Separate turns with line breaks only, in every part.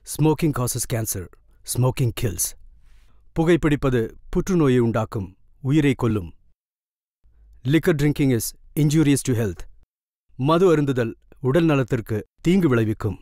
Smoking causes cancer smoking kills புகைப்பிடிப்பது புற்றுநோயை உண்டாக்கும் உயிரை கொல்லும் liquor drinking is injurious to health மது அருந்துதல் உடல் நலத்திற்கு தீங்கு விளைவிக்கும்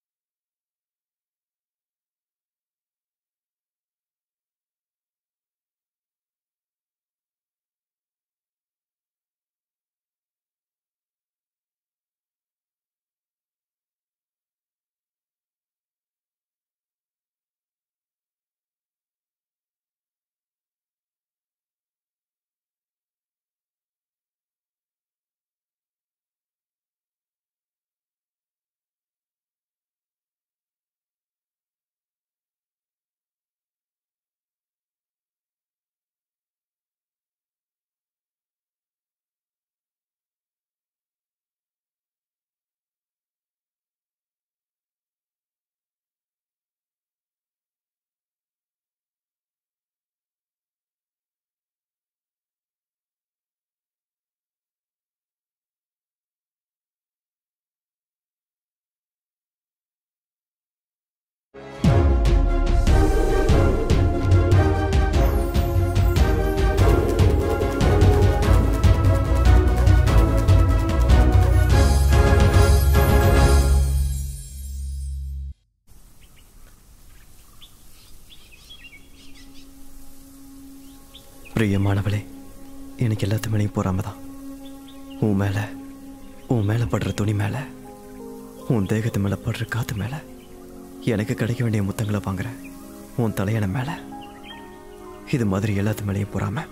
பிரியமானவளே எனக்கு எல்லாத்து மேலேயும் போறாம தான் உன் மேல உன் மேல படுற துணி மேல உன் தேகத்து மேல படுற காத்து மேல எனக்கு கிடைக்க வேண்டிய முத்தங்களை வாங்குற உன் தலையணை மேல இது மாதிரி எல்லாத்து மேலேயும் போறாம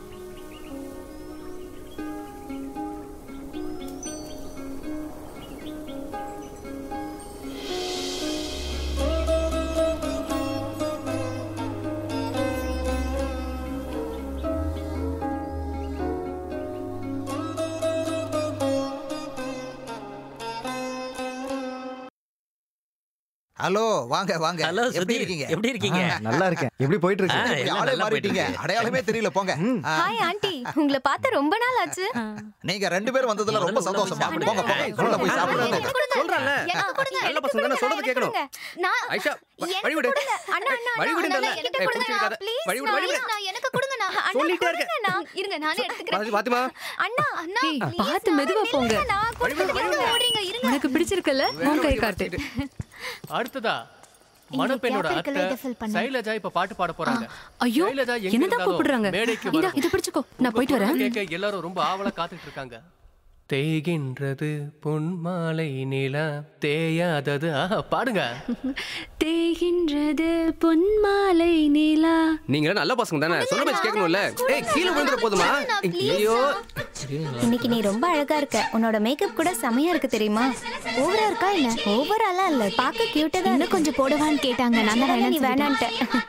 ஹலோ வாங்க வாங்க
ஹலோ
எப்படி
சுதீர்
இருக்கீங்க
எப்படி இருக்கீங்க
நல்லா இருக்கேன் எப்படி போயிட்டு
ஆ,
இப்படி
எல்லாம்
ஆளே
நல்லா போயிட்டு
மாறிட்டீங்க
இருக்கு.
அடையாளமே தெரியல போங்க ஆ,
ஹாய் ஆண்டி உங்களை பார்த்து ரொம்ப நாள் ஆச்சு
நீங்க ரெண்டு பேரும் வந்ததுல ரொம்ப
முதல்ல
சந்தோஷமா
உள்ள போய்
போங்க போங்க
சாப்பிடுங்க.
உள்ள போய் சாப்பிடுங்க
எனக்கு கொடுங்க.
சொல்றேன்ல.
எனக்கு கொடுங்க,
நல்ல
எனக்கு
பசங்க தானே,
கொடுங்க,
சொல்றது
எனக்கு
கேட்கணும்.
கொடுங்க. நான்
ஐஷா வ-
எனக்கு
வழி விடு
கொடுங்க. அண்ணா, அண்ணா,
வழி
அண்ணா,
விடுடா.
அண்ணா, எனக்கு
ஏய்,
கொடுங்க,
பிடிச்சிருக்காத.
please,
வழி விடு,
நான்
வழி விடு.
நான் எனக்கு கொடுங்க, நான் அண்ணா,
சொல்லிட்டே
கொடுங்க,
இருக்க.
நான் இருங்க, நானே எடுத்துக்கிறேன்.
பாத்து- பாத்துமா
அண்ணா, அண்ணா,
ஏய்,
please,
பார்த்து
நான்
மெதுவா போங்க.
நில்லுங்க, நான்
வழி விடு, வழி
எங்க
விடு.
ஓடுறீங்க, இருங்க.
உனக்கு பிடிச்சிருக்குல்ல உன் கை காட்டு
அடுத்ததா
இங்க
மணப்பெண்ணோட
gap
அத்தை
இருக்குல்ல, இதை fill பண்ணு.
சைலஜா இப்ப பாட்டு பாட போறாங்க
ஐயோ
சைலஜா எங்க
என்னதான்
இருந்தாலும்
கூப்பிடுறாங்க
மேடைக்கு
இந்த
வரணும்.
இத பிடிச்சுக்கோ நான் போயிட்டு
உங்க
வரேன்
குரல் கேட்க எல்லாரும் ரொம்ப ஆவலா காத்துட்டு இருக்காங்க தேய்கின்றது பொன்மாலை நிலா தேயாதது ஆஹா, பாடுங்க
தேகின்றது பொன்மாலை நிலா
நீங்க நல்ல பசங்க தானே சொல்ல பேச்சு கேட்கணும்ல ஏய் கீழே விழுந்துற போதுமா ஐயோ
இன்னைக்கு நீ ரொம்ப அழகா இருக்க உன்னோட மேக்கப் கூட செமையா இருக்கு தெரியுமா ஓவரா இருக்கா இல்ல ஓவராலா இல்ல பாக்க கியூட்டா தான் இன்னும் கொஞ்சம் போடவான்னு கேட்டாங்க நான் தான் நீ வேணான்ட்ட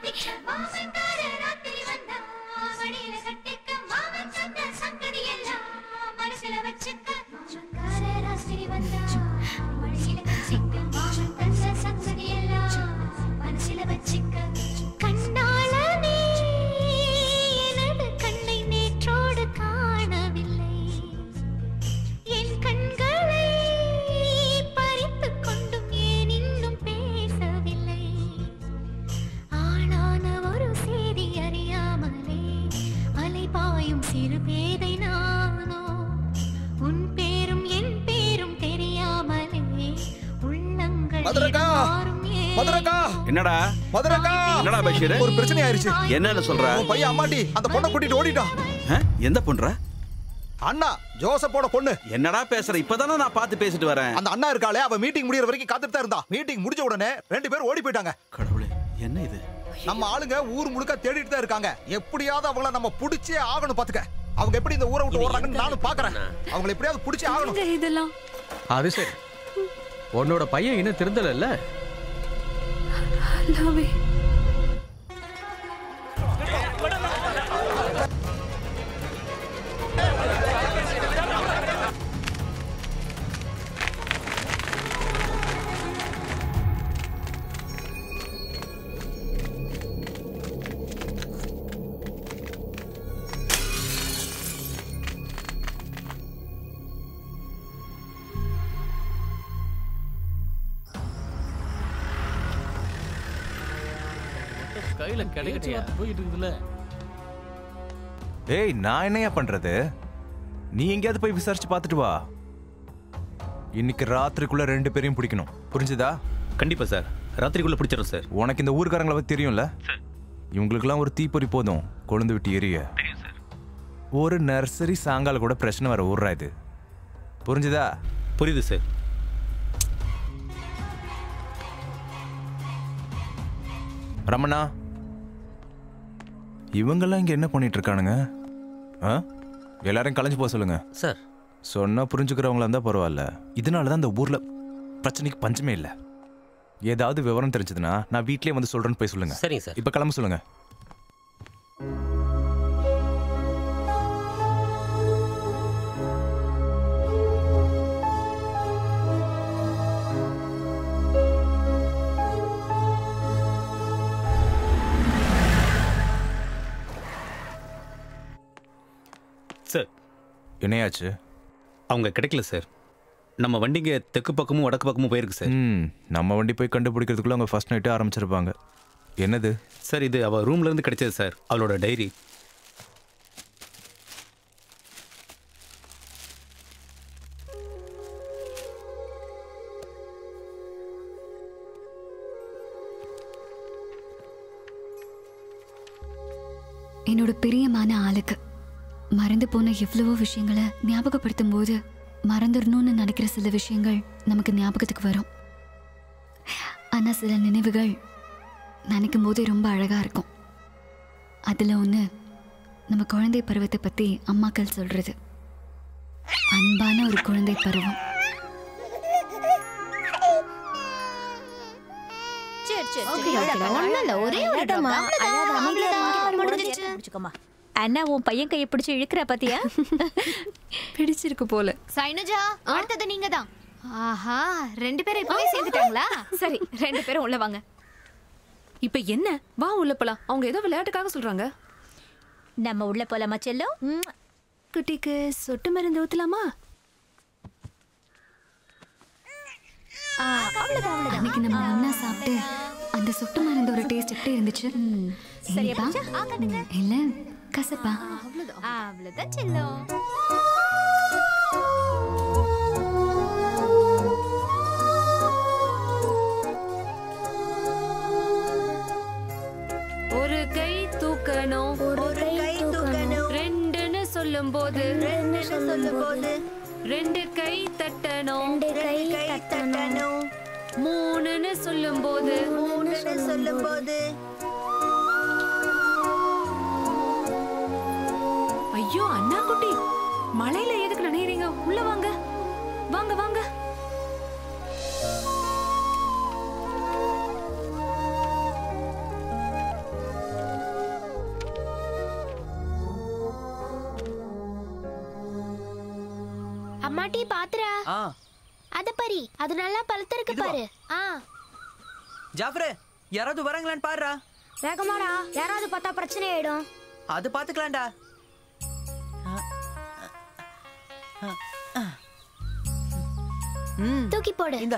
கண்ணாளனே எனது கண்ணை நேற்றோடு காணவில்லை என் கண்களை பறித்துக் கொண்டும் ஏன் இன்னும் பேசவில்லை ஆளான ஒரு செய்தி அறியாமலே அலைபாயும் சிறு பேதை நானோ உன் பேரும் என் பேரும் தெரியாமலே உள்ளங்கள்
மதுரக்கா!
மாறும் ஏன்?
மதுரக்கா
என்னடா
மதுரக்கா
என்னடா பஷீர்
ஒரு பிரச்சனை ஆயிருச்சு
என்னன்னு சொல்ற
உன் பையன் அம்மாட்டி அந்த பொண்ணை கூட்டிட்டு ஓடிட்டான்
ஆ? எந்த பொண்ணுற
அண்ணா ஜோசப்போட பொண்ணு
என்னடா பேசுற இப்பதானே நான் பார்த்து பேசிட்டு வரேன்
அந்த அண்ணா இருக்காளே அவ மீட்டிங் முடியற வரைக்கும் காத்துட்டு தான் இருந்தா மீட்டிங் முடிஞ்ச உடனே ரெண்டு பேரும் ஓடி போயிட்டாங்க
கடவுளே என்ன இது
நம்ம ஆளுங்க ஊர் முழுக்க தேடிட்டு தான் இருக்காங்க எப்படியாவது அவங்கள நம்ம புடிச்சே ஆகணும் பாத்துக்க அவங்க எப்படி இந்த ஊரை விட்டு ஓடுறாங்கன்னு நானும் பாக்குறேன் அவங்கள எப்படியாவது புடிச்சே ஆகணும்
என்னங்க இதெல்லாம்
அது சரி உன்னோட பையன் இன்னும் திருந்தல
லாவே
கையில கிடைக்கட்டியா
போயிட்டு இருக்குதுல்ல
ஏய் நான் என்னையா பண்றது நீ எங்கேயாவது போய் விசாரிச்சு பார்த்துட்டு வா இன்னைக்கு ராத்திரிக்குள்ள ரெண்டு பேரையும் பிடிக்கணும் புரிஞ்சுதா
கண்டிப்பா சார் ராத்திரிக்குள்ள பிடிச்சிடும் சார்
உனக்கு இந்த ஊர்க்காரங்களை பத்தி தெரியும்ல இவங்களுக்கெல்லாம் ஒரு தீப்பொறி போதும் கொழுந்து விட்டு எரிய ஒரு நர்சரி சாங்கால கூட பிரச்சனை வர ஊர்ரா இது புரிஞ்சுதா
புரியுது சார்
ரமணா இவங்கெல்லாம் இங்க என்ன பண்ணிட்டு இருக்கானுங்க ஆ எல்லாரையும் கலைஞ்சு போக சொல்லுங்க
சார்
சொன்னா புரிஞ்சுக்கிறவங்களா இருந்தா பரவாயில்ல இதனால தான் இந்த ஊர்ல பிரச்சனைக்கு பஞ்சமே இல்லை ஏதாவது விவரம் தெரிஞ்சதுன்னா நான் வீட்லயே வந்து சொல்றேன்னு போய் சொல்லுங்க
சரிங்க சார்
இப்ப கிளம்ப சொல்லுங்க
சார்
என்னையாச்சு
அவங்க கிடைக்கல சார் நம்ம வண்டிங்க தெற்கு பக்கமும் வடக்கு பக்கமும் போயிருக்கு சார்
ம் நம்ம வண்டி போய் கண்டுபிடிக்கிறதுக்குள்ள அவங்க ஃபர்ஸ்ட் நைட்டே ஆரம்பிச்சிருப்பாங்க என்னது
சார் இது அவ ரூம்ல இருந்து கிடைச்சது சார் அவளோட டைரி
என்னோட பிரியமான ஆளுக்கு மறந்து போன எவ்வளவோ விஷயங்களை ஞாபகப்படுத்தும் போது மறந்துடணும்னு நினைக்கிற சில விஷயங்கள் நமக்கு ஞாபகத்துக்கு வரும் ஆனால் சில நினைவுகள் நினைக்கும் போதே ரொம்ப அழகாக இருக்கும் அதில் ஒன்று நம்ம குழந்தை பருவத்தை பற்றி அம்மாக்கள் சொல்கிறது அன்பான ஒரு குழந்தை பருவம்
சரி சரி
Okay,
சரி
okay,
அழகா,
ஒண்ணும் இல்ல, ஒரே ஒரு drop
அழகாம்மா,
தான்.
அழகா,
அவ்வளவுதான்,
அவ்வளவுதான்,
முடிஞ்சிருச்சு.
முடிஞ்சிருச்சு. அண்ணா உன் பையன் கையை பிடிச்சு இழுக்கிற பாத்தியா
பிடிச்சிருக்கு போல
சைனஜா அடுத்தது நீங்க தான் ஆஹா ரெண்டு பேரும் இப்பவே சேர்ந்துட்டாங்களா
சரி ரெண்டு பேரும் உள்ள வாங்க இப்ப என்ன வா உள்ள போலாம் அவங்க ஏதோ விளையாட்டுக்காக சொல்றாங்க
நம்ம உள்ள போலாமா செல்லும்
குட்டிக்கு சொட்டு மருந்து ஊத்தலாமா அன்னைக்கு நம்ம ஒண்ணா சாப்பிட்டு அந்த சொட்டு மருந்தோட டேஸ்ட் எப்படி இருந்துச்சு
சரியா
இனிப்பா?
போச்சா? ஆ, காட்டுங்க.
இல்ல கசப்பா
அவ்வளவுதான் செல்லும்
ஒரு கை தூக்கணும்
ஒரு கை தூக்கணும்
ரெண்டுன்னு சொல்லும் போது
ரெண்டு சொல்லும் போது
ரெண்டு கை தட்டணும்
ரெண்டு கை தட்டணும்
மூணுன்னு சொல்லும் போது
மூணு சொல்லும் போது
ஐயோ அண்ணா குட்டி மழையில எதுக்கு நினைக்கிறீங்க உள்ள வாங்க வாங்க வாங்க
அம்மாட்டி பாத்துறா
ஆ
அத பரி அது நல்லா பழுத்திருக்கு
இதுவா?
பாரு ஆ
ஜாஃபரே யாராவது வராங்களான்னு பாருடா
வேகமாடா யாராவது பார்த்தா பிரச்சனை ஆயிடும்
அது பாத்துக்கலாம்டா ம்
தூக்கி போடு
இந்த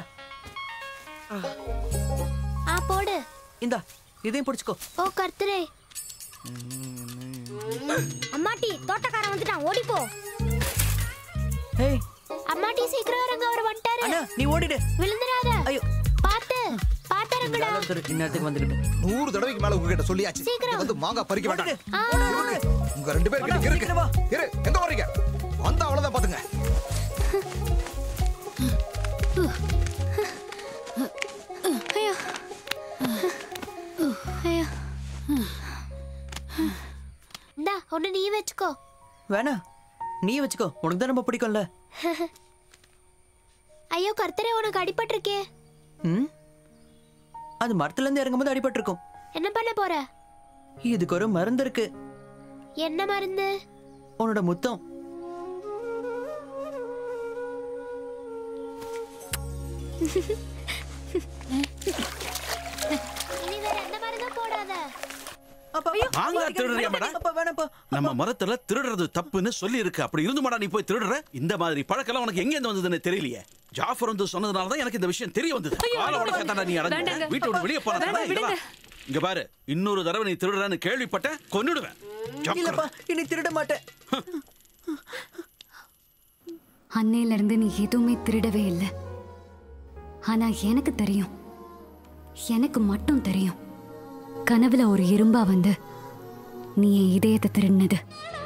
ஆ போடு
இந்த இதையும் பிடிச்சுக்கோ
ஓ கர்த்தரே அம்மாட்டி தோட்டக்காரன் வந்துட்டான் ஓடி போ
ஏய்
அம்மாட்டி சீக்கிரம் இறங்க அவர் வந்துட்டாரு
அண்ணா நீ ஓடிடு
விழுந்துடாத
ஐயோ
பார்த்து பார்த்து இறங்குடா
இந்நேரத்துக்கு வந்துகிட்டு
நூறு தடவைக்கு மேல உங்ககிட்ட சொல்லியாச்சு
சீக்கிரம்.
இங்க வந்து மாங்காய் பறிக்க வேண்டாம்
ஆ,
உங்க ரெண்டு பேருக்கு இங்க இருக்கு இரு எங்க வரீங்க வந்தா அவ்வளவுதான் பாத்துங்க
ஐயோ ஐயோ இந்தா ஒண்ணு நீ வச்சுக்கோ
வேணா நீ வச்சுக்கோ உனக்கு தான் ரொம்ப பிடிக்கும்ல
ஐயோ கர்த்தரே உனக்கு அடிபட்டிருக்கே
ம் அது மரத்துல இருந்து இறங்கும்போது அடிபட்டிருக்கும்
என்ன பண்ண போற
இதுக்கு ஒரு மருந்து இருக்கு
என்ன மருந்து
உன்னோட முத்தம்
இனி வேற எந்த மருந்தும் போடாத
மாங்காய் திருடுறியா மேடம் நம்ம மரத்துல திருடுறது தப்புன்னு சொல்லி இருக்கு அப்படி இருந்து மாடா நீ போய் திருடுற இந்த மாதிரி பழக்கெல்லாம் உனக்கு எங்க இருந்து வந்ததுன்னு தெரியலையே ஜாஃபர் வந்து சொன்னதுனால தான் எனக்கு இந்த விஷயம் தெரிய வந்தது
ஐயோ,
கால
வேண்டாம்,
உடச்சா தானே நீ அடங்க
வேண்டாங்க.
வீட்டை விட்டு வெளியே போனா
வேண்டாம், விடுங்க.
இங்க பாரு இன்னொரு தடவை நீ திருடுறன்னு கேள்விப்பட்டேன் கொன்னுடுவேன்
இல்லப்பா இனி திருட மாட்டேன்
அன்னையில இருந்து நீ எதுவுமே திருடவே இல்லை ஆனா எனக்கு தெரியும் எனக்கு மட்டும் தெரியும் கனவுல ஒரு எறும்பா வந்து நீ என் இதயத்தை திருடினது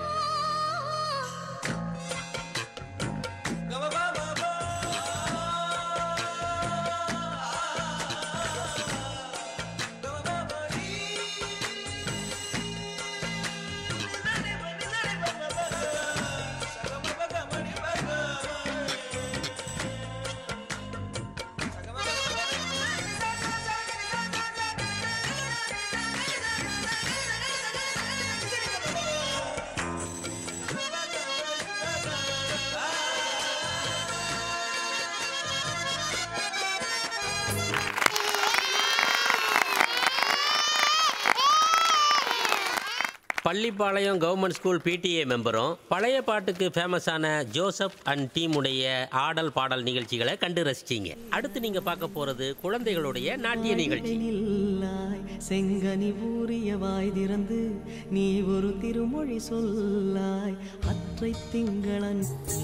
பள்ளிப்பாளையம் கவர்மெண்ட் ஸ்கூல் பிடிஏ மெம்பரும் பழைய பாட்டுக்கு ஃபேமஸான ஜோசப் அண்ட் டீம் உடைய ஆடல் பாடல் நிகழ்ச்சிகளை கண்டு ரசிச்சீங்க அடுத்து நீங்க பார்க்க போறது குழந்தைகளுடைய நாட்டிய நிகழ்ச்சி
நில்லாய் செங்கனி ஊறிய வாய் திறந்து நீ ஒரு திருமொழி சொல்லாய் அற்றை திங்களன்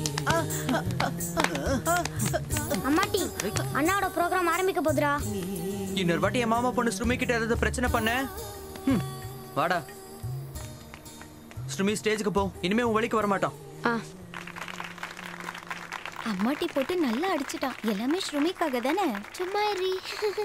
அம்மாட்டி அண்ணாவோட ப்ரோக்ராம் ஆரம்பிக்க போதுரா
இன்னொரு வாட்டி என் மாமா பொண்ணு ஸ்ருமி கிட்ட ஏதாவது பிரச்சனை பண்ண ம், வாடா ஸ்ருமி ஸ்டேஜுக்கு போ இனிமே உன் வழிக்கு வர மாட்டான்
அம்மாட்டி போட்டு நல்லா அடிச்சிட்டான் எல்லாமே ஸ்ருமிக்காக தானே சும்மா இரு.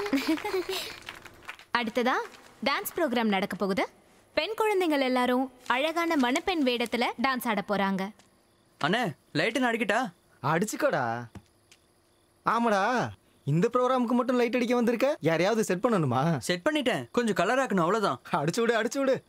அடுத்ததா டான்ஸ் ப்ரோக்ராம் நடக்க போகுது பெண் குழந்தைகள் எல்லாரும் அழகான மணப்பெண் வேடத்துல டான்ஸ் ஆட போறாங்க
அண்ணே லைட்டு அடிக்கிட்டா
அடிச்சுக்கோடா ஆமாடா இந்த ப்ரோக்ராமுக்கு மட்டும் லைட் அடிக்க வந்திருக்க யாரையாவது செட் பண்ணணுமா
செட் பண்ணிட்டேன் கொஞ்சம் கலர் ஆக்கணும் அவ்வளவுதான்
அடிச்சு விடு அடிச்சு விடு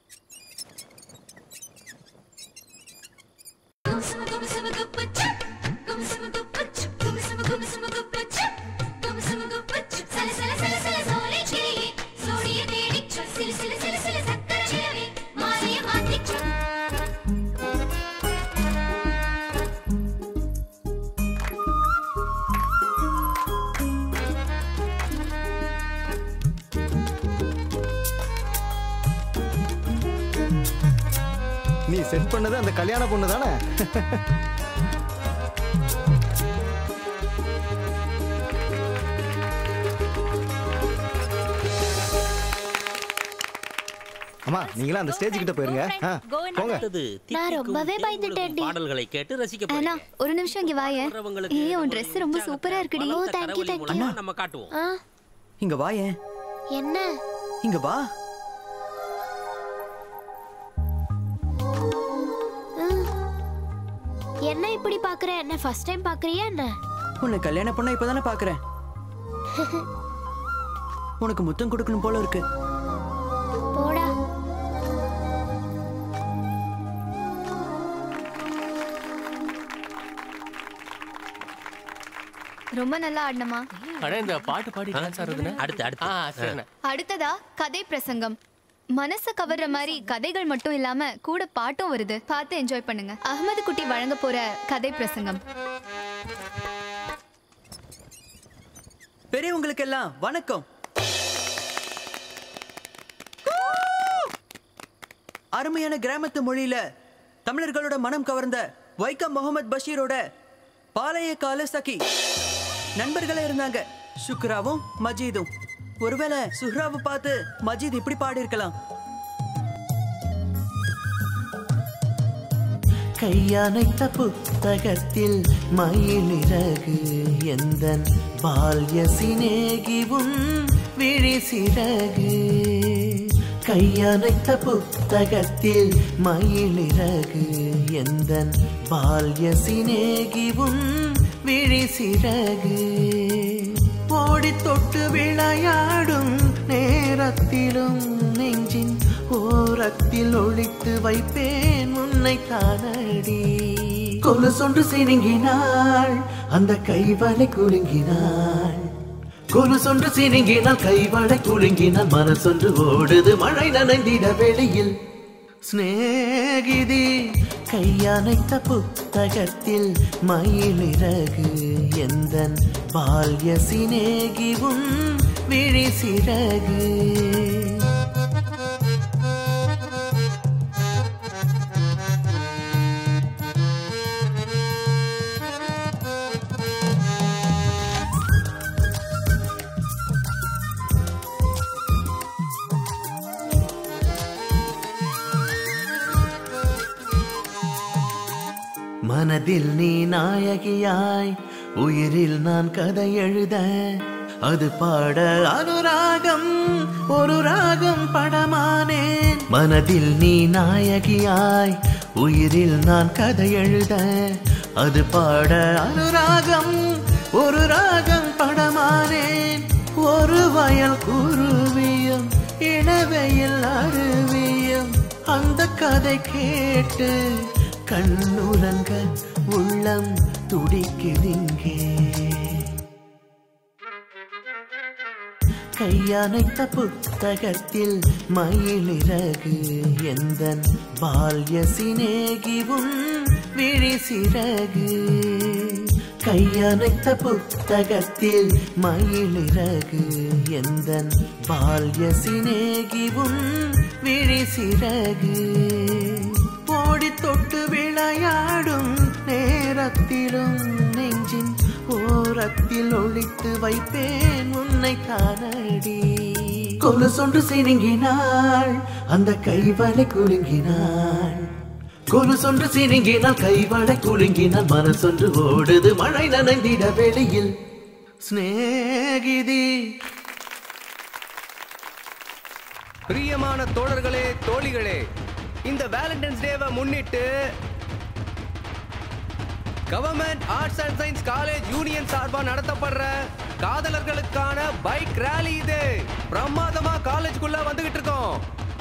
நீ செட் பண்ணது அந்த கல்யாண பொண்ணு தானே அம்மா நீங்களா அந்த ஸ்டேஜ் கிட்ட போயிருங்க ஆ, போங்க
அடுத்தது
நான் ரொம்பவே பயந்துட்டேன்
பாடல்களை கேட்டு ரசிக்க
அண்ணா
போறீங்க
ஒரு நிமிஷம் இங்க வாயேன் ஏ உன் Dress ரொம்ப சூப்பரா இருக்குடி
ஓ தேங்க்யூ தேங்க்யூ
நம்ம காட்டுவோம்
ஆ
இங்க வா ஏன்
என்ன
இங்க வா
ம். என்ன இப்படி பாக்குற என்ன ஃபர்ஸ்ட் டைம் பாக்குறியா என்ன
உன்னை கல்யாணம் பண்ண இப்பதானே பாக்குறேன் உனக்கு முத்தம் கொடுக்கணும் போல இருக்கு
போடா
ரொம்ப நல்லா ஆடினமா
அட இந்த பாட்டு பாடி டான்ஸ் ஆடுறதுன்னு
அடுத்து அடுத்து
ஆ சரிண்ணே
அடுத்ததா கதை பிரசங்கம் மனச கவர்ற மாதிரி கதைகள் மட்டும் இல்லாம கூட பாட்டும் வருது பார்த்து என்ஜாய் பண்ணுங்க அகமது குட்டி வழங்க போற கதை பிரசங்கம்
பெரியவங்களுக்கு எல்லாம் வணக்கம் அருமையான கிராமத்து மொழியில தமிழர்களோட மனம் கவர்ந்த வைக்கம் முகமது பஷீரோட பாளைய கால சகி நண்பர்களே இருந்தாங்க சுக்ராவும் மஜீதும் ஒருவேளை சுஹ்ராவை பார்த்து மஜீத் இப்படி பாடி இருக்கலாம்
கையணைத்த புத்தகத்தில் மயிலிறகு எந்தன் பால்ய சிநேகிவும் விழி சிறகு கையணைத்த புத்தகத்தில் மயிலிறகு எந்தன் பால்ய சிநேகிவும் விழி சிறகு ஓடி தொட்டு விளையாடும் நேரத்திலும் நெஞ்சின் ஓரத்தில் ஒழித்து வைப்பேன் உன்னை தானடி கொலுசொன்று சினுங்கினாள் அந்த கைவலை குலுங்கினாள் கொலுசொன்று சினுங்கினால் கைவலை குலுங்கினால் மனசொன்று ஓடுது மழை நனைந்திட வெளியில் சிநேகிதி கையணைத்த புத்தகத்தில் மயிலிறகு எந்தன் பால்ய சிநேகிவும் விழி சிறகு மனதில் நீ நாயகியாய் உயிரில் நான் கதை எழுத அது பாட அனுராகம் ஒரு ராகம் படமானேன் மனதில் நீ நாயகியாய் உயிரில் நான் கதை எழுத அது பாட அனுராகம் ஒரு ராகம் படமானேன் ஒரு வயல் குருவியும் இளவையில் அருவியும் அந்த கதை கேட்டு கண்ணுறங்க உள்ளம் துடிக்குதிங்கே கையணைத்த புத்தகத்தில் மயிலிறகு எந்தன் பால்ய சிநேகி உன் விழி சிறகு கையணைத்த புத்தகத்தில் மயிலிறகு எந்தன் பால்ய சிநேகி உன் விழி சிறகு ஓடி தொட்டு விளையாடும் நேரத்திலும் நெஞ்சின் ஓரத்தில் ஒழித்து வைப்பேன் உன்னை தானடி கொலுசொன்று சினுங்கினாள் அந்த கைவளை குலுங்கினாள் கொலுசொன்று சினுங்கினால் கைவளை குலுங்கினால் மனசொன்று ஓடுது மழை நனைந்திட வெளியில் சிநேகிதி
பிரியமான தோழர்களே தோழிகளே இந்த வேலண்டைன்ஸ் டேவை முன்னிட்டு government arts and science college union சார்பா நடத்தப்படுற காதலர்களுக்கான பைக் ரேலி இது பிரமாதமா காலேஜ்குள்ள வந்துகிட்டு இருக்கோம்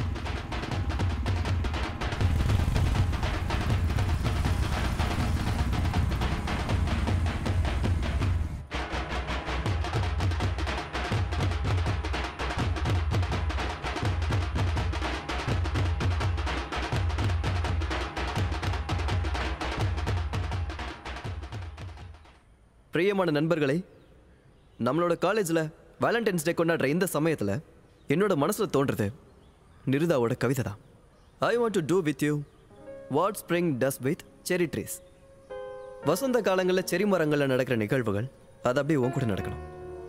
பிரியமான நண்பர்களே நம்மளோட காலேஜில் வேலண்டைன்ஸ் டே கொண்டாடுற இந்த சமயத்தில் என்னோட மனசில் தோன்றது நிருதாவோட கவிதை தான் I want to do with you what spring does with cherry trees வசந்த காலங்களில் செரி மரங்களில் நடக்கிற நிகழ்வுகள் அது அப்படியே உன் கூட நடக்கணும்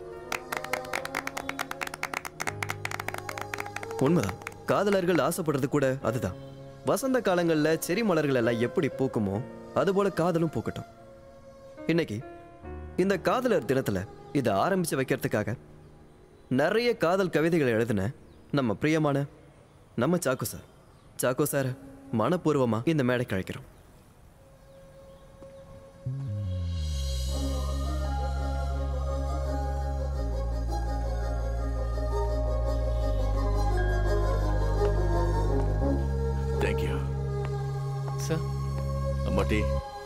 உண்மைதான் காதலர்கள் ஆசைப்படுறது கூட அதுதான் வசந்த காலங்களில் செரி மலர்கள் எல்லாம் எப்படி பூக்குமோ அதுபோல காதலும் பூக்கட்டும் இன்னைக்கு இந்த காதலர் தினத்துல இதை ஆரம்பிச்சு வைக்கிறதுக்காக நிறைய காதல் கவிதைகளை எழுதின நம்ம பிரியமான நம்ம சாக்கு சார் சாக்கு சார் மனப்பூர்வமா இந்த மேடைக்கு அழைக்கிறோம்
தேங்க்யூ
சார்
அம்மாட்டி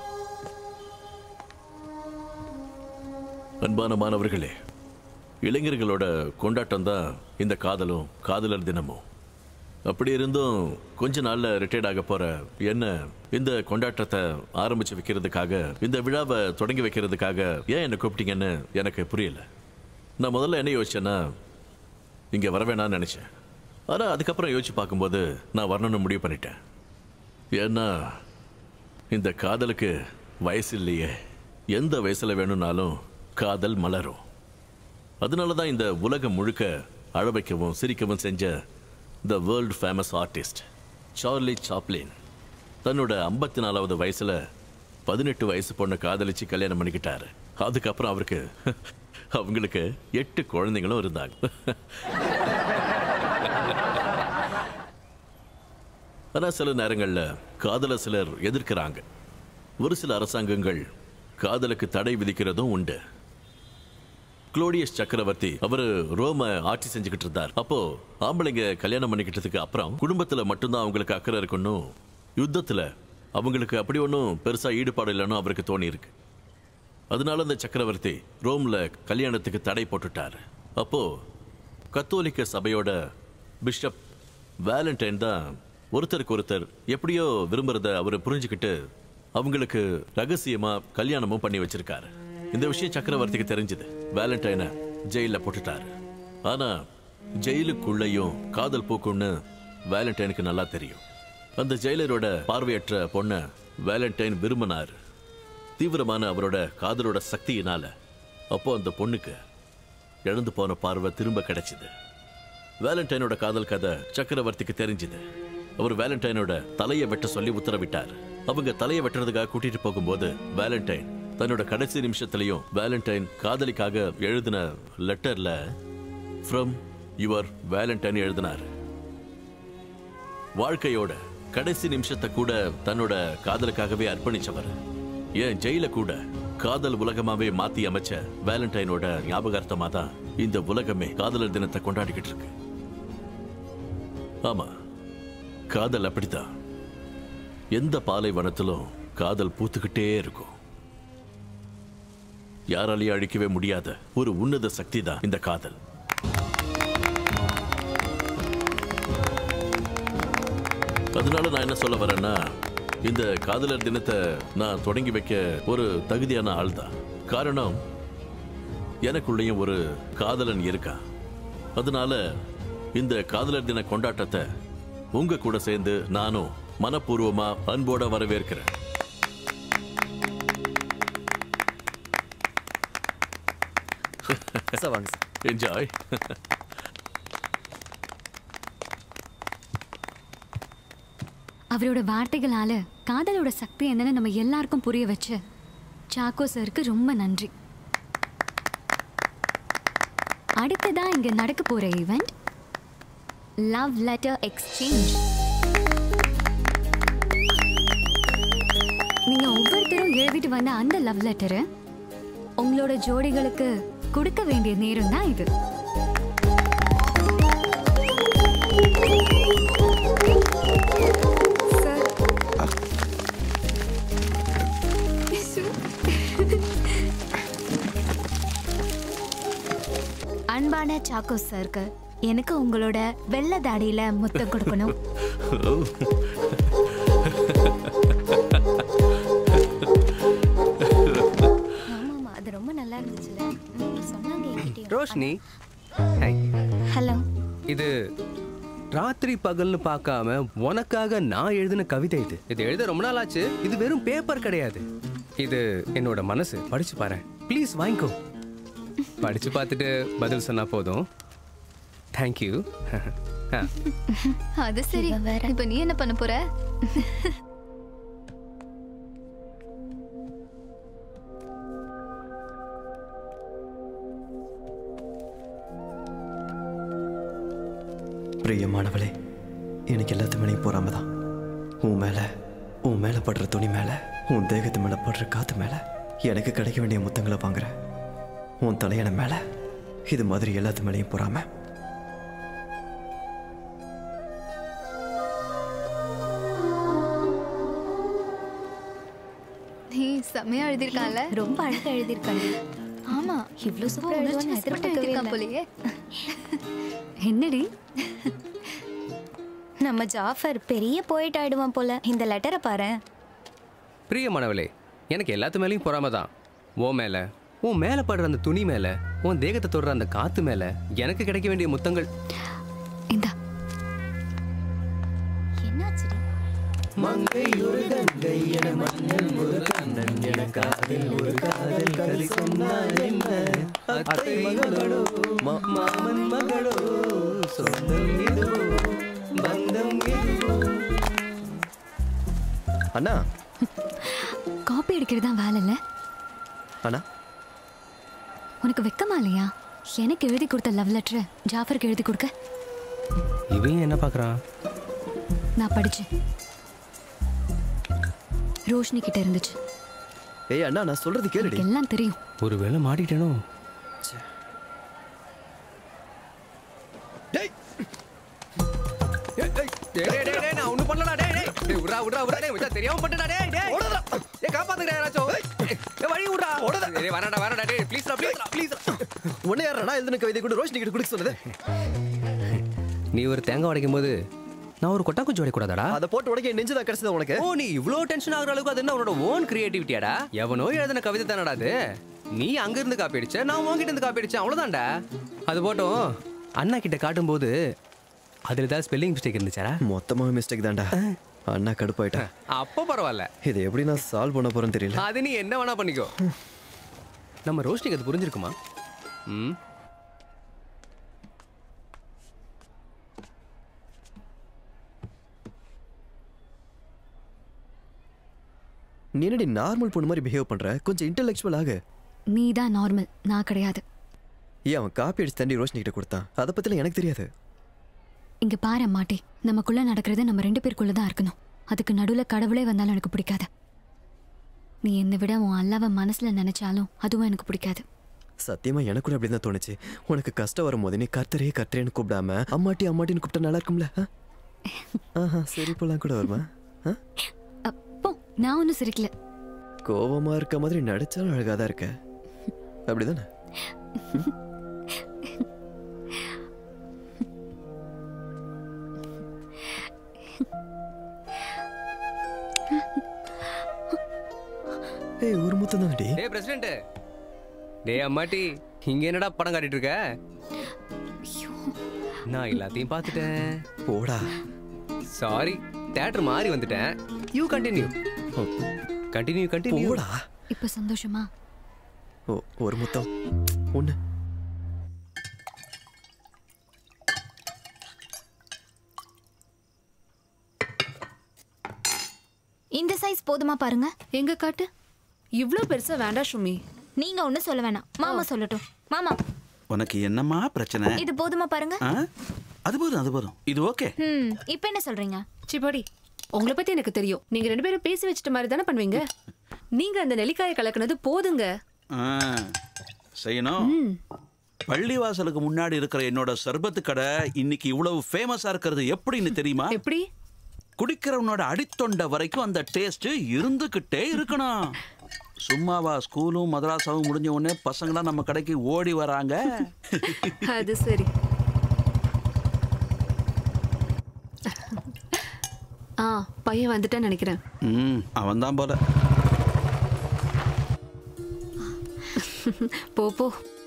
அன்பான மாணவர்களே இளைஞர்களோட கொண்டாட்டம் தான் இந்த காதலும் காதலர் தினமும் அப்படி இருந்தும் கொஞ்ச நாள்ல ரிட்டையர்ட் ஆக போற என்ன இந்த கொண்டாட்டத்தை ஆரம்பிச்சு வைக்கிறதுக்காக இந்த விழாவை தொடங்கி வைக்கிறதுக்காக ஏன் என்ன கூப்பிட்டீங்கன்னு எனக்கு புரியல நான் முதல்ல என்ன யோசிச்சேன்னா இங்க வர வேணாம்னு நினைச்சேன் ஆனா அதுக்கப்புறம் யோசிச்சு பார்க்கும்போது நான் வரணும்னு முடிவு பண்ணிட்டேன் ஏன்னா இந்த காதலுக்கு வயசு இல்லையே எந்த வயசுல வேணும்னாலும் காதல் மலரும் அதனால தான் இந்த உலகம் முழுக்க அழ வைக்கவும் சிரிக்கவும் செஞ்ச the world famous artist Charlie Chaplin தன்னோட ஐம்பத்தி நாலாவது வயசுல பதினெட்டு வயசு பொண்ணை காதலிச்சு கல்யாணம் பண்ணிக்கிட்டாரு அதுக்கப்புறம் அவருக்கு அவங்களுக்கு எட்டு குழந்தைங்களும் இருந்தாங்க ஆனா சில நேரங்கள்ல காதல சிலர் எதிர்க்கிறாங்க ஒரு சில அரசாங்கங்கள் காதலுக்கு தடை விதிக்கிறதும் உண்டு குளோடியஸ் சக்கரவர்த்தி அவரு ரோம ஆட்சி செஞ்சுக்கிட்டு இருந்தார் அப்போ ஆம்பளைங்க கல்யாணம் பண்ணிக்கிட்டதுக்கு அப்புறம் குடும்பத்துல மட்டும்தான் அவங்களுக்கு அக்கறை இருக்கணும் யுத்தத்துல அவங்களுக்கு அப்படி ஒன்றும் பெருசா ஈடுபாடு இல்லைன்னு அவருக்கு தோணி இருக்கு அதனால அந்த சக்கரவர்த்தி ரோம்ல கல்யாணத்துக்கு தடை போட்டுட்டார் அப்போ கத்தோலிக்க சபையோட பிஷப் வேலண்டைன் தான் ஒருத்தருக்கு ஒருத்தர் எப்படியோ விரும்புறத அவர் புரிஞ்சுக்கிட்டு அவங்களுக்கு ரகசியமா கல்யாணமும் பண்ணி வச்சிருக்காரு இந்த விஷயம் சக்கரவர்த்திக்கு தெரிஞ்சது வேலண்டைனை ஜெயில போட்டுட்டாரு ஆனா ஜெயிலுக்குள்ளேயும் காதல் பூக்கும்னு வேலண்டைனுக்கு நல்லா தெரியும் அந்த ஜெயிலரோட பார்வையற்ற பொண்ண வேலண்டைன் விரும்பினார் தீவிரமான அவரோட காதலோட சக்தியினால அப்போ அந்த பொண்ணுக்கு இழந்து போன பார்வை திரும்ப கிடைச்சது வேலண்டைனோட காதல் கதை சக்கரவர்த்திக்கு தெரிஞ்சுது அவர் வேலண்டைனோட தலையை வெட்ட சொல்லி உத்தரவிட்டார் அவங்க தலையை வெட்டுறதுக்காக கூட்டிட்டு போகும்போது வேலண்டைன் தன்னோட கடைசி நிமிஷத்துலயும் வேலண்டைன் காதலிக்காக எழுதின லெட்டர்ல ஃப்ரம் யுவர் வேலண்டைன் எழுதினார் வாழ்க்கையோட கடைசி நிமிஷத்தை கூட தன்னோட காதலுக்காகவே அர்ப்பணிச்சவர் ஏன் ஜெயில கூட காதல் உலகமாவே மாத்தி அமைச்ச வேலண்டைனோட ஞாபகார்த்தமா தான் இந்த உலகமே காதலர் தினத்தை கொண்டாடிக்கிட்டு இருக்கு ஆமா காதல் அப்படித்தான் எந்த பாலைவனத்திலும் காதல் பூத்துக்கிட்டே இருக்கும் யாராலையும் அழிக்கவே முடியாத ஒரு உன்னத சக்தி தான் இந்த காதல் அதனால நான் என்ன சொல்ல வரேன்னா இந்த காதலர் தினத்தை நான் தொடங்கி வைக்க ஒரு தகுதியான ஆள் தான் காரணம் எனக்குள்ளேயும் ஒரு காதலன் இருக்கா அதனால இந்த காதலர் தின கொண்டாட்டத்தை உங்க கூட சேர்ந்து நானும் மனப்பூர்வமா அன்போட வரவேற்கிறேன்
சார் வாங்க சார்
என்ஜாய்
அவரோட வார்த்தைகளால காதலோட சக்தி என்னன்னு நம்ம எல்லாருக்கும் புரிய வச்சு சாக்கோ சருக்கு ரொம்ப நன்றி அடுத்ததா இங்க நடக்க போற ஈவெண்ட் லவ் லெட்டர் எக்ஸ்சேஞ்ச் நீங்க ஒவ்வொருத்தரும் எழுதிட்டு வந்த அந்த லவ் லெட்டரை உங்களோட ஜோடிகளுக்கு கொடுக்க வேண்டிய நேரம் தான் இது
அன்பான சாக்கோ சருக்கு எனக்கு உங்களோட வெள்ளை தாடியில முத்தம் கொடுக்கணும் ஆமாமா அது ரொம்ப நல்லா இருந்துச்சுல ம், சொன்னாங்க என்கிட்டயும்.
ரோஷினி
ஹலோ
இது ராத்திரி பகல்னு பார்க்காம உனக்காக நான் எழுதின கவிதை இது இது எழுத ரொம்ப நாள் ஆச்சு இது வெறும் பேப்பர் கிடையாது இது என்னோட மனசு படிச்சு பாரு ப்ளீஸ் வாங்கிக்கோ படிச்சு பார்த்துட்டு பதில் சொன்னா போதும் தேங்க்யூ
அது சரி இப்ப நீ என்ன பண்ண போற
பிரியமானவளே எனக்கு எல்லாத்து மேலேயும் போறாம தான் உன் மேல உன் மேல படுற துணி மேல உன் தேகத்து மேல படுற காத்து மேல எனக்கு கிடைக்க வேண்டிய முத்தங்களை வாங்குற உன் தலையணை மேல இது மாதிரி எல்லாத்து மேலேயும் போறாம
நீ செமையா எழுதிருக்கான்ல
ரொம்ப அழகா எழுதியிருக்காங்க
ஆமா
இவ்ளோ சூப்பரா
ரொம்ப
எழுதுவான்னு
உணர்ச்சி வசப்பட்டு
எதிர்பார்க்கவே
எழுதிருக்கான்
இல்லை.
போலயே
என்னடி
நம்ம ஜாஃபர் பெரிய போயிட் ஆயிடுவான் போல இந்த லெட்டரை பாரு
பிரியமானவளே எனக்கு எல்லாத்து மேலேயும் பொறாம தான் ஓ மேல உன் மேல படுற அந்த துணி மேல உன் தேகத்தை தொடுற அந்த காத்து மேல எனக்கு கிடைக்க வேண்டிய முத்தங்கள்
என்னாச்சுடி
மங்கை ஒரு கங்கை என மன்னன் ஒரு கண்ணன் என காதில் ஒரு காதல் கதை சொன்னால் என்ன அத்தை மகளோ மா- மாமன் மகளோ சொந்தம் எதுவோ பந்தம் எதுவோ
அண்ணா
காப்பி அடிக்கிறது தான் வேலை இல்ல
அண்ணா
உனக்கு வெக்கமா இல்லையா எனக்கு எழுதி கொடுத்த லவ் லெட்டரை ஜாஃபருக்கு எழுதி கொடுக்க
இவன் என்ன பார்க்கறான்
நான் படிச்சேன் ரோஷினி கிட்ட இருந்துச்சு
ஏய் அண்ணா நான் சொல்றது கேளுடி
எனக்கு எல்லாம் தெரியும்
ஒருவேளை மாட்டிட்டேனோ டேய், டேய், டேய், டேய், நான் ஒண்ணும் பண்ணலடா, டேய், டேய். டேய், விட்றா, விட்றா, விட்றா, டேய், மச்சான், தெரியாம பண்ணிட்டேன்டா, டேய், டேய். டேய், காப்பாத்துங்கடா யாராச்சும். ஏய், ஏய், வழி விட்றா. டேய், வேணாம்டா, வேணாம்டா, டேய், please டா, please டா, please டா.
உன்னை யாரா எழுதின கவிதை கூட ரோஷினி கிட்ட கொடுக்க சொன்னது
நீ ஒரு தேங்காய் உடைக்கும் போது நான் ஒரு கொட்டா குச்சி உடைக்கூடாதாடா
அதை போட்டு உடைக்க நெஞ்சு தான் கிடைச்சது உனக்கு
ஓ நீ இவ்ளோ டென்ஷன் ஆகுற அளவுக்கு அது என்ன உன்னோட ஓன் கிரியேட்டிவிட்டியாடா எவனோ எழுதின கவிதை தானடா அது நீ அங்க இருந்து காப்பி அடிச்ச நான் உன்கிட்ட இருந்து காப்பி அடிச்சேன் அவ்வளவுதான்டா அது போட்டும் அண்ணா கிட்ட காட்டும்போது அதுல ஏதாவது ஸ்பெல்லிங் மிஸ்டேக் இருந்துச்சாடா
மொத்தமா மிஸ்டேக் தான்டா அண்ணா கடுப்பாயிட்டேன்
அப்போ பரவாயில்ல
இதை எப்படி நான் சால்வ் பண்ண போறேன்னு தெரியல
அது நீ என்ன வேணா பண்ணிக்கோ நம்ம ரோஷினிக்கு அது புரிஞ்சிருக்குமா ம்
நீ என்னடி நார்மல் பொண்ணு மாதிரி பிஹேவ் பண்ற கொஞ்சம் இன்டெலெக்சுவல் ஆகு
நீ தான் நார்மல் நான் கிடையாது
ஏன் அவன் காப்பி அடிச்சு தண்டி ரோஷினி கிட்ட கொடுத்தான் அதை பத்திலாம் எனக்கு தெரியாது
இங்க பாரு அம்மாட்டி நமக்குள்ள நடக்கிறது நம்ம ரெண்டு பேருக்குள்ள தான் இருக்கணும் அதுக்கு நடுவுல கடவுளே வந்தாலும் எனக்கு பிடிக்காது நீ என்னை விட உன் அல்லாவை மனசுல நினைச்சாலும் அதுவும் எனக்கு பிடிக்காது
சத்தியமா எனக்கு கூட அப்படி தான் தோணுச்சு உனக்கு கஷ்டம் வரும்போது நீ கர்த்தரே கர்த்தரேன்னு கூப்பிடாம அம்மாட்டி அம்மாட்டின்னு கூப்பிட்டா நல்லா இருக்கும்ல ஆ? ஆஹா சரி போலாம் கூட வருமா ஆ?
போ நான் ஒன்றும் சிரிக்கல
கோவமா இருக்க மாதிரி நடிச்சாலும் அழகா தான் இருக்க அப்படிதானே ஏய் ஒரு முத்தம் தானடி
டேய் பிரசிடென்ட் டேய் அம்மாட்டி இங்க என்னடா படம் காட்டிட்டு இருக்க நான் எல்லாத்தையும் பார்த்துட்டேன்
போடா
சாரி தியேட்டர் மாறி வந்துட்டேன் யூ கண்டினியூ கண்டினியூ கண்டினியூ
போடா
இப்ப சந்தோஷமா
ஓ ஒரு முத்தம் ஒண்ணு
இந்த சைஸ் போதுமா பாருங்க
எங்க காட்டு இவ்ளோ பெருசா வேண்டாம் சுமி
நீங்க ஒண்ணும் சொல்ல வேணாம் மாமா சொல்லட்டும் மாமா
உனக்கு என்னம்மா பிரச்சனை
இது போதுமா பாருங்க
ஆ? அது போதும் அது போதும் இது ஓகே
ம் இப்போ என்ன சொல்றீங்க
சிபாடி உங்களை பத்தி எனக்கு தெரியும் நீங்க ரெண்டு பேரும் பேசி வச்சிட்ட மாதிரி தானே பண்ணுவீங்க நீங்க அந்த நெல்லிக்காயை கலக்குனது போதுங்க
ஆ, செய்யணும் பள்ளிவாசலுக்கு முன்னாடி இருக்கிற என்னோட சர்பத்து கடை இன்னைக்கு இவ்வளவு ஃபேமஸா இருக்கிறது எப்படின்னு தெரியுமா
எப்படி
குடிக்கிறவனோட அடித்தொண்டை வரைக்கும் அந்த டேஸ்ட் இருந்துகிட்டே இருக்கணும் சும்மாவா ஸ்கூலும் மதராசாவும் முடிஞ்ச உடனே பசங்களாம் நம்ம கடைக்கு ஓடி வராங்க
அது சரி ஆ பையன் வந்துட்டேன்னு நினைக்கிறேன்
ம் அவன் தான் போல
போ போ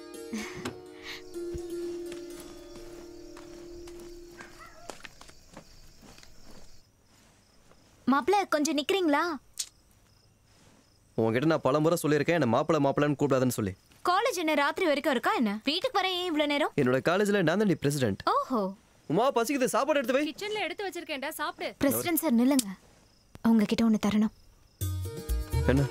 மாப்பிள்ள கொஞ்சம் நிக்கிறீங்களா
உன்கிட்ட நான் பல முறை சொல்லியிருக்கேன் என்ன மாப்பிள மாப்பிளன்னு கூப்பிடாதுன்னு சொல்லி
காலேஜ் என்ன ராத்திரி வரைக்கும் இருக்கா என்ன வீட்டுக்கு வர ஏன் இவ்வளவு நேரம்
என்னோட காலேஜ்ல நான் தான் பிரசிடென்ட்
ஓஹோ
உமா பசிக்குது சாப்பாடு எடுத்து வை
கிச்சன்ல எடுத்து வச்சிருக்கேன்டா சாப்பிடு
பிரசிடென்ட் சார் நில்லுங்க உங்ககிட்ட ஒண்ணு தரணும்
என்ன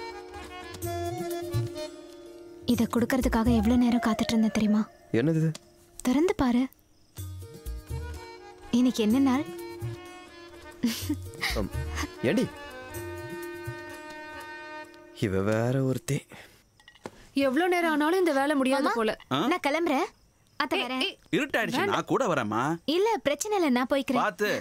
இத கொடுக்கறதுக்காக எவ்வளவு நேரம் காத்துட்டு இருந்தேன் தெரியுமா
என்னது இது
திறந்து பாரு இன்னைக்கு என்ன நாள்
ஆம். ஏண்டி இவ வேற ஒருத்தி
எவ்வளவு நேரம் ஆனாலும் இந்த வேலை முடியாது போல
நான் கிளம்புறேன் அத்த வரேன்
இருட்டாயிடுச்சு நான் கூட வரேம்மா
இல்ல பிரச்சனை இல்ல நான் போய்க்கிறேன்
பார்த்து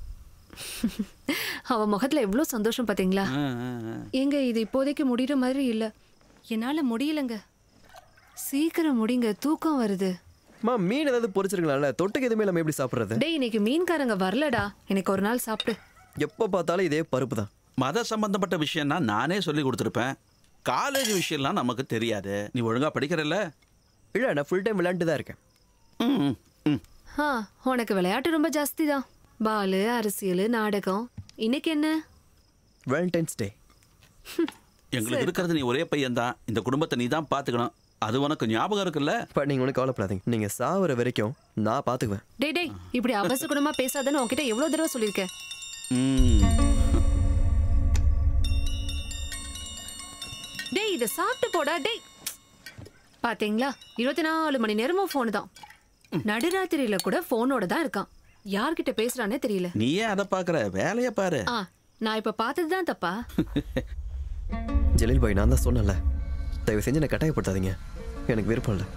அவ முகத்துல எவ்வளவு சந்தோஷம் பாத்தீங்களா
ஆ, ஆ, ஆ.
ஏங்க இது இப்போதைக்கு முடியற மாதிரி இல்ல என்னால முடியலங்க சீக்கிரம் முடிங்க தூக்கம் வருது
மா மீன் ஏதாவது பொரிச்சிருக்கலாம்ல தொட்டுக்கு எதுவுமே நம்ம எப்படி சாப்பிடுறது
டேய் இன்னைக்கு மீன்காரங்க வரலடா எனக்கு ஒரு நாள் சாப்பிடு
எப்போ பார்த்தாலும் இதே பருப்பு தான்
மத சம்பந்தப்பட்ட விஷயம்னா நானே சொல்லி கொடுத்துருப்பேன் காலேஜ் விஷயம்லாம் நமக்கு தெரியாது நீ ஒழுங்கா படிக்கிறல்ல
இல்லை நான் ஃபுல் டைம் விளையாண்டு தான் இருக்கேன்
ஆ உனக்கு விளையாட்டு ரொம்ப ஜாஸ்தி தான் பாலு அரசியல் நாடகம் இன்னைக்கு என்ன
வேலண்டைன்ஸ் டே
எங்களுக்கு இருக்கிறது நீ ஒரே பையன் தான் இந்த குடும்பத்தை நீ தான் பாத்துக்கணும் அது உனக்கு ஞாபகம் இருக்குல்ல
இப்போ நீங்கள் ஒன்றும் கவலைப்படாதீங்க நீங்கள் சாவர வரைக்கும் நான் பார்த்துக்குவேன்
டேய் டேய் இப்படி அவசகுணமா பேசாதன்னு உன்கிட்ட எவ்வளவு தடவை சொல்லியிருக்கேன் டேய் இத சாப்பிட்டு போடா டேய் பாத்தீங்களா இருபத்தி நாலு மணி நேரமும் ஃபோனு தான் நடுராத்திரியில கூட ஃபோனோட தான் இருக்கான் யார்கிட்ட பேசுறானே தெரியல
நீ ஏன் அதை பாக்குற வேலைய பாரு
ஆ நான் இப்ப பார்த்தது தான் தப்பா
ஜலீல் பாய் நான் தான் சொன்னேன்ல தயவு செஞ்சு என்னை கட்டாயப்படுத்தாதீங்க எனக்கு விருப்பம் இல்லை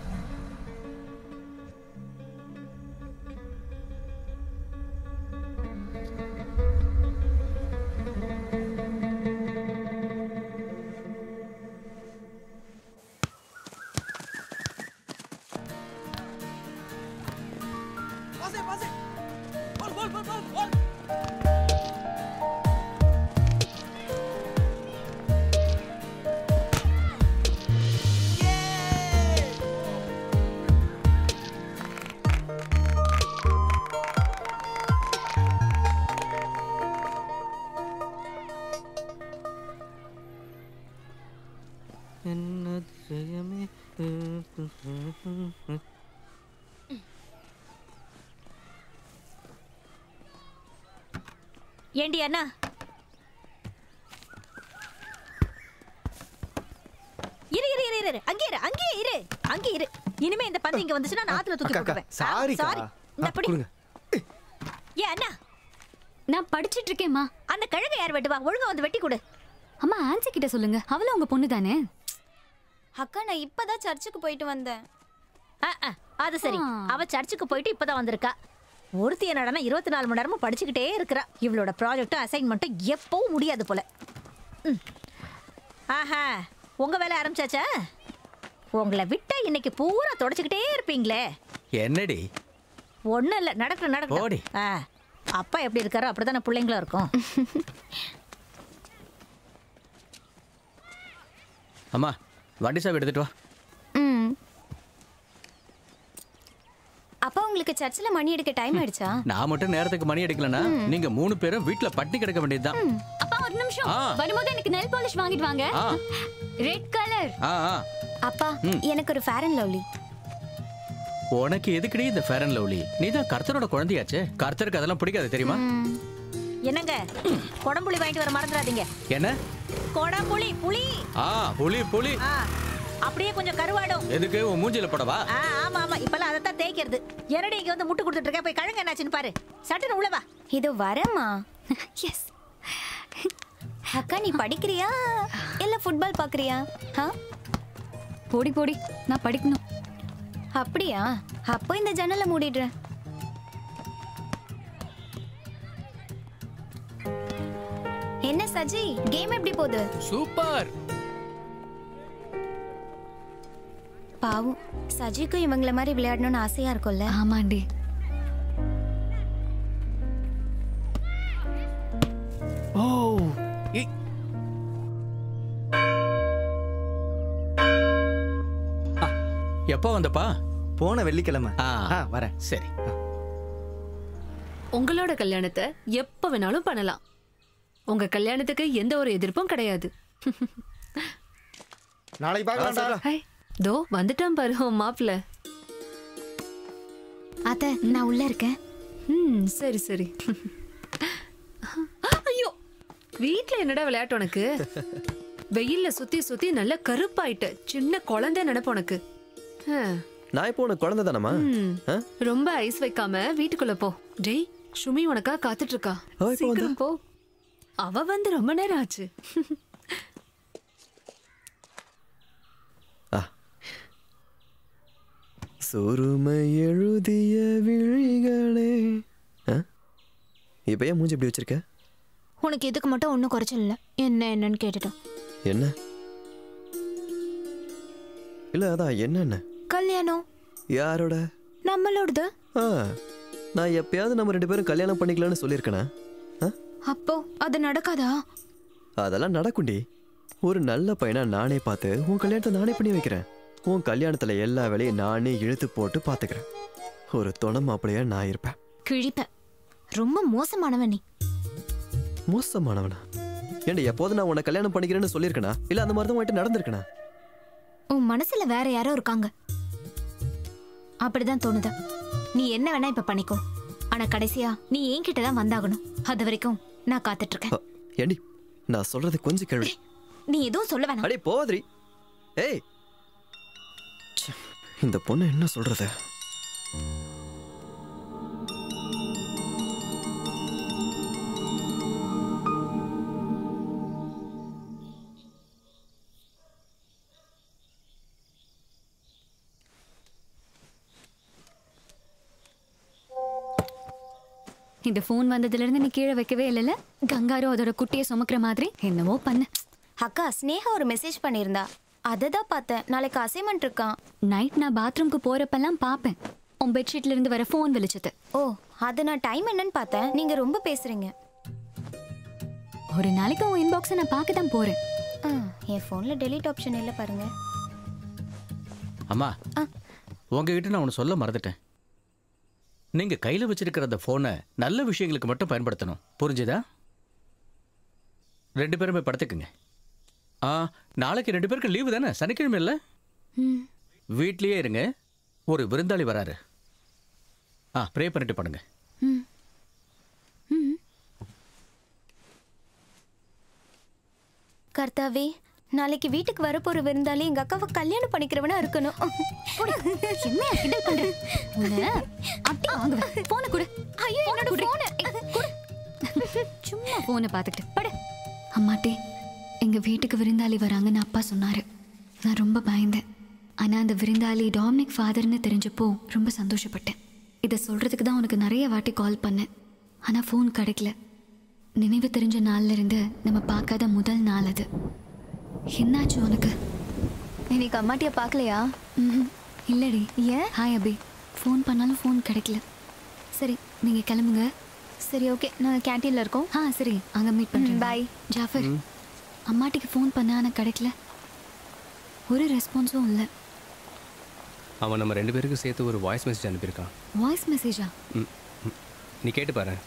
ஏண்டி அண்ணா
இரு இனிமே இந்த பந்து இங்க வந்துச்சுன்னா நான் ஆத்துல தூக்கி
அக்கா, அக்கா,
போட்டுருவேன்
சாரிக்கா.
சாரி இந்த படி
கொடுங்க.
ஏன் அண்ணா
நான் படிச்சிட்டு இருக்கேம்மா
அந்த கழுதை யார் வெட்டுவா ஒழுங்கா வந்து வெட்டி கொடு
அம்மா ஆன்சி கிட்ட சொல்லுங்க அவளும் உங்க பொண்ணு தானே
அக்கா நான் இப்பதான் சர்ச்சுக்கு போயிட்டு வந்தேன்
ஆ, ஆ, அது சரி அவ சர்ச்சுக்கு போயிட்டு இப்பதான் வந்திருக்கா ஒருத்தி என்னடனா இருபத்தி நாலு மணி நேரமும் படிச்சுக்கிட்டே இருக்கிறா இவளோட ப்ராஜெக்டும் அசைன்மெண்ட்டும் எப்பவும் முடியாது போல ம். ஆஹா உங்க வேலை ஆரம்பிச்சாச்சா உங்களை விட்டா இன்னைக்கு பூரா தொடச்சுக்கிட்டே இருப்பீங்களே
என்னடி
ஒண்ணும் இல்ல நடக்கட்டும்
போடி.
நடக்கட்டும் ஆ, அப்பா எப்படி இருக்காரோ அப்படிதானே பிள்ளைங்களும் இருக்கும்
அம்மா வண்டி சாவி எடுத்துட்டு வா
ம் அப்பா உங்களுக்கு சர்ச்சில் மணி எடுக்க டைம் ஆயிடுச்சா
நான் மட்டும் நேரத்துக்கு மணி எடுக்கலனா நீங்க மூணு பேரும் வீட்ல பட்டி கிடக்க வேண்டியதுதான்
அப்பா ஒரு நிமிஷம்
ஆ.
வரும்போது எனக்கு நெல் பாலிஷ் வாங்கிட்டு வாங்க
ஆ.
ரெட் கலர்
ஆ ஆ.
அப்பா
ம்.
எனக்கு ஒரு ஃபேர் அண்ட் லவ்லி
உனக்கு எதுக்குடி இந்த ஃபேர் அண்ட் லவ்லி நீ தான் கர்த்தரோட குழந்தையாச்சே கர்த்தருக்கு அதெல்லாம் பிடிக்காது தெரியுமா
என்னங்க குடம்புளி வாங்கிட்டு வர மறந்துடாதீங்க
என்ன
குடம்புளி புளி
ஆ புலி புலி
ஆ, அப்படியே கொஞ்சம் கருவாடும்
எதுக்கு உன் மூஞ்சில போடவா
ஆ, ஆமா ஆமா இப்பெல்லாம் அதைத்தான் தேய்க்கிறது என்னடி இங்க வந்து முட்டு கொடுத்துட்டு இருக்க போய் கழுங்க என்னாச்சுன்னு பாரு சட்டுன்னு உள்ள வா
இதோ வரேம்மா எஸ் அக்கா நீ படிக்கிறியா இல்ல ஃபுட்பால் பாக்குறியா ஆ
போடி போடி நான் படிக்கணும்
அப்படியா அப்போ இந்த ஜன்னலை மூடிடுறேன் என்ன சஜி கேம் எப்படி போகுது
சூப்பர்
பாவம் சஜிக்கும் இவங்கள மாதிரி விளையாடணும்னு ஆசையா இருக்கும்ல
ஆமாண்டி
ஓ எப்போ வந்தப்பா
போன வெள்ளிக்கிழமை
ஆ
வரேன்
சரி
உங்களோட கல்யாணத்தை எப்ப வேணாலும் பண்ணலாம் உங்க கல்யாணத்துக்கு எந்த ஒரு எதிர்ப்பும் கிடையாது
நாளைக்கு பார்க்கலாம்டா
ஹை, தோ வந்துட்டான் பாரு உன் மாப்பிள்ள
அத்தை நான் உள்ள இருக்கேன்
ம் சரி சரி ஐயோ வீட்ல என்னடா விளையாட்டு உனக்கு வெயில்ல சுத்தி சுத்தி நல்ல கருப்பாயிட்ட சின்ன குழந்தை நினைப்பு உனக்கு ஆ,
நான் இப்போ உனக்கு குழந்தை தானம்மா
ம். ரொம்ப ஐஸ் வைக்காம வீட்டுக்குள்ள போ டேய் சுமி உனக்கா காத்துட்டு இருக்கா
அவ எப்ப வந்தா?
சீக்கிரம் போ அவ வந்து ரொம்ப நேரம் ஆச்சு
சுருமை எழுதிய விழிகளே ஆ? இப்ப ஏன் மூஞ்சி இப்படி வச்சிருக்க
உனக்கு இதுக்கு மட்டும் ஒன்றும் குறைச்சல் இல்லை என்ன என்னன்னு கேட்டுட்டோம்
என்ன இல்ல அதான் என்னென்ன
கல்யாணம்
யாரோட
நம்மளோடது
ஆ நான் எப்பயாவது நம்ம ரெண்டு பேரும் கல்யாணம் பண்ணிக்கலாம்னு சொல்லியிருக்கேனா
அப்போ அது நடக்காதா
அதெல்லாம் நடக்கும்டி ஒரு நல்ல பையனா நானே பார்த்து உன் கல்யாணத்தை நானே பண்ணி வைக்கிறேன் உன் கல்யாணத்துல எல்லா வேலையும் நானே இழுத்து போட்டு பார்த்துக்கிறேன் ஒரு துணை மாப்பிள்ளையா நான் இருப்பேன்
கிழிப்ப ரொம்ப மோசமானவன் நீ
மோசமானவனா ஏன்டி எப்போது நான் உன்னை கல்யாணம் பண்ணிக்கிறேன்னு சொல்லியிருக்கேனா இல்ல அந்த மாதிரி தான் உன்கிட்ட நடந்திருக்கேனா
உன் மனசுல வேற யாரோ இருக்காங்க அப்படிதான் தோணுது நீ என்ன வேணா இப்ப பண்ணிக்கோ ஆனா கடைசியா நீ என்கிட்ட தான் வந்தாகணும் அது வரைக்கும் நான் காத்துட்டு இருக்கேன்
ஏண்டி நான் சொல்றது கொஞ்சம் கேள்வி
நீ எதுவும் சொல்ல வேணாம்
அடே போதிரி ஏய் ச்சே, இந்த பொண்ணு என்ன சொல்றது
இந்த ஃபோன் வந்ததுல இருந்து நீ கீழே வைக்கவே இல்லைல்ல கங்காரும் அதோட குட்டியை சுமக்கிற மாதிரி என்னவோ பண்ணு
அக்கா ஸ்னேகா ஒரு மெசேஜ் பண்ணியிருந்தா அதை தான் பார்த்தேன் நாளைக்கு அசைன்மெண்ட் இருக்கான்
நைட் நான் பாத்ரூம்க்கு போறப்பெல்லாம் பார்ப்பேன் உன் பெட்ஷீட்ல இருந்து வர ஃபோன் வெளிச்சது
ஓ அது நான் டைம் என்னன்னு பார்த்தேன் நீங்க ரொம்ப பேசுறீங்க
ஒரு நாளைக்கு உன் இன்பாக்ஸை நான் பார்க்க தான் போறேன்
ஆ, என் ஃபோன்ல டெலீட் ஆப்ஷன் இல்லை பாருங்க
அம்மா உங்ககிட்ட நான் ஒன்று சொல்ல மறந்துட்டேன் நீங்க கையில வச்சிருக்கிற அந்த போனை நல்ல விஷயங்களுக்கு மட்டும் பயன்படுத்தணும் புரிஞ்சுதா ரெண்டு பேருமே படுத்துக்குங்க ஆ நாளைக்கு ரெண்டு பேருக்கு லீவு தானே சனிக்கிழமை இல்லை வீட்லயே இருங்க ஒரு விருந்தாளி வராரு ஆ ப்ரே பண்ணிட்டு பண்ணுங்க
கர்த்தாவே நாளைக்கு வீட்டுக்கு வரப்போற விருந்தாளி எங்க அக்காவை கல்யாணம் பண்ணிக்கிறவனா இருக்கணும்
என்ன கிண்டல் பண்ற உன்னை அட்டி வாங்குவேன் போனை கொடு
ஐயோ என்னோட போன
சும்மா போனை பார்த்துக்கிட்டு படு அம்மாட்டி எங்க வீட்டுக்கு விருந்தாளி வராங்கன்னு அப்பா சொன்னாரு நான் ரொம்ப பயந்தேன் ஆனா அந்த விருந்தாளி டாமினிக் ஃபாதர்னு தெரிஞ்சப்போ ரொம்ப சந்தோஷப்பட்டேன் இதை சொல்றதுக்கு தான் உனக்கு நிறைய வாட்டி கால் பண்ணேன் ஆனா ஃபோன் கிடைக்கல நினைவு தெரிஞ்ச நாள்ல இருந்து நம்ம பார்க்காத முதல் நாள் அது என்னாச்சு உனக்கு
இன்னைக்கு அம்மாட்டிய பார்க்கலையா
ம்ஹும். இல்லடி ஏன் ஹாய் அபி ஃபோன் பண்ணாலும் ஃபோன் கிடைக்கல சரி நீங்க கிளம்புங்க
சரி ஓகே நான் கேண்டீன்ல இருக்கோம்
ஆ சரி அங்க மீட் பண்றேன்
பாய்
ஜாஃபர் அம்மாட்டிக்கு ஃபோன் பண்ண ஆனா கிடைக்கல ஒரு ரெஸ்பான்ஸும் இல்லை
அவன் நம்ம ரெண்டு பேருக்கு சேர்த்து ஒரு வாய்ஸ் மெசேஜ் அனுப்பியிருக்கான்
வாய்ஸ் மெசேஜா
ம், ம். நீ கேட்டு பாரு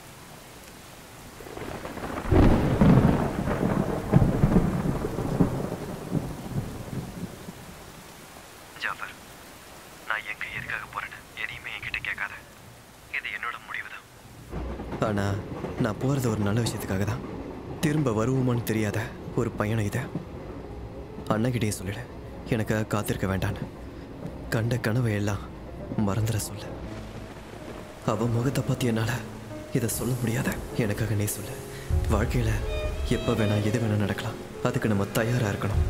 ஜாஃபர் நான் எங்க எதுக்காக போறேன்னு எதையுமே என்கிட்ட கேட்காத இது என்னோட முடிவு தான் ஆனா நான் போறது ஒரு நல்ல விஷயத்துக்காக தான் திரும்ப வருவோமான்னு தெரியாத ஒரு பையனை இதை அண்ணகிட்டே சொல்லிடு எனக்கு காத்திருக்க வேண்டான்னு கண்ட கனவை எல்லாம் மறந்துட சொல்லு அவ முகத்தை பத்தி என்னால இதை சொல்ல முடியாத எனக்காக நீ சொல்லு வாழ்க்கையில எப்ப வேணா எது வேணா நடக்கலாம் அதுக்கு நம்ம தயாரா இருக்கணும்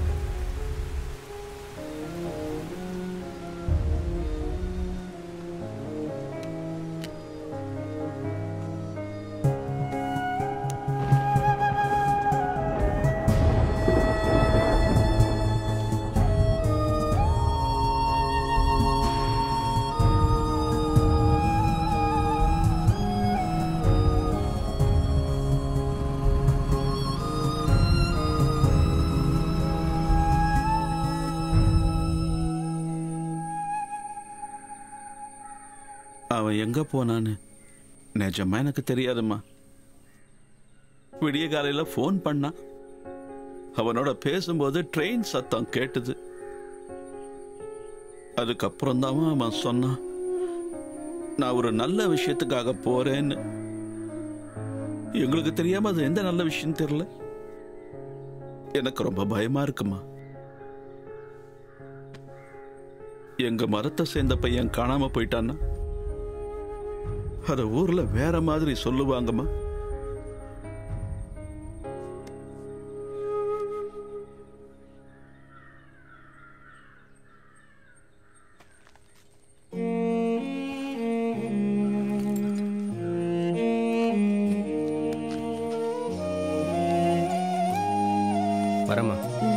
அவன் எங்க போனான்னு நிஜமா எனக்கு தெரியாதும்மா விடிய காலையில ஃபோன் பண்ணான் அவனோட பேசும்போது ட்ரெயின் சத்தம் கேட்டுது அதுக்கப்புறம் தான் அவன் சொன்னான் நான் ஒரு நல்ல விஷயத்துக்காக போறேன்னு எங்களுக்கு தெரியாம அது எந்த நல்ல விஷயம் தெரியல எனக்கு ரொம்ப பயமா இருக்குமா எங்க மரத்தை சேர்ந்த பையன் காணாம போயிட்டான்னா அத ஊர்ல வேற மாதிரி சொல்லுவாங்கம்மா
வரமா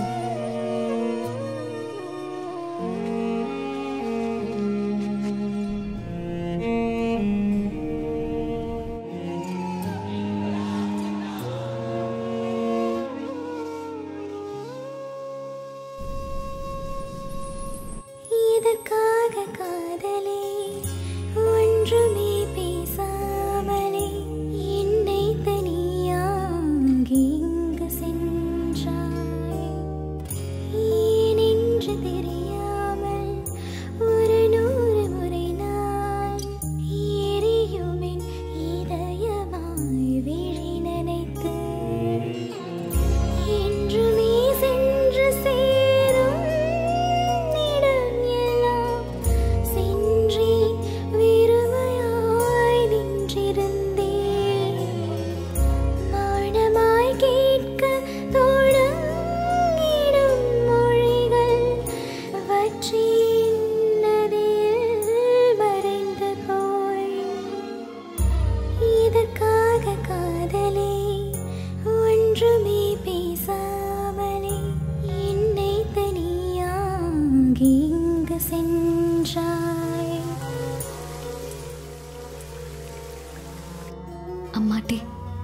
இதற்காக காதலே ஒன்றுமே பேசாமலே என்னை தனியாங்கி இங்கு சென்றாய் ஏனென்று தெரியாமல் ஒரு நூறு முறை நான் எரியுமென் இதயமாய் விழி நினைத்து என்றுமே சென்று சேரும் இடம் எல்லாம் சென்றேன் வெறுமையாய் நின்றிருந்தேன் மௌனமாய் கேட்க தொடங்கிடும் மொழிகள் வற்றின் நதியில் மறைந்து போய் இதற்காக காதலே ஒன்றுமே பேசாமலே என்னை தனியாங்கி இங்கு சென்றாய்
அம்மாட்டி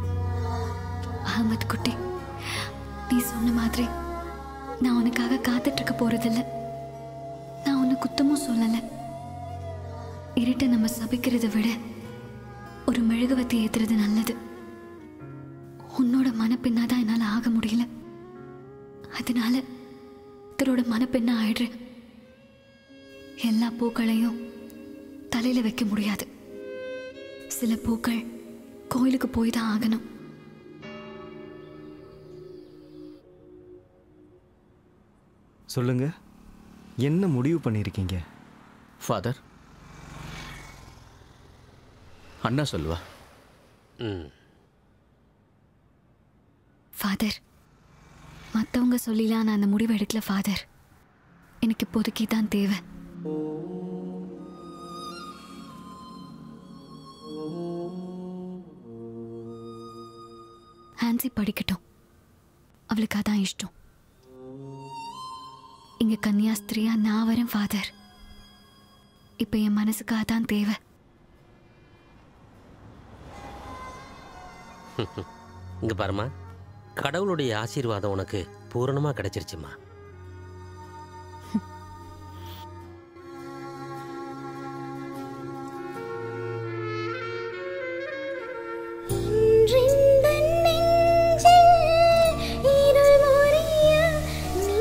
அகமத் குட்டி நீ சொன்ன மாதிரி நான் உனக்காக காத்துட்டு இருக்க போறதில்ல நான் உன்னை குத்தமும் சொல்லல இருட்டை நம்ம சபிக்கிறதை விட ஒரு மெழுகுவத்தி ஏத்துறது நல்லது உன்னோட மனப்பெண்ணா தான் என்னால ஆக முடியல அதனால ஒருத்தரோட மனப்பெண்ணா ஆயிடுறேன் எல்லா பூக்களையும் தலையில வைக்க முடியாது சில பூக்கள் கோயிலுக்கு போய் தான் ஆகணும்
சொல்லுங்க என்ன முடிவு பண்ணியிருக்கீங்க
ஃபாதர் அண்ணா சொல்லுவா
ம்
ஃபாதர் மற்றவங்க சொல்லிலாம் நான் அந்த முடிவை எடுக்கல ஃபாதர் எனக்கு இப்போதைக்கு தான் தேவை ஹான்சி படிக்கட்டும் அவளுக்கு அதான் இஷ்டம் இங்க கன்னியாஸ்திரியா நான் வரேன் ஃபாதர் இப்போ என் மனசுக்கு அதான் தேவை
இங்க பாருமா கடவுளுடைய ஆசீர்வாதம் உனக்கு பூரணமா கிடைச்சிருச்சுமா
இன்றிந்த நெஞ்சில் இருள் முறிய நீ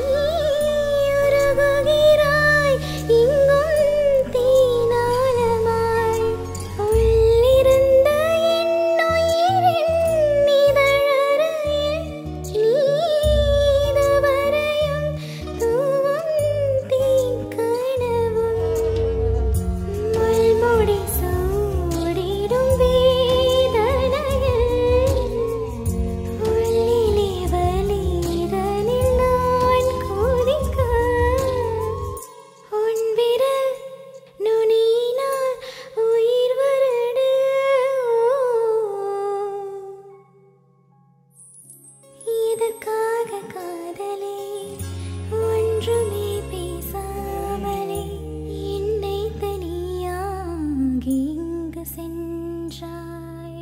உருகுகிறாய் இங்கும் தீனாளமாய் உள்ளிருந்த என் உயிரின் இதழறையில் நீதவரையும் தூவும் தீக்கனவும் முள்முடி சூடிடும் வேதனையில் உள்ளிலே வலிதனில் நான் கொதிக்க உன் விரல் நுனியினால் உயிர் வருடு இதற்காக காதலே ஒன்றுமே பேசாமலே என்னை தனியாகி இங்கு சென்றாய்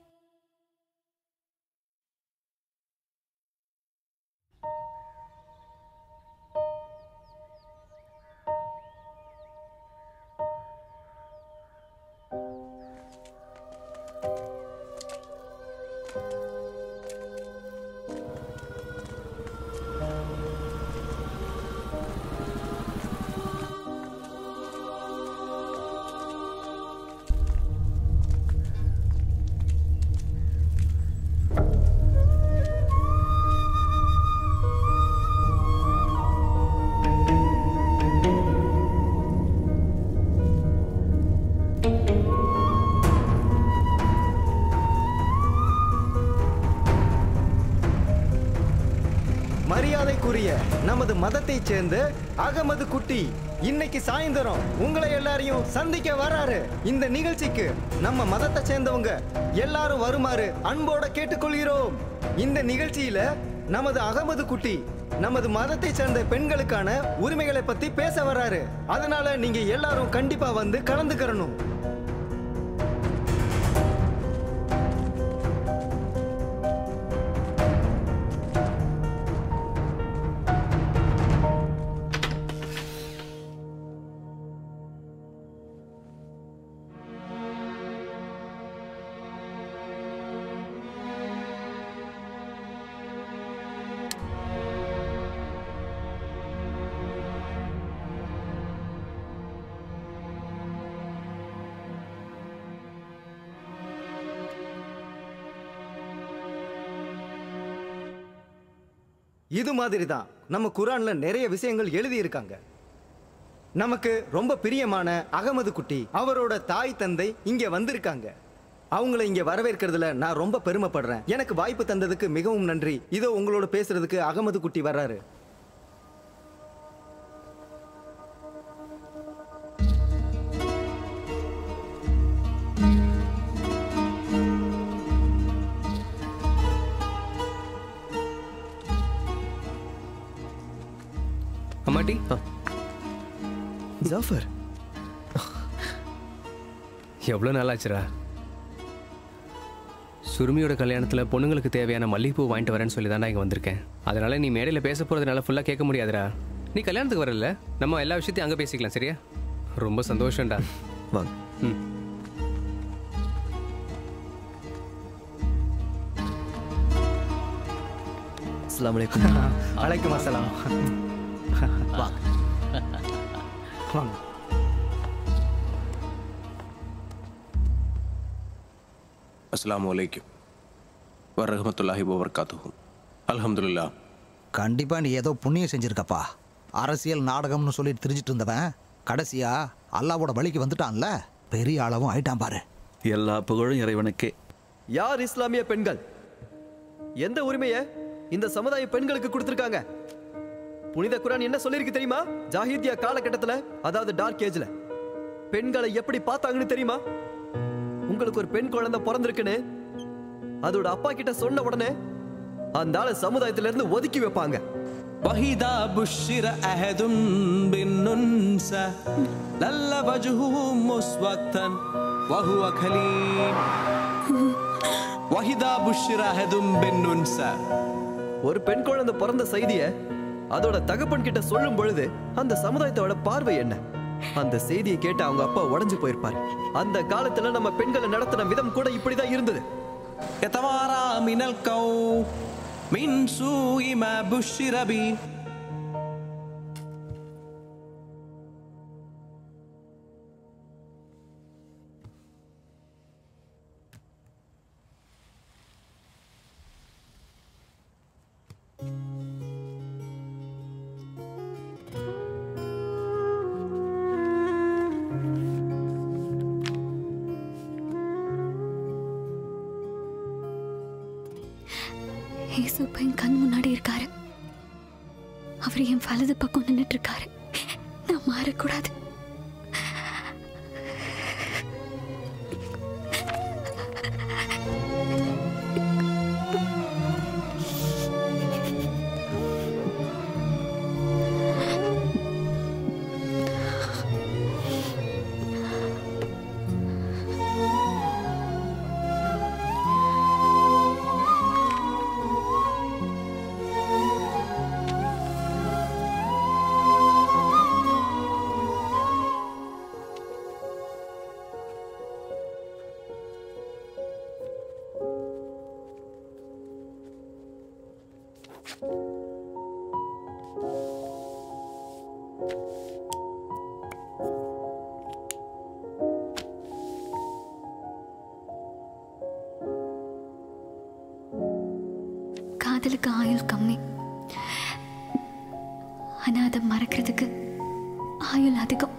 மரியாதைக்குரிய நமது மதத்தைச் சேர்ந்த அகமது குட்டி இன்னைக்கு சாயந்தரம் உங்களை எல்லாரையும் சந்திக்க வராரு இந்த நிகழ்ச்சிக்கு நம்ம மதத்தை சேர்ந்தவங்க எல்லாரும் வருமாறு அன்போட கேட்டுக்கொள்கிறோம் இந்த நிகழ்ச்சியில நமது அகமது குட்டி நமது மதத்தை சேர்ந்த பெண்களுக்கான உரிமைகளை பத்தி பேச வராரு அதனால நீங்க எல்லாரும் கண்டிப்பா வந்து கலந்துக்கிறணும் இது மாதிரி தான் நம்ம குரான்ல நிறைய விஷயங்கள் எழுதி இருக்காங்க நமக்கு ரொம்ப பிரியமான அகமது குட்டி அவரோட தாய் தந்தை இங்க வந்திருக்காங்க அவங்கள இங்க வரவேற்கிறதுல நான் ரொம்ப பெருமைப்படுறேன் எனக்கு வாய்ப்பு தந்ததுக்கு மிகவும் நன்றி இதோ உங்களோட பேசுறதுக்கு அகமது குட்டி வர்றாரு
அம்மாட்டி
ஜாஃபர்
எவ்வளோ நாளாச்சுடா சுருமியோட கல்யாணத்தில் பொண்ணுங்களுக்கு தேவையான மல்லிகைப்பூ வாங்கிட்டு வரேன்னு சொல்லி தான்டா இங்கே வந்திருக்கேன் அதனால நீ மேடையில் பேச போகிறதுனால ஃபுல்லாக கேட்க முடியாதுடா நீ கல்யாணத்துக்கு வரல நம்ம எல்லா விஷயத்தையும் அங்கே பேசிக்கலாம் சரியா ரொம்ப சந்தோஷம்டா
வாங்க
ம்
அஸ்லாம் வலைக்கும்
அலைக்கும் அஸ்ஸலாம்
வாங்க
வாங்க
அஸ்ஸலாமு அலைக்கும் வரஹமத்துல்லாஹி வபர்காத்துஹு அல்ஹம்துலில்லாஹ்
கண்டிப்பா நீ ஏதோ புண்ணியம் செஞ்சிருக்கப்பா அரசியல் நாடகம்னு சொல்லிட்டு திரிஞ்சிட்டு இருந்தவன் கடைசியா அல்லாவோட வழிக்கு வந்துட்டான்ல பெரிய அளவும் ஆயிட்டான் பாரு
எல்லா புகழும் இறைவனுக்கே
யார் இஸ்லாமிய பெண்கள் எந்த உரிமையை இந்த சமுதாய பெண்களுக்கு கொடுத்திருக்காங்க புனித குரான் என்ன சொல்லிருக்கு தெரியுமா ஜாஹித்யா காலகட்டத்துல அதாவது டார்க் ஏஜ்ல பெண்களை எப்படி பார்த்தாங்கன்னு தெரியுமா உங்களுக்கு ஒரு பெண் குழந்தை பிறந்திருக்குன்னு அதோட அப்பா கிட்ட சொன்ன உடனே அந்த ஆளை சமுதாயத்துல இருந்து ஒதுக்கி வைப்பாங்க
وإذا بشر أحدهم بالأنثى ظل وجهه مسودا وهو كليم وإذا بشر أحدهم بالأنثى
ஒரு பெண் குழந்தை பிறந்த செய்திய அதோட தகப்பன் கிட்ட சொல்லும் பொழுது அந்த சமுதாயத்தோட பார்வை என்ன அந்த செய்தியை கேட்டு அவங்க அப்பா உடைஞ்சு போயிருப்பாரு அந்த காலத்துல நம்ம பெண்களை நடத்தின விதம் கூட இப்படிதான் இருந்தது
يتوارى من القوم من سوء ما بشر به
ஏசு இப்ப என் கண் முன்னாடி இருக்காரு அவர் என் வலது பக்கம் நின்னுட்டு இருக்காரு நான் மாறக்கூடாது காதலுக்கு ஆயுள் கம்மி ஆனா அதை மறக்கிறதுக்கு ஆயுள் அதிகம்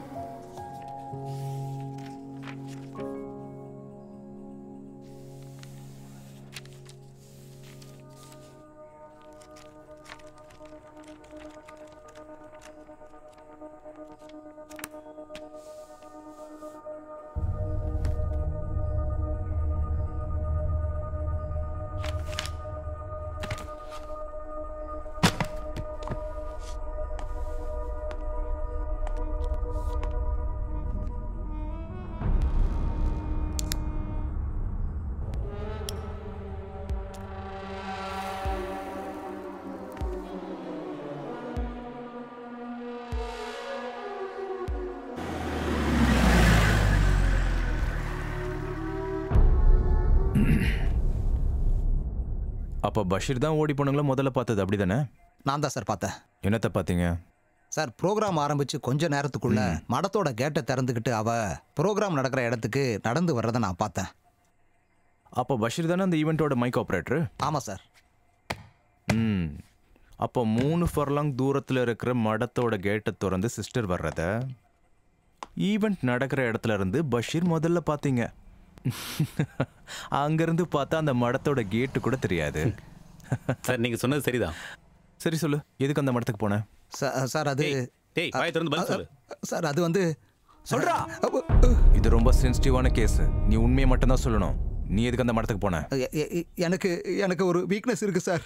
அப்போ பஷீர் தான் ஓடி போனவங்கள முதல்ல பார்த்தது அப்படிதானே
நான் தான் சார் பார்த்தேன்
என்னத்தை பார்த்தீங்க
சார் ப்ரோக்ராம் ஆரம்பிச்சு கொஞ்ச நேரத்துக்குள்ள மடத்தோட கேட்டை திறந்துக்கிட்டு அவ ப்ரோக்ராம் நடக்கிற இடத்துக்கு நடந்து வர்றதை நான் பார்த்தேன்
அப்போ பஷீர் தானே அந்த ஈவெண்ட்டோட மைக் ஆப்ரேட்டர்
ஆமாம் சார்
ம் அப்போ மூணு ஃபர்லாங் தூரத்தில் இருக்கிற மடத்தோட கேட்டை திறந்து சிஸ்டர் வர்றத ஈவெண்ட் நடக்கிற இடத்துல இருந்து பஷீர் முதல்ல பார்த்தீங்க அங்கேருந்து பார்த்தா அந்த மடத்தோட கேட்டு கூட தெரியாது
சார் நீங்கள் சொன்னது சரிதான்
சரி சொல்லு எதுக்கு அந்த மடத்துக்கு போனேன்
சார் அது
டேய் வாயை திறந்து பதில் சொல்லு
சார் அது வந்து சொல்றா
இது ரொம்ப சென்சிட்டிவான கேஸ் நீ உண்மையை மட்டும்தான் சொல்லணும் நீ எதுக்கு அந்த மடத்துக்கு போன
எ- எ- எ- எனக்கு எனக்கு ஒரு வீக்னஸ் இருக்கு சார்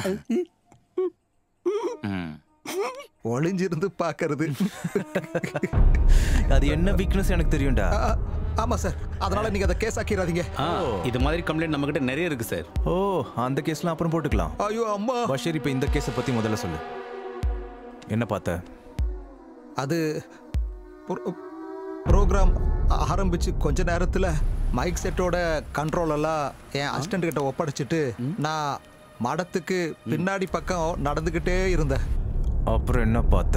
ஒளிஞ்சிருந்து பார்க்கறது
அது என்ன வீக்னஸ் எனக்கு தெரியும்டா
ஆ, ஆமா சார் அதனால நீங்க அதை கேஸ் ஆக்கிடாதீங்க
ஆ இது மாதிரி கம்ப்ளைண்ட் நம்மகிட்ட நிறைய இருக்கு சார்
ஓ அந்த கேஸ்லாம் அப்புறம் போட்டுக்கலாம்
ஐயோ அம்மா
பஷீர் இப்போ இந்த கேஸை பற்றி முதல்ல சொல்லு என்ன பார்த்த
அது ப்ரோக்ராம் ஆரம்பிச்சு கொஞ்ச நேரத்தில் மைக் செட்டோட கண்ட்ரோல் எல்லாம் என் அசிஸ்டன்ட் கிட்ட ஒப்படைச்சிட்டு நான் மடத்துக்கு பின்னாடி பக்கம் நடந்துக்கிட்டே இருந்தேன்
அப்புறம் என்ன பார்த்த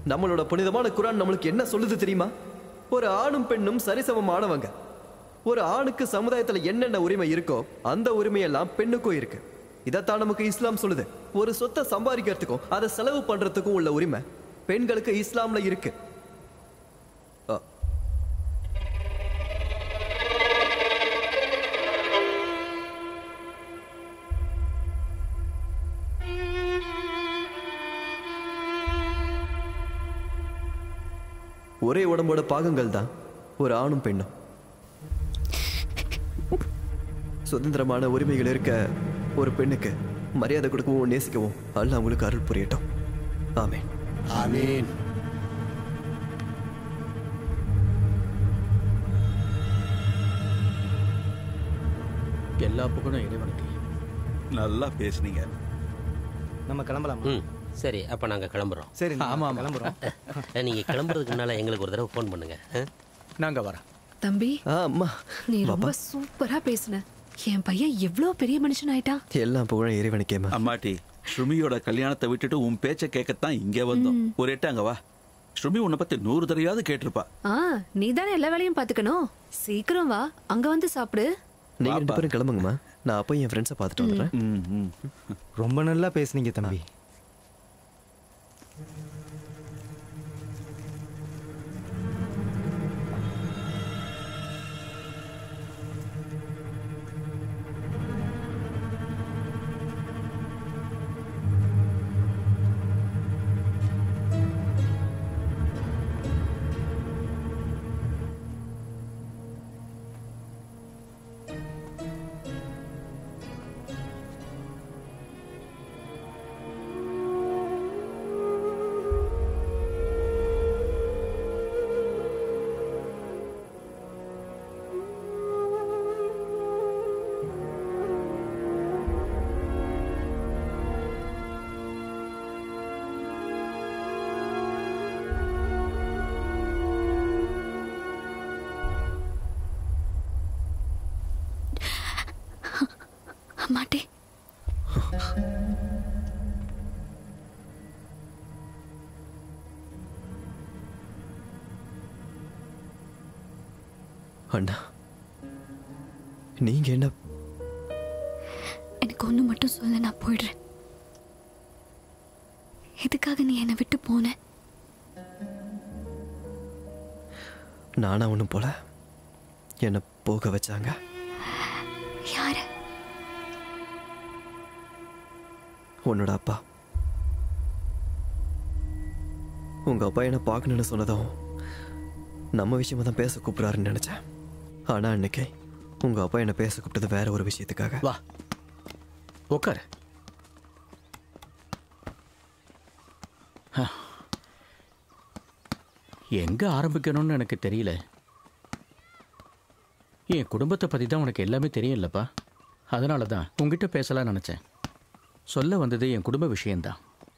நம்மளோட புனிதமான குரான் நம்மளுக்கு என்ன சொல்லுது தெரியுமா ஒரு ஆணும் பெண்ணும் சரிசமமானவங்க ஒரு ஆணுக்கு சமுதாயத்துல என்னென்ன உரிமை இருக்கோ அந்த உரிமையெல்லாம் பெண்ணுக்கும் இருக்கு இதைத்தான் நமக்கு இஸ்லாம் சொல்லுது ஒரு சொத்தை சம்பாதிக்கிறதுக்கும் அதை செலவு பண்றதுக்கும் உள்ள உரிமை பெண்களுக்கு இஸ்லாம்ல இருக்கு அ, ஒரே உடம்போட பாகங்கள் தான் ஒரு ஆணும் பெண்ணும் சுதந்திரமான உரிமைகள் இருக்க ஒரு பெண்ணுக்கு மரியாதை கொடுக்கவும் நேசிக்கவும் அல்லாஹ் அவங்களுக்கு அருள் புரியட்டும் ஆமென்
ஆமீன்
எல்லா புகழும் இறைவனுக்கு
நல்லா பேசுனீங்க
நம்ம கிளம்பலாம்
ம் சரி அப்போ நாங்கள் கிளம்புறோம்
சரி ஆமா கிளம்புறோம்
நீங்கள் கிளம்புறதுக்கு முன்னால் எங்களுக்கு ஒரு தடவை ஃபோன் பண்ணுங்க ஆ?
நாங்க வரோம்
தம்பி
அம்மா
நீ ரொம்ப சூப்பரா பேசுன என் பையன் எவ்வளவு பெரிய மனுஷன் ஆயிட்டான்
எல்லாம் புகழும் இறைவனுக்கேமா
அம்மாட்டி ஸ்ருமியோட கல்யாணத்தை விட்டுட்டு உன் பேச்சை கேட்கத்தான் இங்க வந்தோம்
ம்.
ஒரு எட்டு அங்க வா ஸ்ருமி உன்னை பத்தி நூறு தடவையாவது கேட்டிருப்பா
ஆ நீ தானே எல்லா வேலையும் பாத்துக்கணும் சீக்கிரம் வா அங்க வந்து சாப்பிடு
நீங்க ரெண்டு பேரும் கிளம்புங்கம்மா நான் அப்போ என் ஃப்ரெண்ட்ஸை பார்த்துட்டு வந்துடுறேன்
ரொம்ப நல்லா பேசுனீங்க தம்பி
அம்மாட்டே
அண்ணா நீங்க என்ன
எனக்கு ஒன்று மட்டும் சொல்ல நான் போயிடுறேன் எதுக்காக நீ என்னை விட்டு போன
நானா ஒன்றும் போல என்னை போக வச்சாங்க
யாரு
உன்னோட அப்பா உங்க அப்பா என்ன பார்க்கணும்னு சொன்னதும் நம்ம விஷயமா தான் பேச கூப்பிடுறாருன்னு நினைச்சேன் ஆனா அன்னைக்கு உங்க அப்பா என்ன பேச கூப்பிட்டது வேற ஒரு விஷயத்துக்காக
வா உட்காரு ஹ. எங்க ஆரம்பிக்கணும்னு எனக்கு தெரியல என் குடும்பத்தை பத்தி தான் உனக்கு எல்லாமே தெரியும்லப்பா அதனால தான் உங்ககிட்ட பேசலாம்னு நினைச்சேன் சொல்ல வந்தது என் குடும்ப விஷயம்தான்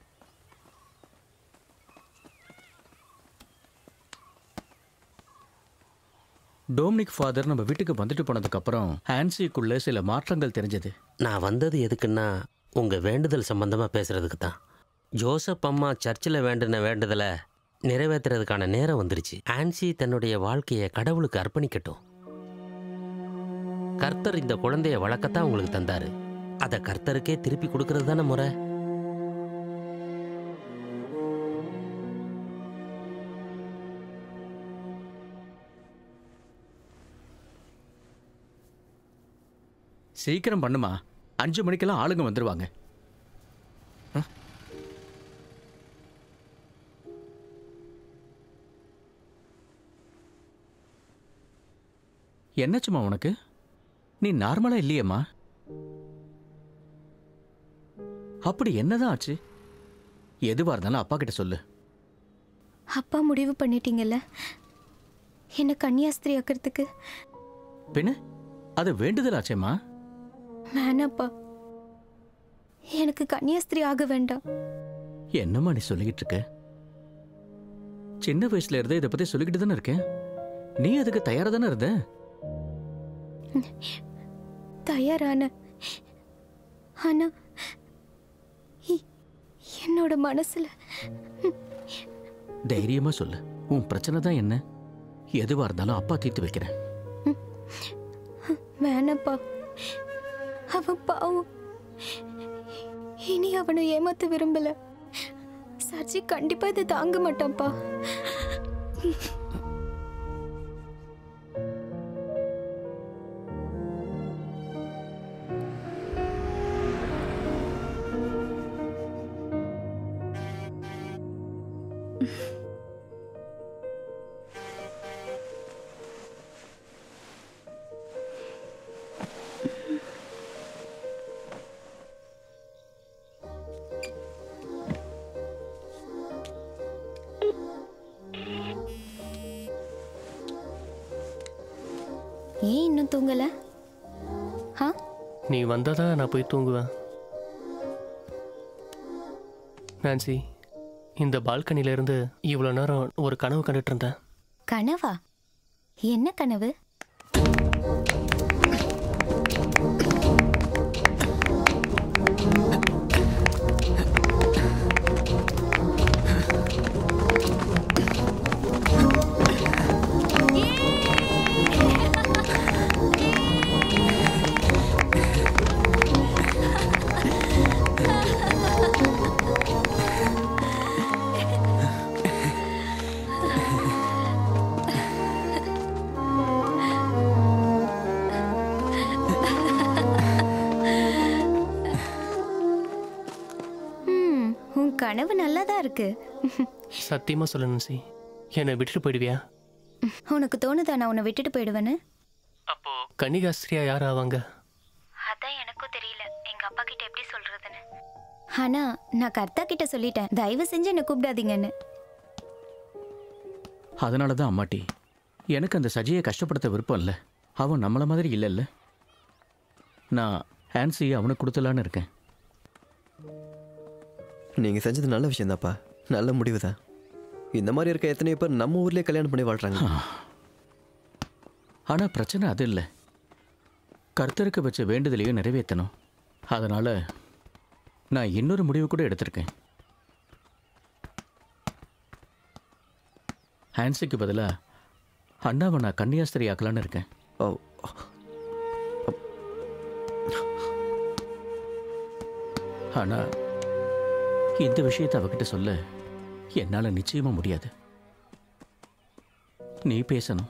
டோம்னிக் ஃபாதர் நம்ம வீட்டுக்கு வந்துட்டு போனதுக்கப்புறம் ஹான்சிக்குள்ள சில மாற்றங்கள் தெரிஞ்சது
நான் வந்தது எதுக்குன்னா உங்கள் வேண்டுதல் சம்பந்தமாக பேசுறதுக்கு தான் ஜோசப் அம்மா சர்ச்சில் வேண்டின வேண்டுதலை நிறைவேற்றுறதுக்கான நேரம் வந்துருச்சு ஆன்சி தன்னுடைய வாழ்க்கையை கடவுளுக்கு அர்ப்பணிக்கட்டும் கர்த்தர் இந்த குழந்தைய வளர்க்கத்தான் உங்களுக்கு தந்தாரு அதை கர்த்தருக்கே திருப்பி கொடுக்கறது தானே முறை
சீக்கிரம் பண்ணுமா அஞ்சு மணிக்கெல்லாம் ஆளுங்க வந்துருவாங்க அஹ்? என்னாச்சும்மா உனக்கு நீ நார்மலா இல்லையேம்மா அப்படி என்னதான் ஆச்சு எதுவா இருந்தாலும் அப்பா கிட்ட சொல்லு
அப்பா முடிவு பண்ணிட்டீங்கல்ல என்ன கன்னியாஸ்திரி ஆக்கிறதுக்கு
பின்ன அது வேண்டுதல் ஆச்சேம்மா
வேணாப்பா எனக்கு கன்னியாஸ்திரி ஆக வேண்டாம்
என்னம்மா நீ சொல்லிக்கிட்டு இருக்க சின்ன வயசுல இருந்தே இதை பத்தி சொல்லிக்கிட்டு தானே இருக்கேன் நீ அதுக்கு தயாரா தானே இருந்த
தயாரான ஆனா இ- என்னோட மனசுல
தைரியமா சொல்லு உன் பிரச்சனை தான் என்ன எதுவா இருந்தாலும் அப்பா தீர்த்து வைக்கிறேன்
வேணப்பா அவன் பாவம் இனி அவனை ஏமாத்த விரும்பல சர்ஜி கண்டிப்பா இதை தாங்க மாட்டான்ப்பா ஏன் இன்னும் தூங்கல ஆ
நீ வந்தாதான் நான் போய் தூங்குவேன் நான்சி இந்த பால்கனில இருந்து இவ்வளோ நேரம் ஒரு கனவு கண்டுட்டு இருந்தேன்
கனவா என்ன கனவு ம் உன் கனவு நல்லா தான் இருக்கு
சத்தியமா சொல்லு நான்சி என்னை விட்டுட்டு போயிடுவியா
உனக்கு தோணுதா நான் உன்னை விட்டுட்டு போயிடுவேன்னு
கன்னிகாஸ்திரியா யார் ஆவாங்க
அதான் எனக்கும் தெரியல எங்க அப்பா கிட்ட எப்படி சொல்றதுன்னு ஆனா நான் கர்த்தா கிட்ட சொல்லிட்டேன் தயவு செஞ்சு என்ன கூப்பிடாதீங்கன்னு
அதனால தான் அம்மாட்டி எனக்கு அந்த சஜியை கஷ்டப்படுத்த விருப்பம் இல்லை அவன் நம்மள மாதிரி இல்லைல்ல நான் ஹான்சி அவனுக்கு கொடுத்தலான்னு இருக்கேன்
நீங்க செஞ்சது நல்ல விஷயம்தாப்பா நல்ல முடிவு தான் இந்த மாதிரி இருக்க எத்தனையோ பேர் நம்ம ஊர்லயே கல்யாணம் பண்ணி வாழ்றாங்க
ஆனா பிரச்சனை அது இல்லை கர்த்தருக்கு வச்ச வேண்டுதலையும் நிறைவேற்றணும் அதனால நான் இன்னொரு முடிவு கூட எடுத்திருக்கேன் ஹான்சிக்கு பதிலா அண்ணாவை நான் கன்னியாஸ்திரி ஆக்கலான்னு இருக்கேன்
ஓ
ஆனா இந்த விஷயத்தை அவகிட்ட சொல்ல என்னால நிச்சயமா முடியாது நீ பேசணும்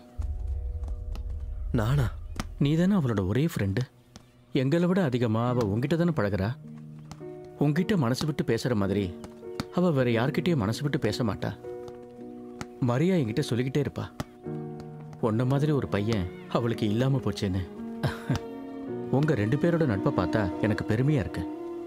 நானா
நீ தானே அவளோட ஒரே ஃப்ரெண்டு எங்களை விட அதிகமாக அவள் உங்ககிட்ட தானே பழகுறா உங்ககிட்ட மனசு விட்டு பேசுகிற மாதிரி அவள் வேற யார்கிட்டயும் மனசு விட்டு பேச மாட்டா மரியா என்கிட்ட சொல்லிக்கிட்டே இருப்பா உன்ன மாதிரி ஒரு பையன் அவளுக்கு இல்லாமல் போச்சேன்னு உங்கள் ரெண்டு பேரோட நட்பை பார்த்தா எனக்கு பெருமையாக இருக்கு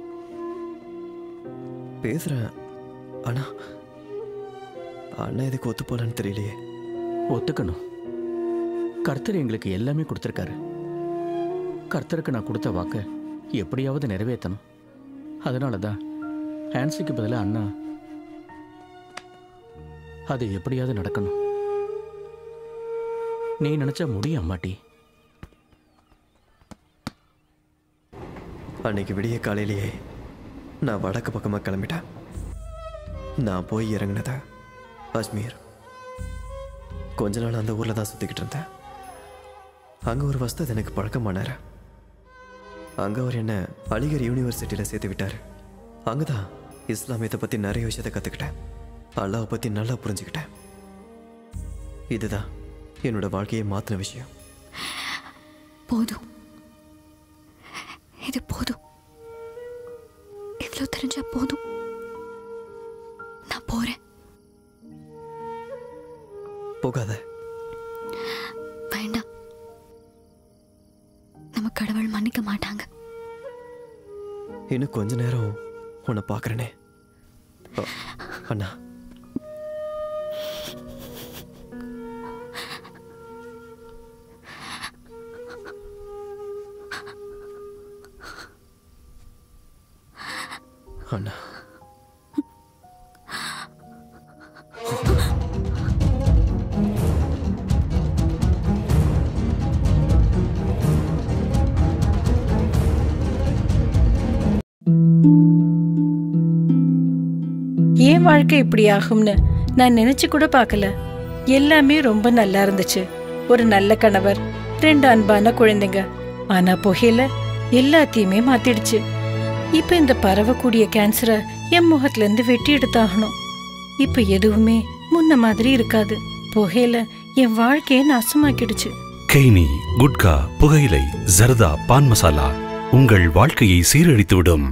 பேசுறேன் ஆனா அண்ணா இதுக்கு ஒத்து போலன்னு தெரியலையே
ஒத்துக்கணும் கர்த்தர் எங்களுக்கு எல்லாமே கொடுத்துருக்காரு கர்த்தருக்கு நான் கொடுத்த வாக்கை எப்படியாவது நிறைவேற்றணும் அதனால தான் ஹான்சிக்கு பதிலாக அண்ணா அது எப்படியாவது நடக்கணும் நீ நினைச்சா முடியும் அம்மாட்டி
அன்னைக்கு விடிய காலையிலேயே நான் வடக்கு பக்கமாக கிளம்பிட்டேன் நான் போய் இறங்கினத அஜ்மீர் கொஞ்ச நாள் அந்த ஊரில் தான் சுற்றிக்கிட்டு இருந்தேன் அங்கே ஒரு வஸ்தது எனக்கு பழக்கமானார் அங்கே அவர் என்ன அலிகர் யூனிவர்சிட்டியில் சேர்த்து விட்டார் அங்கே தான் இஸ்லாமியத்தை பற்றி நிறைய விஷயத்தை கற்றுக்கிட்டேன் அல்லாவை பற்றி நல்லா புரிஞ்சுக்கிட்டேன் இதுதான் என்னோட வாழ்க்கையை மாற்றின விஷயம்
போதும் இது போதும் இவ்வளோ தெரிஞ்சா போதும் நான் போறேன்
போகாத
வேண்டாம் நம்ம கடவுள் மன்னிக்க மாட்டாங்க
இன்னும் கொஞ்ச நேரம் உன்னை பார்க்குறேனே அ- அண்ணா அண்ணா
ஏன் வாழ்க்கை இப்படி ஆகும்னு நான் நினைச்சு கூட பார்க்கல எல்லாமே ரொம்ப நல்லா இருந்துச்சு ஒரு நல்ல கணவர் ரெண்டு அன்பான குழந்தைங்க ஆனா புகையில எல்லாத்தையுமே மாத்திடுச்சு இப்ப இந்த பரவக்கூடிய கேன்சரை என் முகத்துல இருந்து வெட்டி எடுத்தாகணும் இப்ப எதுவுமே முன்ன மாதிரி இருக்காது புகையில என் வாழ்க்கையை நாசமாக்கிடுச்சு
கெய்னி குட்கா புகையிலை ஜர்தா பான் மசாலா உங்கள் வாழ்க்கையை சீரழித்துவிடும்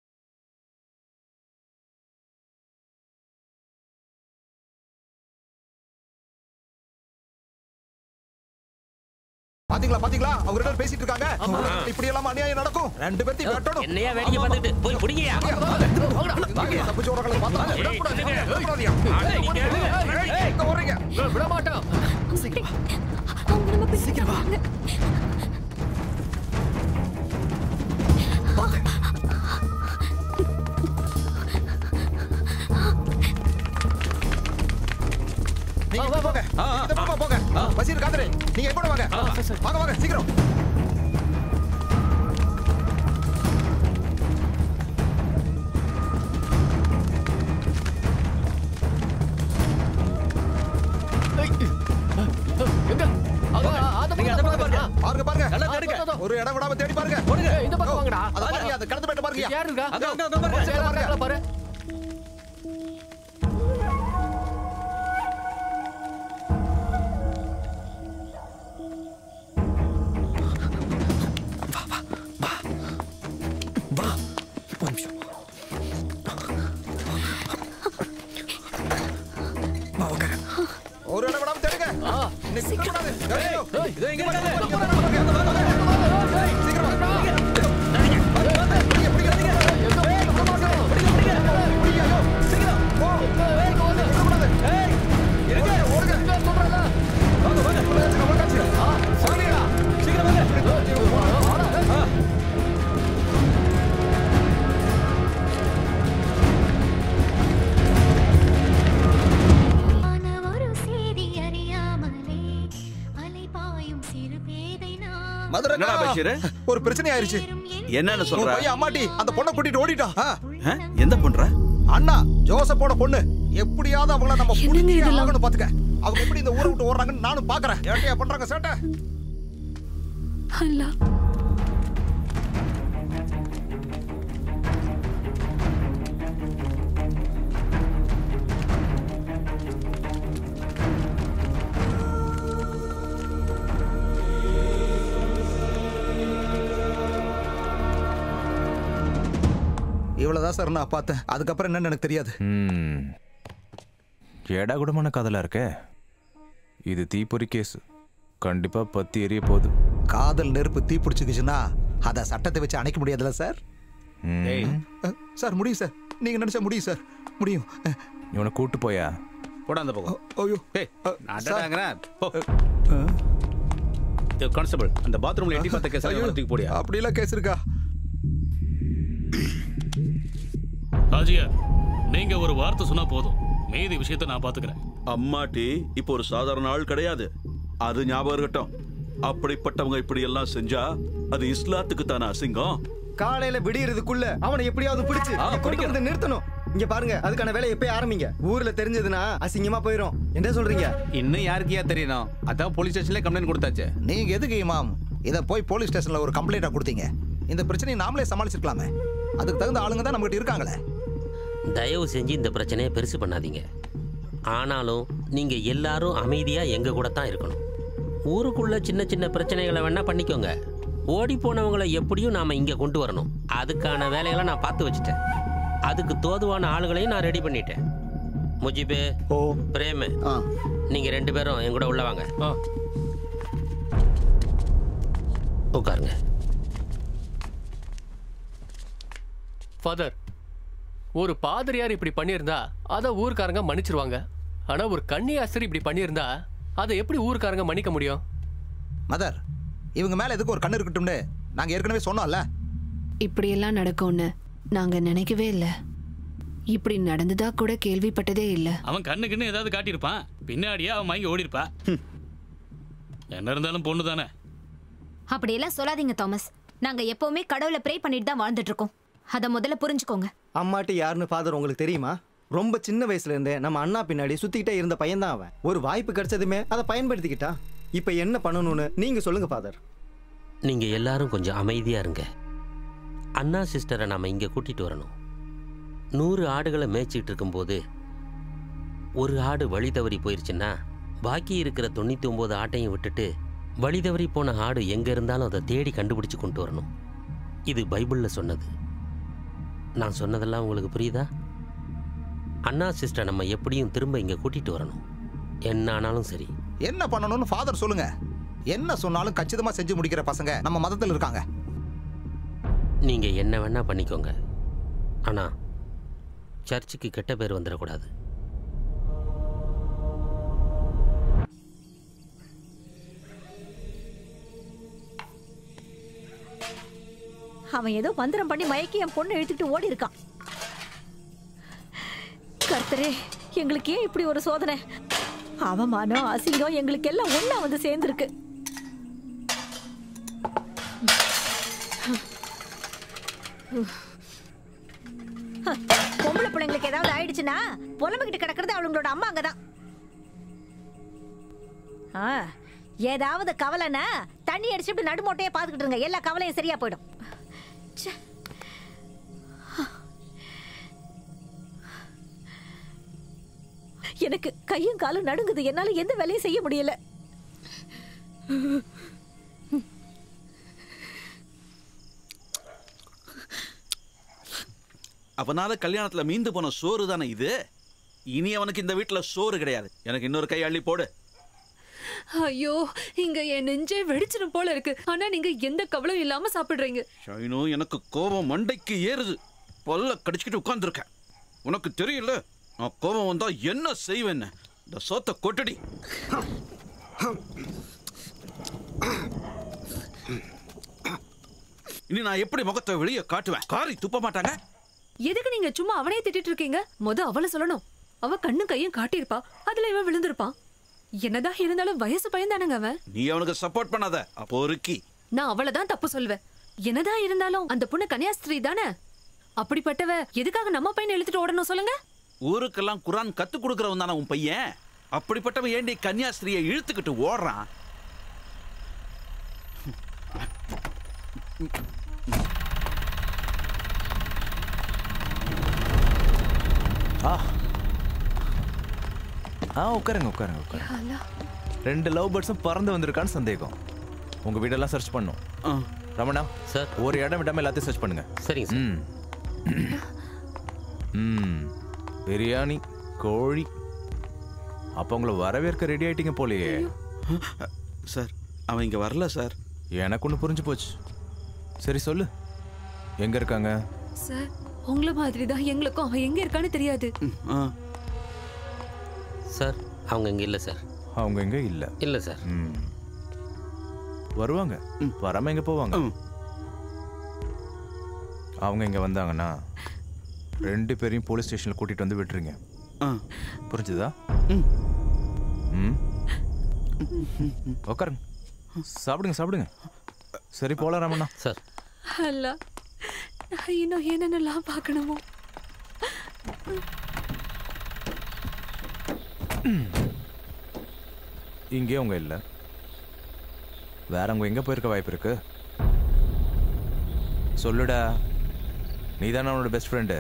பாத்தீங்களா பாத்தீங்களா அவங்க ரெண்டு பேரும் பேசிட்டு இருக்காங்க இப்படி எல்லாம் அநியாயம் நடக்கும் ரெண்டு பேர்த்தையும் வெட்டணும்
என்னையா வேடிக்கை பார்த்துட்டு போய் பிடிங்கயா
தப்பிச்சு ஓடுறாங்களே பார்த்தா எங்க ஓடுறீங்க
விட மாட்டோம்
சீக்கிரம் வா
நீங்க போங்க இந்த பக்கம் போங்க வசீர் காதரே நீங்க கூட வாங்க வாங்க வாங்க சீக்கிரம்
எங்க அங்க அத பக்கம் பாருங்க
பாருங்க பாருங்க
நல்லா தேடுங்க.
ஒரு இடம் விடாம தேடி பாருங்க
ஏய், இந்த பக்கம் வாங்கடா
அத பாருங்க அந்த கடத்து போயிட்டு பாருங்க
யார் இருக்கா
அங்க அங்க அங்க பாருங்க
சரி,
பாருங்க
அங்க பாரு
ஒரு இடம் விடாம தேடுங்க இன்னைக்கு விடக்கூடாது. ஐயோ.
இதோ இங்க இருக்காங்க.
ஒரு செய்தி அறியாமலே அலைபாயும் சிறு பேதை நான்
மதுரை
என்னடா பஷீரு?
ஒரு பிரச்சனை ஆயிருச்சு
என்னன்னு
உங்க
சொல்ற
பையன் அம்மாட்டி அந்த பொண்ணை கூட்டிட்டு ஓடிட்டான் ஆ.
ஆ? எந்த பொண்ணுற
அண்ணா ஜோசப்போட பொண்ணு எப்படியாவது அவங்கள நம்ம புடிச்சே ஆகணும் பாத்துக்க அவங்க எப்படி இந்த ஊரை விட்டு ஓடுறாங்கன்னு நானும் பாக்குறேன் ஏட்டையா பண்றாங்க சேட்டை
அல்லா
இவ்வளவுதான் சார் நான் பார்த்தேன் அதுக்கப்புறம் என்னன்னு எனக்கு தெரியாது
ம் ஏடா கூடமான காதலா இருக்கே இது தீப்பொறி கேஸ் கண்டிப்பா பத்தி எரிய போகுது
காதல் நெருப்பு தீ பிடிச்சிக்கிச்சுன்னா அதை சட்டத்தை வச்சு அணைக்க முடியாதுல்ல சார்
ம்.
அஹ், சார் முடியும் சார் நீங்க நினைச்சா முடியும் சார் முடியும் அஹ்,
இவனை கூட்டு போயா
போடா அந்த பக்கம்
ஐயோ
அடடாங்கிறேன் போ கான்ஸ்டபிள் அந்த பாத்ரூம்ல எட்டி பார்த்த கேஸ்
ஐயோ,
தூக்கி போடியா
அப்படிலாம் கேஸ் இருக்கா
ராஜியா நீங்க ஒரு வார்த்தை சொன்னா போதும் மீதி விஷயத்தை நான் பாத்துக்கிறேன்
அம்மாட்டி இப்போ ஒரு சாதாரண ஆள் கிடையாது அது ஞாபகம் இருக்கட்டும் அப்படிப்பட்டவங்க இப்படி எல்லாம் செஞ்சா அது இஸ்லாத்துக்கு தானே அசிங்கம்
காலையில விடியறதுக்குள்ள அவனை எப்படியாவது பிடிச்சு இங்க கொண்டு வந்து நிறுத்தணும் இங்க பாருங்க அதுக்கான வேலையை எப்பயே ஆரம்பிங்க ஊர்ல தெரிஞ்சதுன்னா அசிங்கமா போயிரும் என்ன சொல்றீங்க
இன்னும் யாருக்கியா தெரியணும் அதான் போலீஸ் ஸ்டேஷன்ல கம்ப்ளைண்ட் கொடுத்தாச்சு
நீங்க எதுக்கு இமாம் இதை போய் போலீஸ் ஸ்டேஷன்ல ஒரு கம்ப்ளைண்டா கொடுத்தீங்க இந்த பிரச்சனையை நாமளே சமாளிச்சிருக்கலாமே அதுக்கு தகுந்த ஆளுங்க தான் நம்மகிட்ட இருக்காங்களே
தயவு செஞ்சு இந்த பிரச்சனையை பெருசு பண்ணாதீங்க ஆனாலும் நீங்க எல்லாரும் அமைதியா எங்க கூட தான் இருக்கணும் ஊருக்குள்ள சின்ன சின்ன பிரச்சனைகளை வேணா பண்ணிக்கோங்க ஓடி போனவங்களை எப்படியும் நாம இங்க கொண்டு வரணும் அதுக்கான வேலைகளை நான் பார்த்து வச்சுட்டேன் அதுக்கு தோதுவான ஆளுகளையும் நான் ரெடி பண்ணிட்டேன் முஜிபு
ஓ
பிரேமு நீங்க ரெண்டு பேரும் என் கூட உள்ள வாங்க உட்காருங்க
ஃபாதர் ஒரு பாதிரியார் இப்படி பண்ணியிருந்தா அதை ஊர்க்காரங்க மன்னிச்சிருவாங்க ஆனா ஒரு கன்னியாஸ்திரி இப்படி பண்ணியிருந்தா அதை எப்படி ஊர்க்காரங்க மன்னிக்க முடியும்
மதர் இவங்க மேல எதுக்கு ஒரு கண்ணு இருக்கட்டும்னு நாங்க ஏற்கனவே சொன்னோம்ல
இப்படியெல்லாம் நடக்கும்னு நாங்க நினைக்கவே இல்லை இப்படி நடந்ததா கூட கேள்விப்பட்டதே இல்லை
அவன் கண்ணுக்குன்னு ஏதாவது காட்டியிருப்பான் பின்னாடியே அவன் வாங்கி ஓடி இருப்பா என்ன இருந்தாலும் பொண்ணு தானே
அப்படியெல்லாம் சொல்லாதீங்க தாமஸ் நாங்க எப்பவுமே கடவுளை ப்ரே பண்ணிட்டு தான் வாழ்ந்துட்டு இருக்கோம் அதை முதல்ல புரிஞ்சுக்கோங்க
அம்மாட்டி யாருன்னு ஃபாதர் உங்களுக்கு தெரியுமா ரொம்ப சின்ன வயசுல இருந்தே நம்ம அண்ணா பின்னாடி சுத்திக்கிட்டே இருந்த பையன் தான் அவன் ஒரு வாய்ப்பு கிடைச்சதுமே அதை பயன்படுத்திக்கிட்டா இப்போ என்ன பண்ணணும்னு நீங்க சொல்லுங்க ஃபாதர்
நீங்க எல்லாரும் கொஞ்சம் அமைதியா இருங்க அண்ணா சிஸ்டரை நாம இங்க கூட்டிட்டு வரணும் நூறு ஆடுகளை மேய்ச்சிட்டு இருக்கும்போது ஒரு ஆடு வழி தவறி போயிருச்சுன்னா பாக்கி இருக்கிற தொண்ணூற்றி ஒம்பது ஆட்டையும் விட்டுட்டு வழி தவறி போன ஆடு எங்கே இருந்தாலும் அதை தேடி கண்டுபிடிச்சு கொண்டு வரணும் இது பைபிளில் சொன்னது நான் சொன்னதெல்லாம் உங்களுக்கு புரியுதா அண்ணா சிஸ்டர் நம்ம எப்படியும் திரும்ப இங்கே கூட்டிட்டு வரணும் என்ன ஆனாலும் சரி
என்ன பண்ணணும்னு ஃபாதர் சொல்லுங்க என்ன சொன்னாலும் கச்சிதமா செஞ்சு முடிக்கிற பசங்க நம்ம மதத்தில் இருக்காங்க
நீங்கள் என்ன வேணா பண்ணிக்கோங்க ஆனால் சர்ச்சுக்கு கெட்ட பேர் வந்துடக்கூடாது
அவன் ஏதோ மந்திரம் பண்ணி மயக்கி என் பொண்ணை இழுத்துட்டு ஓடி இருக்கான் கர்த்தரே எங்களுக்கு ஏன் இப்படி ஒரு சோதனை அவமானம் அசிங்கம் எங்களுக்கு எல்லாம் ஒண்ணா வந்து சேர்ந்துருக்கு பொம்பளை பிள்ளைங்களுக்கு ஏதாவது ஆயிடுச்சுன்னா புலம்பிக்கிட்டு கிடக்கிறது அவங்களோட அம்மா அங்கதான் ஆ, ஏதாவது கவலைன்னா தண்ணி அடிச்சு இப்படி நடுமோட்டையே பார்த்துக்கிட்டு இருங்க எல்லா கவலையும் சரியா போயிடும் ச்சே. எனக்கு கையும் காலும் நடுங்குது என்னால எந்த வேலையும் செய்ய முடியல
அவனால கல்யாணத்துல மீந்து போன சோறு தானே இது இனி அவனுக்கு இந்த வீட்டுல சோறு கிடையாது எனக்கு இன்னொரு கை அள்ளி போடு
ஐயோ இங்க என் நெஞ்சே வெடிச்சிடும் போல இருக்கு ஆனா நீங்க எந்த கவலையும் இல்லாம சாப்பிடுறீங்க
ஷைனு எனக்கு கோபம் மண்டைக்கு ஏறுது பல்ல கடிச்சுக்கிட்டு உட்கார்ந்துருக்கேன் உனக்கு தெரியல நான் கோபம் வந்தா என்ன செய்வேன்னு இந்த சோத்தை கொட்டடி இனி நான் எப்படி முகத்தை வெளியே காட்டுவேன் காரி துப்ப மாட்டாங்க
எதுக்கு நீங்க சும்மா அவனையே திட்டிட்டு இருக்கீங்க முத அவளை சொல்லணும் அவ கண்ணு கையும் காட்டியிருப்பா அதுல இவன் விழுந்திருப்பான் என்னதான் இருந்தாலும் வயசு பையன்தானங்க அவன்
நீ அவனுக்கு சப்போர்ட் பண்ணாத அப்போ இருக்கி
நான் அவளை தான் தப்பு சொல்வேன் என்னதான் இருந்தாலும் அந்த பொண்ணு கன்னியாஸ்திரி தானே அப்படிப்பட்டவ எதுக்காக நம்ம பையனை இழுத்துட்டு ஓடணும் சொல்லுங்க
ஊருக்கெல்லாம் குரான் கத்து கொடுக்கறவன் தானே உன் பையன் அப்படிப்பட்டவன் ஏண்டி கன்னியாஸ்திரியை இழுத்துக்கிட்டு ஓடுறான்
ஆ ஆ உட்காருங்க உட்காருங்க உட்காருங்க ரெண்டு லவ் பேர்ட்ஸும் பறந்து வந்திருக்கான்னு சந்தேகம் உங்க வீடெல்லாம் சர்ச் பண்ணும் ரமணா
சார்
ஒரு இடம் விடாம எல்லாத்தையும் சர்ச் பண்ணுங்க
சரிங்க சார்
ம் ம் பிரியாணி கோழி அப்போ உங்களை வரவேற்க ரெடி ஆயிட்டீங்க போலயே
சார் அவன் இங்க வரல சார்
எனக்கு ஒன்று புரிஞ்சு போச்சு சரி சொல்லு எங்க இருக்காங்க
சார் உங்கள மாதிரி தான் எங்களுக்கும் அவன் எங்க இருக்கான்னு தெரியாது
சார் அவங்க இங்கே இல்லை சார்
அவங்க எங்க இல்ல
இல்லை சார்
ம் வருவாங்க வராம எங்க போவாங்க அவங்க இங்க வந்தாங்கன்னா ரெண்டு பேரையும் போலீஸ் ஸ்டேஷன்ல கூட்டிட்டு வந்து விட்டுருங்க புரிஞ்சுதா ம் உட்காருங்க சாப்பிடுங்க சாப்பிடுங்க சரி போலாம் ரமண்ணா
சார்
அல்ல நான் இன்னும் என்னென்னலாம் பார்க்கணுமோ
இங்கே அவங்க இல்லை வேற அவங்க எங்க போயிருக்க வாய்ப்பு இருக்கு சொல்லுடா நீ தானே அவனோட பெஸ்ட் ஃப்ரெண்டு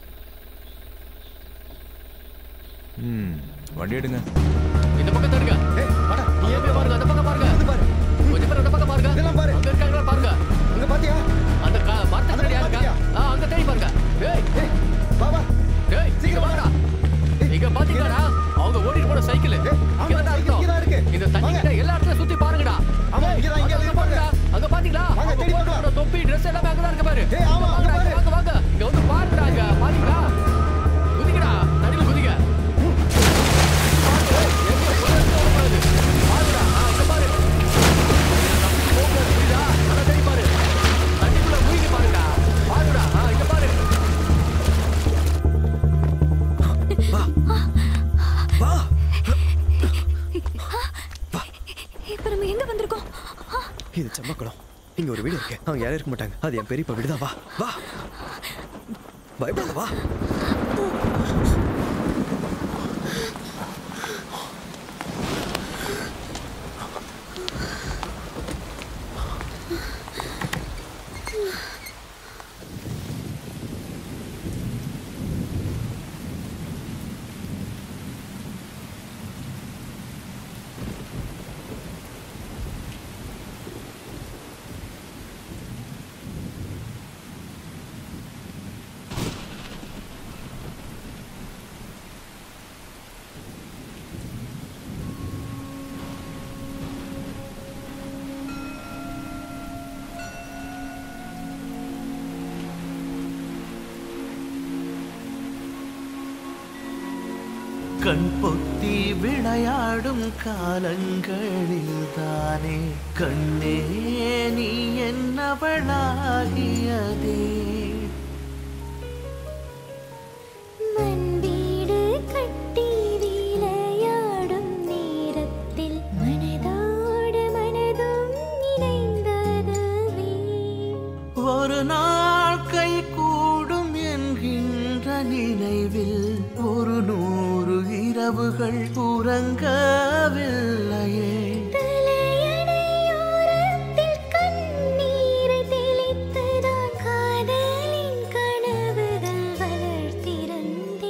ம் வண்டி எடுங்க
இந்த பக்கம் தடுங்க அங்க போய் பாருங்க அந்த பக்கம் பாருங்க கொஞ்சம் பேர் அந்த பக்கம் பாருங்க அங்க இருக்காங்களா பாருங்க
அங்க பாத்தியா
அந்த க- மரத்துக்கு பின்னாடி யாரு இருக்கா ஆ, அங்க தேடி பாருங்க ஏய்
பாபா
ஏய் சீக்கிரம் வாடா இங்க பாத்தீங்களாடா அவங்க ஓடிட்டு போன சைக்கிள் இங்கதான் அர்த்தம் இந்த தண்ணி கிட்ட எல்லா இடத்துலயும் சுத்தி பாருங்கடா ஏய், அங்க அங்க பாருங்கடா அங்க பாத்தீங்களா அவங்க போட்டுக்கிற தொப்பி Dress எல்லாமே அங்கதான் இருக்கு பாரு வாங்க, வாங்க, வாங்க வாங்க இங்க வந்து பாருங்கடா இங்க பாத்தீங்களா குதிங்கடா தண்ணியில குதிங்க
இப்ப நம்ம எங்க வந்திருக்கோம்
இது செம்மக்குளம் இங்க ஒரு வீடு இருக்கு அவங்க யாரும் இருக்க மாட்டாங்க அது என் பெரியப்பா வீடுதான் வா வா பயப்படாத வா
கண் பொத்தி விளையாடும் காலங்களில் தானே கண்ணே நீ என்னவளாகியதே
மண்வீடு கட்டி விளையாடும் நேரத்தில் மனதோடு மனதும் இணைந்ததுவே
ஒரு நாள் கை கூடும் என்கின்ற நினைவில் ஒரு நூறு இரவுகள் உறங்கவில்லையே
தலையணையோரத்தில் கண்ணீரை தெளித்துதான் காதலின் கனவுகள் வளர்த்திருந்தேன்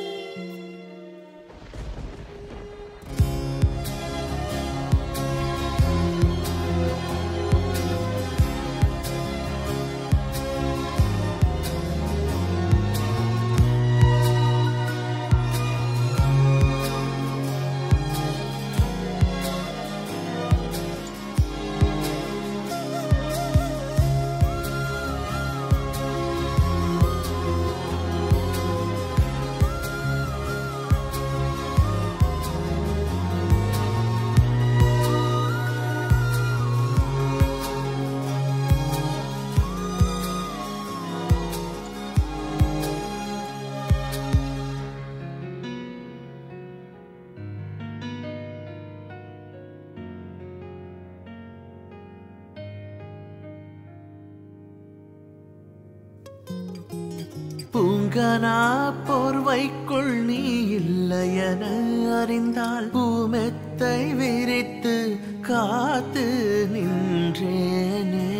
பூங்கனா போர்வைக்குள் நீ இல்லையென அறிந்தால் பூமெத்தை விரித்து காத்து நின்றேனே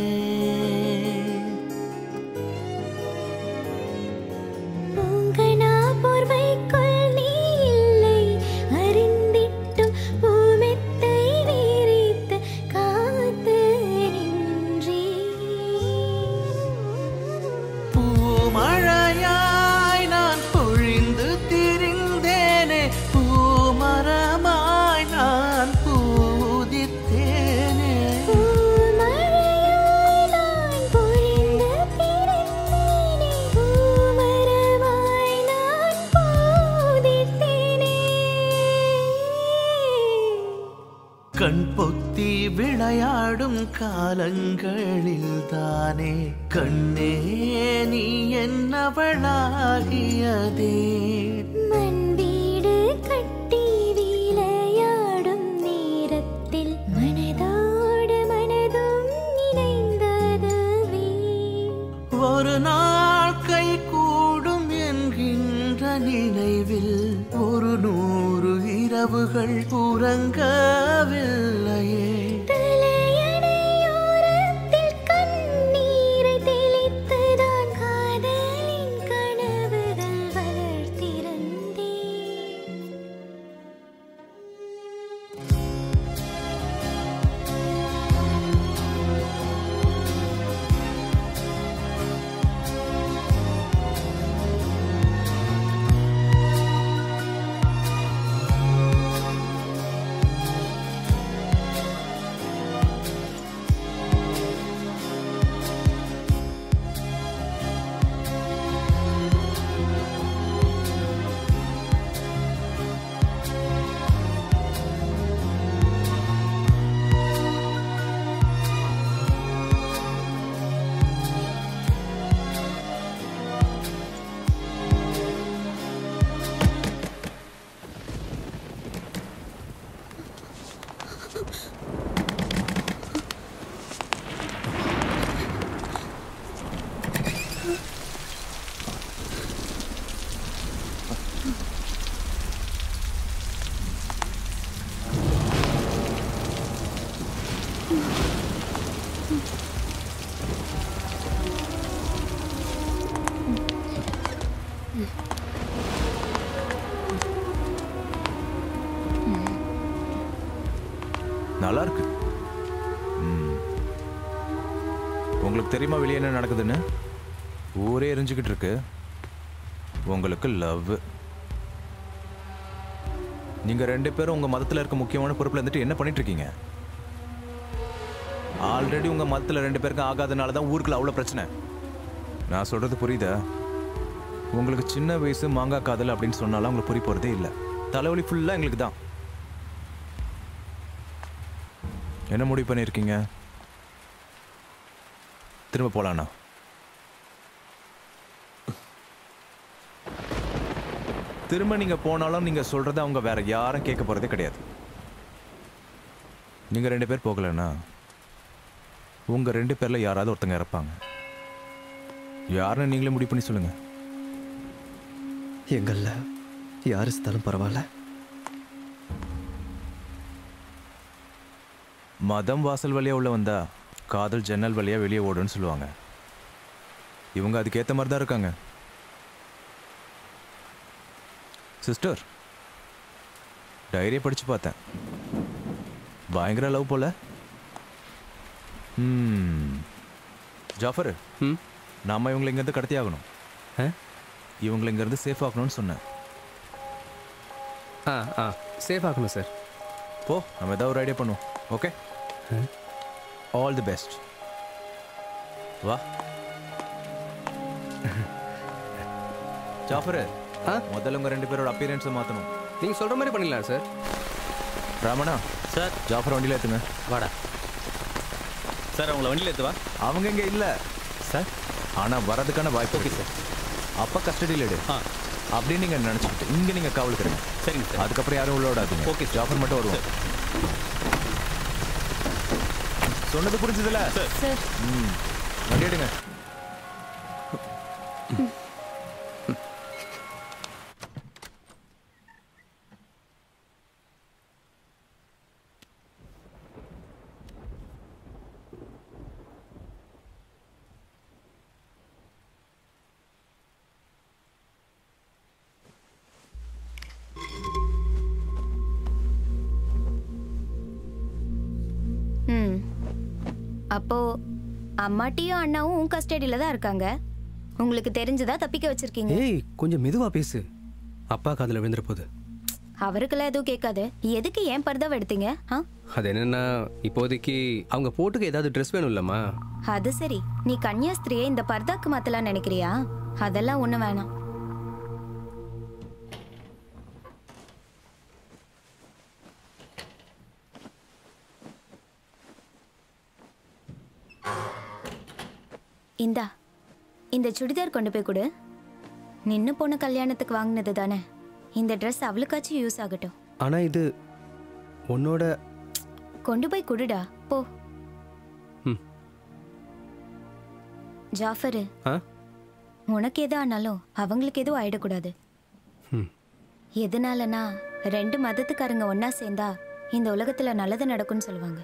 பூங்கனா போர்வைக்குள் நீ இல்லை அறிந்திட்டும் பூமெத்தை விரித்து காத்து
பூமழையாய் நான் பொழிந்து திரிந்தேனே பூமரமாய் நான் பூதித்தேனே
பூமழையாய் நான் பொழிந்து பிறந்தேனே பூமரமாய் நான் போதித்தேனே
கண் பொத்தி விளையாடும் காலங்களில் தானே கண்ணே நீ என்னவளாகியதே
மண் வீடு கட்டி விளையாடும் நேரத்தில் மனதோடு மனதும் இணைந்ததுவே
ஒரு நாள் கை கூடும் என்கின்ற நினைவில் ஒரு நூறு இரவுகள் உறங்கவில்லையே
தலையணையோரத்தில் கண்ணீரை தெளித்துதான் காதலின் கனவுகள் வளர்த்திருந்தேன்
பூ
நல்லா இருக்கு ம். உங்களுக்கு தெரியுமா வெளியே என்ன நடக்குதுன்னு ஊரே எரிஞ்சுக்கிட்டு இருக்கு உங்களுக்கு லவ் நீங்க ரெண்டு பேரும் உங்க மதத்துல இருக்க முக்கியமான பொறுப்புல இருந்துட்டு என்ன பண்ணிட்டு இருக்கீங்க ஆல்ரெடி உங்க மதத்துல ரெண்டு பேருக்கும் ஆகாதனால தான் ஊருக்குள்ள அவ்வளவு பிரச்சனை நான் சொல்றது புரியுதா உங்களுக்கு சின்ன வயசு மாங்காய் காதல் அப்படின்னு சொன்னாலும் உங்களுக்கு புரிய போறதே இல்லை தலைவலி ஃபுல்லா எங்களுக்கு தான் என்ன முடிவு பண்ணியிருக்கீங்க திரும்ப போலாண்ணா திரும்ப நீங்க போனாலும் நீங்க சொல்றத அவங்க வேற யாரும் கேட்க போறதே கிடையாது நீங்க ரெண்டு பேர் போகலன்னா உங்க ரெண்டு பேர்ல யாராவது ஒருத்தங்க இறப்பாங்க யாருன்னு நீங்களே முடிவு பண்ணி சொல்லுங்க
எங்கள்ல யாரு செத்தாலும் பரவாயில்ல
மதம் வாசல் வழியா உள்ள வந்தா காதல் ஜன்னல் வழியா வெளியே ஓடுன்னு சொல்லுவாங்க இவங்க அதுக்கேத்த மாதிரி தான் இருக்காங்க சிஸ்டர் டைரியை படிச்சு பார்த்தேன் பயங்கர லவ் போல ம் ஜாஃபர்
ம்
நாம இவங்களை இங்கேருந்து கடத்தி ஆகணும் இவங்களை இங்கேருந்து சேஃப் ஆகணும்னு சொன்னேன்
ஆ ஆ சேஃப் ஆகணும் சார்
போ நம்ம ஏதாவது ஒரு ஐடியா பண்ணுவோம் ஓகே ஆல் தி பெஸ்ட் வா ஜாஃபர் முதல்ல உங்க ரெண்டு பேரோட அப்பியரன்ஸை மாற்றணும்
நீங்க சொல்ற மாதிரி பண்ணிடலாம் சார்
ராமனா
சார்
ஜாஃபர் வண்டியில் ஏற்றுங்க
வாடா சார் அவங்கள வண்டியில் ஏற்றுவா
அவங்க இங்கே இல்லை
சார்
ஆனால் வரதுக்கான வாய்ப்பு ஓகே சார் அப்போ கஸ்டடியில் எடு அப்படின்னு நீங்கள் நினச்சிக்கிட்டு இங்கே நீங்கள் காவலுக்கு இருங்க
சரிங்க சார்
அதுக்கப்புறம் யாரும் உள்ள விடாதீங்க ஓகே ஜாஃபர் மட்டும் வருவோம் சொன்னது புரிஞ்சதுல
சார்
ம் வண்டி எடுங்க
ம் அப்போ அம்மாட்டியும் அண்ணாவும் உன் கஸ்டடியில தான் இருக்காங்க உங்களுக்கு தெரிஞ்சதா தப்பிக்க வச்சிருக்கீங்க
ஏய் கொஞ்சம் மெதுவா பேசு அப்பா காதுல விழுந்துற போகுது
அவருக்கெல்லாம் எதுவும் கேட்காது எதுக்கு ஏன் பர்தாவை எடுத்தீங்க ஆ
அது என்னன்னா இப்போதைக்கு அவங்க போட்டுக்க ஏதாவது ட்ரெஸ் வேணும் இல்லம்மா
அது சரி நீ கன்னியாஸ்திரியை இந்த பர்தாக்கு மாத்தலாம் நினைக்கிறியா அதெல்லாம் ஒண்ணு வேணாம் இந்தா இந்த சுடிதார் கொண்டு போய் கொடு நின்னு போன கல்யாணத்துக்கு வாங்கினது தானே இந்த ட்ரெஸ் அவளுக்காச்சும் யூஸ் ஆகட்டும்
ஆனா இது உன்னோட
கொண்டு போய் குடுடா போ
ம்.
ஜாஃபரு
ஆ
உனக்கு எது ஆனாலும் அவங்களுக்கு எதுவும் ஆயிடக்கூடாது
ம்.
எதனாலனா ரெண்டு மதத்துக்காரங்க ஒண்ணா சேர்ந்தா இந்த உலகத்துல நல்லது நடக்கும்னு சொல்லுவாங்க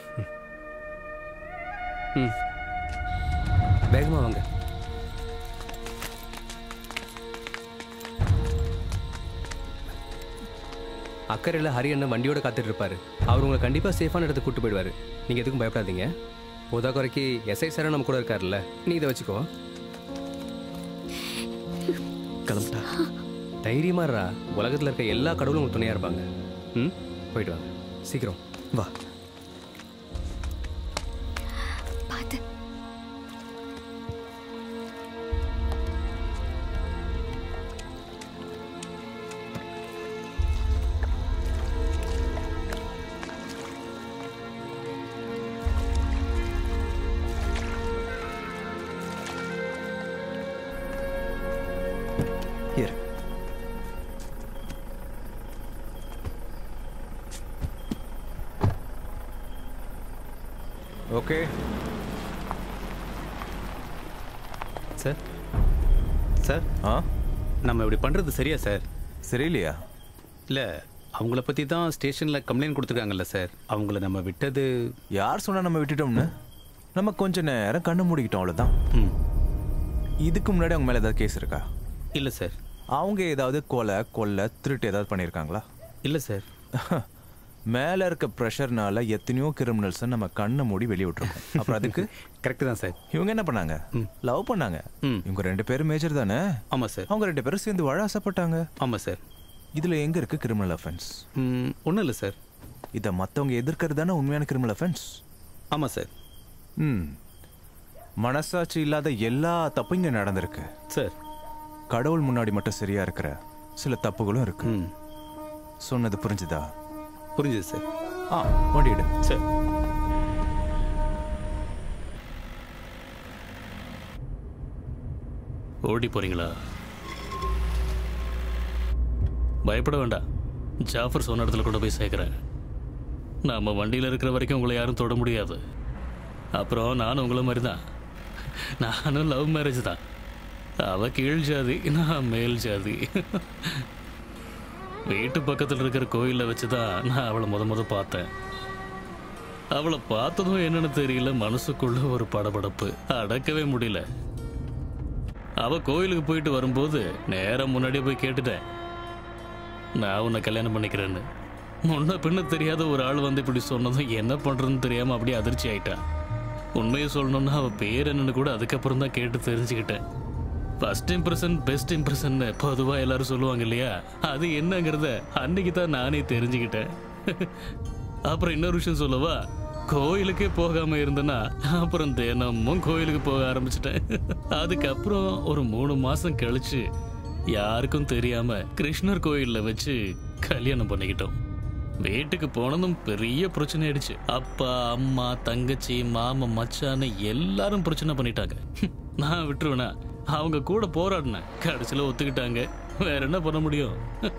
ம் வேகமா வாங்க அக்கறையில் ஹரி அண்ணன் வண்டியோட காத்துட்டு இருப்பாரு அவர் உங்களை கண்டிப்பாக சேஃபான இடத்துக்கு கூட்டு போயிடுவாரு நீங்கள் எதுக்கும் பயப்படாதீங்க உதா குறைக்கு எஸ்ஐ சாரும் நம்ம கூட இருக்காருல்ல நீ இதை வச்சுக்கோ
கிளம்பிட்டா
தைரியமா இருடா உலகத்தில் இருக்க எல்லா கடவுளும் உங்களுக்கு துணையாக இருப்பாங்க ம் போயிட்டு வாங்க சீக்கிரம்
வா
பார்த்து
இரு
ஓகே
சார் சார்
ஆ
நம்ம இப்படி பண்ணுறது சரியா சார்
சரியில்லையா
இல்லை அவங்கள பற்றி தான் ஸ்டேஷனில் கம்ப்ளைண்ட் கொடுத்துருக்காங்கல்ல சார் அவங்கள நம்ம விட்டது
யார் சொன்னா நம்ம விட்டுட்டோம்னு நம்ம கொஞ்ச நேரம் கண்ணு மூடிக்கிட்டோம் அவ்வளோதான் இதுக்கு முன்னாடி அவங்க மேலே ஏதாவது கேஸ் இருக்கா
இல்லை சார்
அவங்க ஏதாவது கொலை கொள்ளை திருட்டு ஏதாவது பண்ணியிருக்காங்களா
இல்லை சார்
மேல இருக்க ப்ரெஷர்னால எத்தனையோ கிரிமினல்ஸை நம்ம கண்ணை மூடி வெளியே விட்டுருக்கோம் அப்புறம் அதுக்கு
கரெக்ட் தான் சார்
இவங்க என்ன பண்ணாங்க லவ் பண்ணாங்க இவங்க ரெண்டு பேரும் மேஜர் தானே
ஆமா சார்
அவங்க ரெண்டு பேரும் சேர்ந்து வாழ ஆசைப்பட்டாங்க
ஆமா சார்
இதுல எங்க இருக்கு கிரிமினல் அஃபென்ஸ்
ஒன்றும் இல்லை சார்
இதை மற்றவங்க எதிர்க்கிறது தானே உண்மையான கிரிமினல் அஃபென்ஸ்
ஆமா சார்
ம் மனசாட்சி இல்லாத எல்லா தப்பும் இங்க நடந்திருக்கு
சார்
கடவுள் முன்னாடி மட்டும் சரியா இருக்கிற சில தப்புகளும் இருக்கு சொன்னது புரிஞ்சுதா
புரிஞ்சுது சார்
ஆ வண்டிடு
சார்
ஓடி போறீங்களா பயப்பட வேண்டாம் ஜாஃபர் சொன்ன இடத்துல கொண்டு போய் சேர்க்குறேன் நம்ம வண்டியில் இருக்கிற வரைக்கும் உங்களை யாரும் தொட முடியாது அப்புறம் நானும் உங்களை மாதிரி தான் நானும் லவ் மேரேஜ் தான் அவ கீழ் ஜாதி நான் மேல் ஜாதி வீட்டு பக்கத்தில் இருக்கிற கோயிலில் வச்சு தான் நான் அவளை முத முத பார்த்தேன் அவளை பார்த்ததும் என்னன்னு தெரியல மனசுக்குள்ள ஒரு படபடப்பு அடக்கவே முடியல அவ கோயிலுக்கு போயிட்டு வரும்போது நேரம் முன்னாடியே போய் கேட்டுட்டேன் நான் உன்னை கல்யாணம் பண்ணிக்கிறேன்னு முன்ன பின்ன தெரியாத ஒரு ஆள் வந்து இப்படி சொன்னதும் என்ன பண்றதுன்னு தெரியாம அப்படியே அதிர்ச்சி ஆயிட்டான் உண்மையை சொல்லணும்னா அவ பேர் என்னன்னு கூட அதுக்கப்புறம் தான் கேட்டு தெரிஞ்சுக்கிட்டேன் ஃபர்ஸ்ட் இம்ப்ரெஷன் பெஸ்ட் இம்ப்ரெஷன் பொதுவாக எல்லாரும் சொல்லுவாங்க இல்லையா அது என்னங்கிறத அன்னைக்கு தான் நானே தெரிஞ்சுக்கிட்டேன் அப்புறம் இன்னொரு விஷயம் சொல்லவா கோயிலுக்கே போகாம இருந்தேன்னா அப்புறம் தினமும் கோயிலுக்கு போக ஆரம்பிச்சிட்டேன் அதுக்கப்புறம் ஒரு மூணு மாசம் கழிச்சு யாருக்கும் தெரியாம கிருஷ்ணர் கோயில்ல வச்சு கல்யாணம் பண்ணிக்கிட்டோம் வீட்டுக்கு போனதும் பெரிய பிரச்சனை ஆயிடுச்சு அப்பா அம்மா தங்கச்சி மாமன் மச்சான்னு எல்லாரும் பிரச்சனை பண்ணிட்டாங்க நான் விட்டுருவேனா அவங்க கூட போராடினேன் கடைசியில் ஒத்துக்கிட்டாங்க வேற என்ன பண்ண முடியும்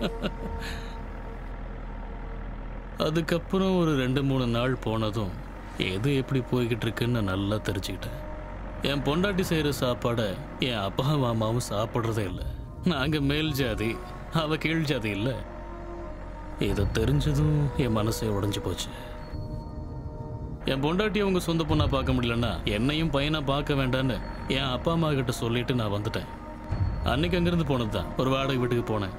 அதுக்கப்புறம் ஒரு ரெண்டு மூணு நாள் போனதும் எது எப்படி போய்கிட்டு இருக்குன்னு நான் நல்லா தெரிஞ்சுக்கிட்டேன் என் பொண்டாட்டி செய்கிற சாப்பாடை என் அப்பா மாமாவும் சாப்பிட்றதே இல்லை நாங்கள் மேல் ஜாதி அவ கீழ் ஜாதி இல்லை இதை தெரிஞ்சதும் என் மனசே உடைஞ்சு போச்சு என் பொண்டாட்டி அவங்க சொந்த பொண்ணா பார்க்க முடியலன்னா என்னையும் பையனா பார்க்க வேண்டான்னு என் அப்பா அம்மா கிட்ட சொல்லிட்டு நான் வந்துட்டேன் அன்னைக்கு அங்கிருந்து போனது தான் ஒரு வாடகை வீட்டுக்கு போனேன்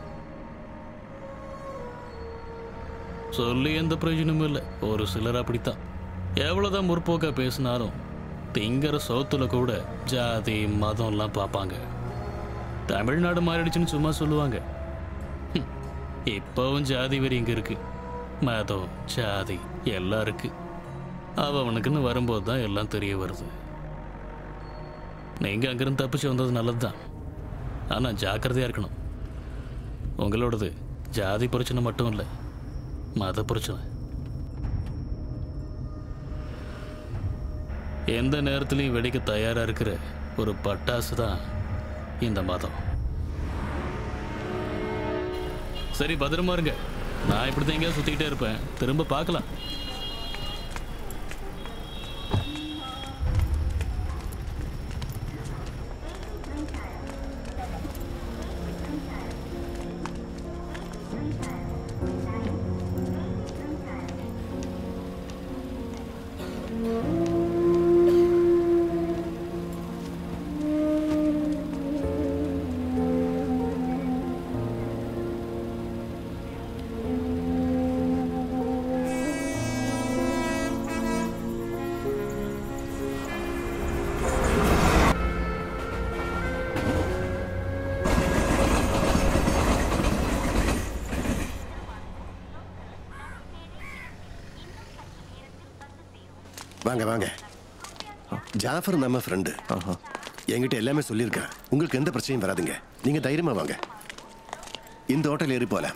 சொல்லி எந்த பிரயோஜனமும் இல்லை ஒரு சிலர் அப்படித்தான் எவ்வளோதான் முற்போக்கா பேசினாலும் திங்கிற சோத்துல கூட ஜாதி மதம்லாம் பார்ப்பாங்க தமிழ்நாடு மாறிடுச்சுன்னு சும்மா சொல்லுவாங்க ஹம், இப்பவும் ஜாதி வரி இங்க இருக்கு மதம் ஜாதி எல்லாம் இருக்கு அவனுக்குன்னு வரும்போது தான் எல்லாம் தெரிய வருது நீங்க அங்கிருந்து தப்பிச்சு வந்தது நல்லதுதான் ஆனா ஜாக்கிரதையா இருக்கணும் உங்களோடது ஜாதி பிரச்சனை மட்டும் இல்லை மத பிரச்சனை எந்த நேரத்துலையும் வெடிக்க தயாரா இருக்கிற ஒரு பட்டாசு தான் இந்த மதம் சரி பத்திரமா இருங்க நான் இப்படி தான் எங்கேயாவது சுத்திக்கிட்டே இருப்பேன் திரும்ப பார்க்கலாம்
வாங்க வாங்க ஜாஃபர் நம்ம ஃப்ரெண்டு என்கிட்ட எல்லாமே சொல்லியிருக்கேன் உங்களுக்கு எந்த பிரச்சனையும் வராதுங்க நீங்க தைரியமா வாங்க இந்த ஹோட்டல் ஏறி போகலாம்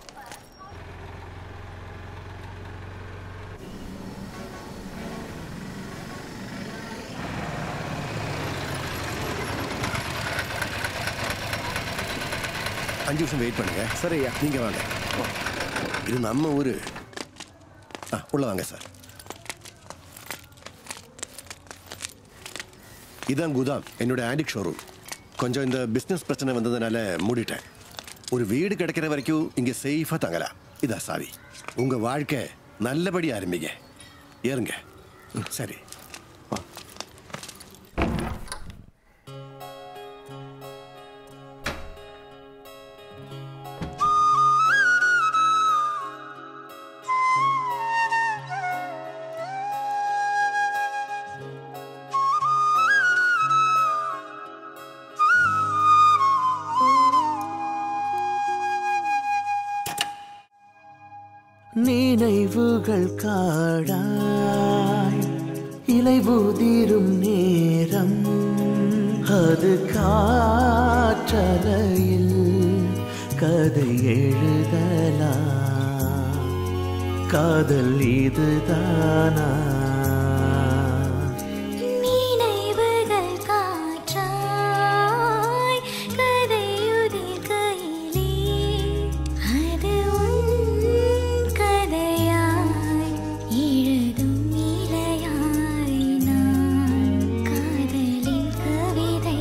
அஞ்சு நிமிஷம் வெயிட் பண்ணுங்க சரியா நீங்க வாங்க இது நம்ம ஊரு ஆ உள்ள வாங்க சார் இதான் குதாம் என்னோட ஆண்டிக் ஷோரூம் கொஞ்சம் இந்த பிஸ்னஸ் பிரச்சனை வந்ததுனால மூடிட்டேன் ஒரு வீடு கிடைக்கிற வரைக்கும் இங்க சேஃபா தங்கலாம் இதா சாவி உங்க வாழ்க்கை நல்லபடி ஆரம்பிங்க ஏறுங்க ம், சரி
நினைவுகள் காடாய் இலை உதிரும் நேரம் அது காற்றலையில் கதை எழுதலாம் காதல் இதுதானா
நினைவுகள் காற்றாய் கதையுதிர் கையிலே அது உன் கதையாய் எழுதும் இலையாய் நான் காதலின் கவிதை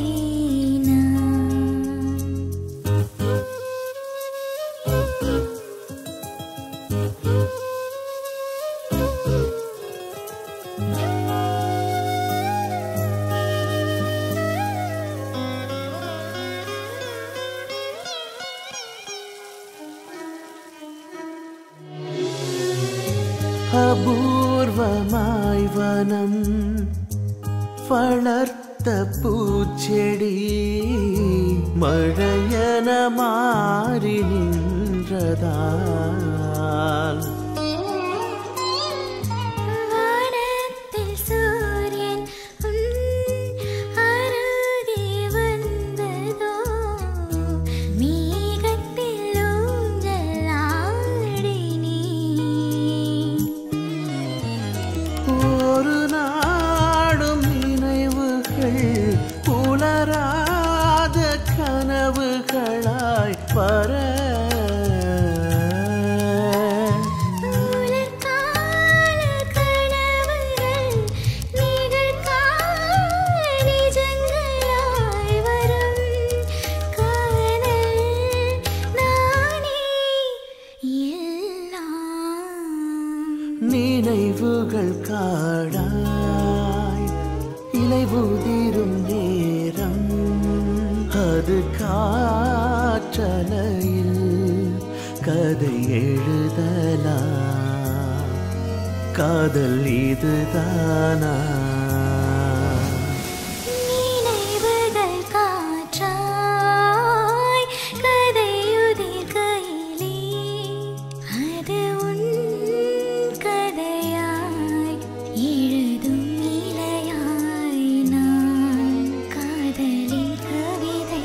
அபூர்வமாய் வனம் வளர்த்த பூச்செடி மழையன மாறி நின்றதால்
வானத்தில் சூரியன் உன் அருகே வந்ததோ மேகத்தில் ஊஞ்சல் ஆடினேன்
ஒரு நாடும் நினைவுகள் புலராத கனவுகளாய் வர
உலர்கால கனவுகள் நிகழ்கால நிஜங்களாய் வரும் காதல் நானே
நினைவுகள் காடாய் இலை உதிரும் நேரம் அது காற்றலையில் கதை எழுதலாம் காதல் இதுதானா
நினைவுகள் காற்றாய் கதையுதிர் கையிலே அது உன் கதையாய் எழுதும் இலையாய் நான் காதலின் கவிதை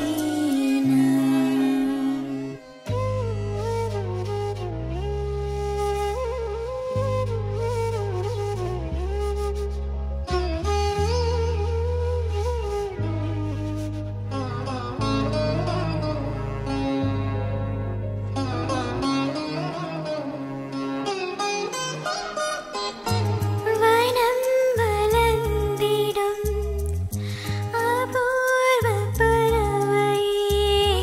வனம் வளர்ந்திடும் அபூர்வ பறவையே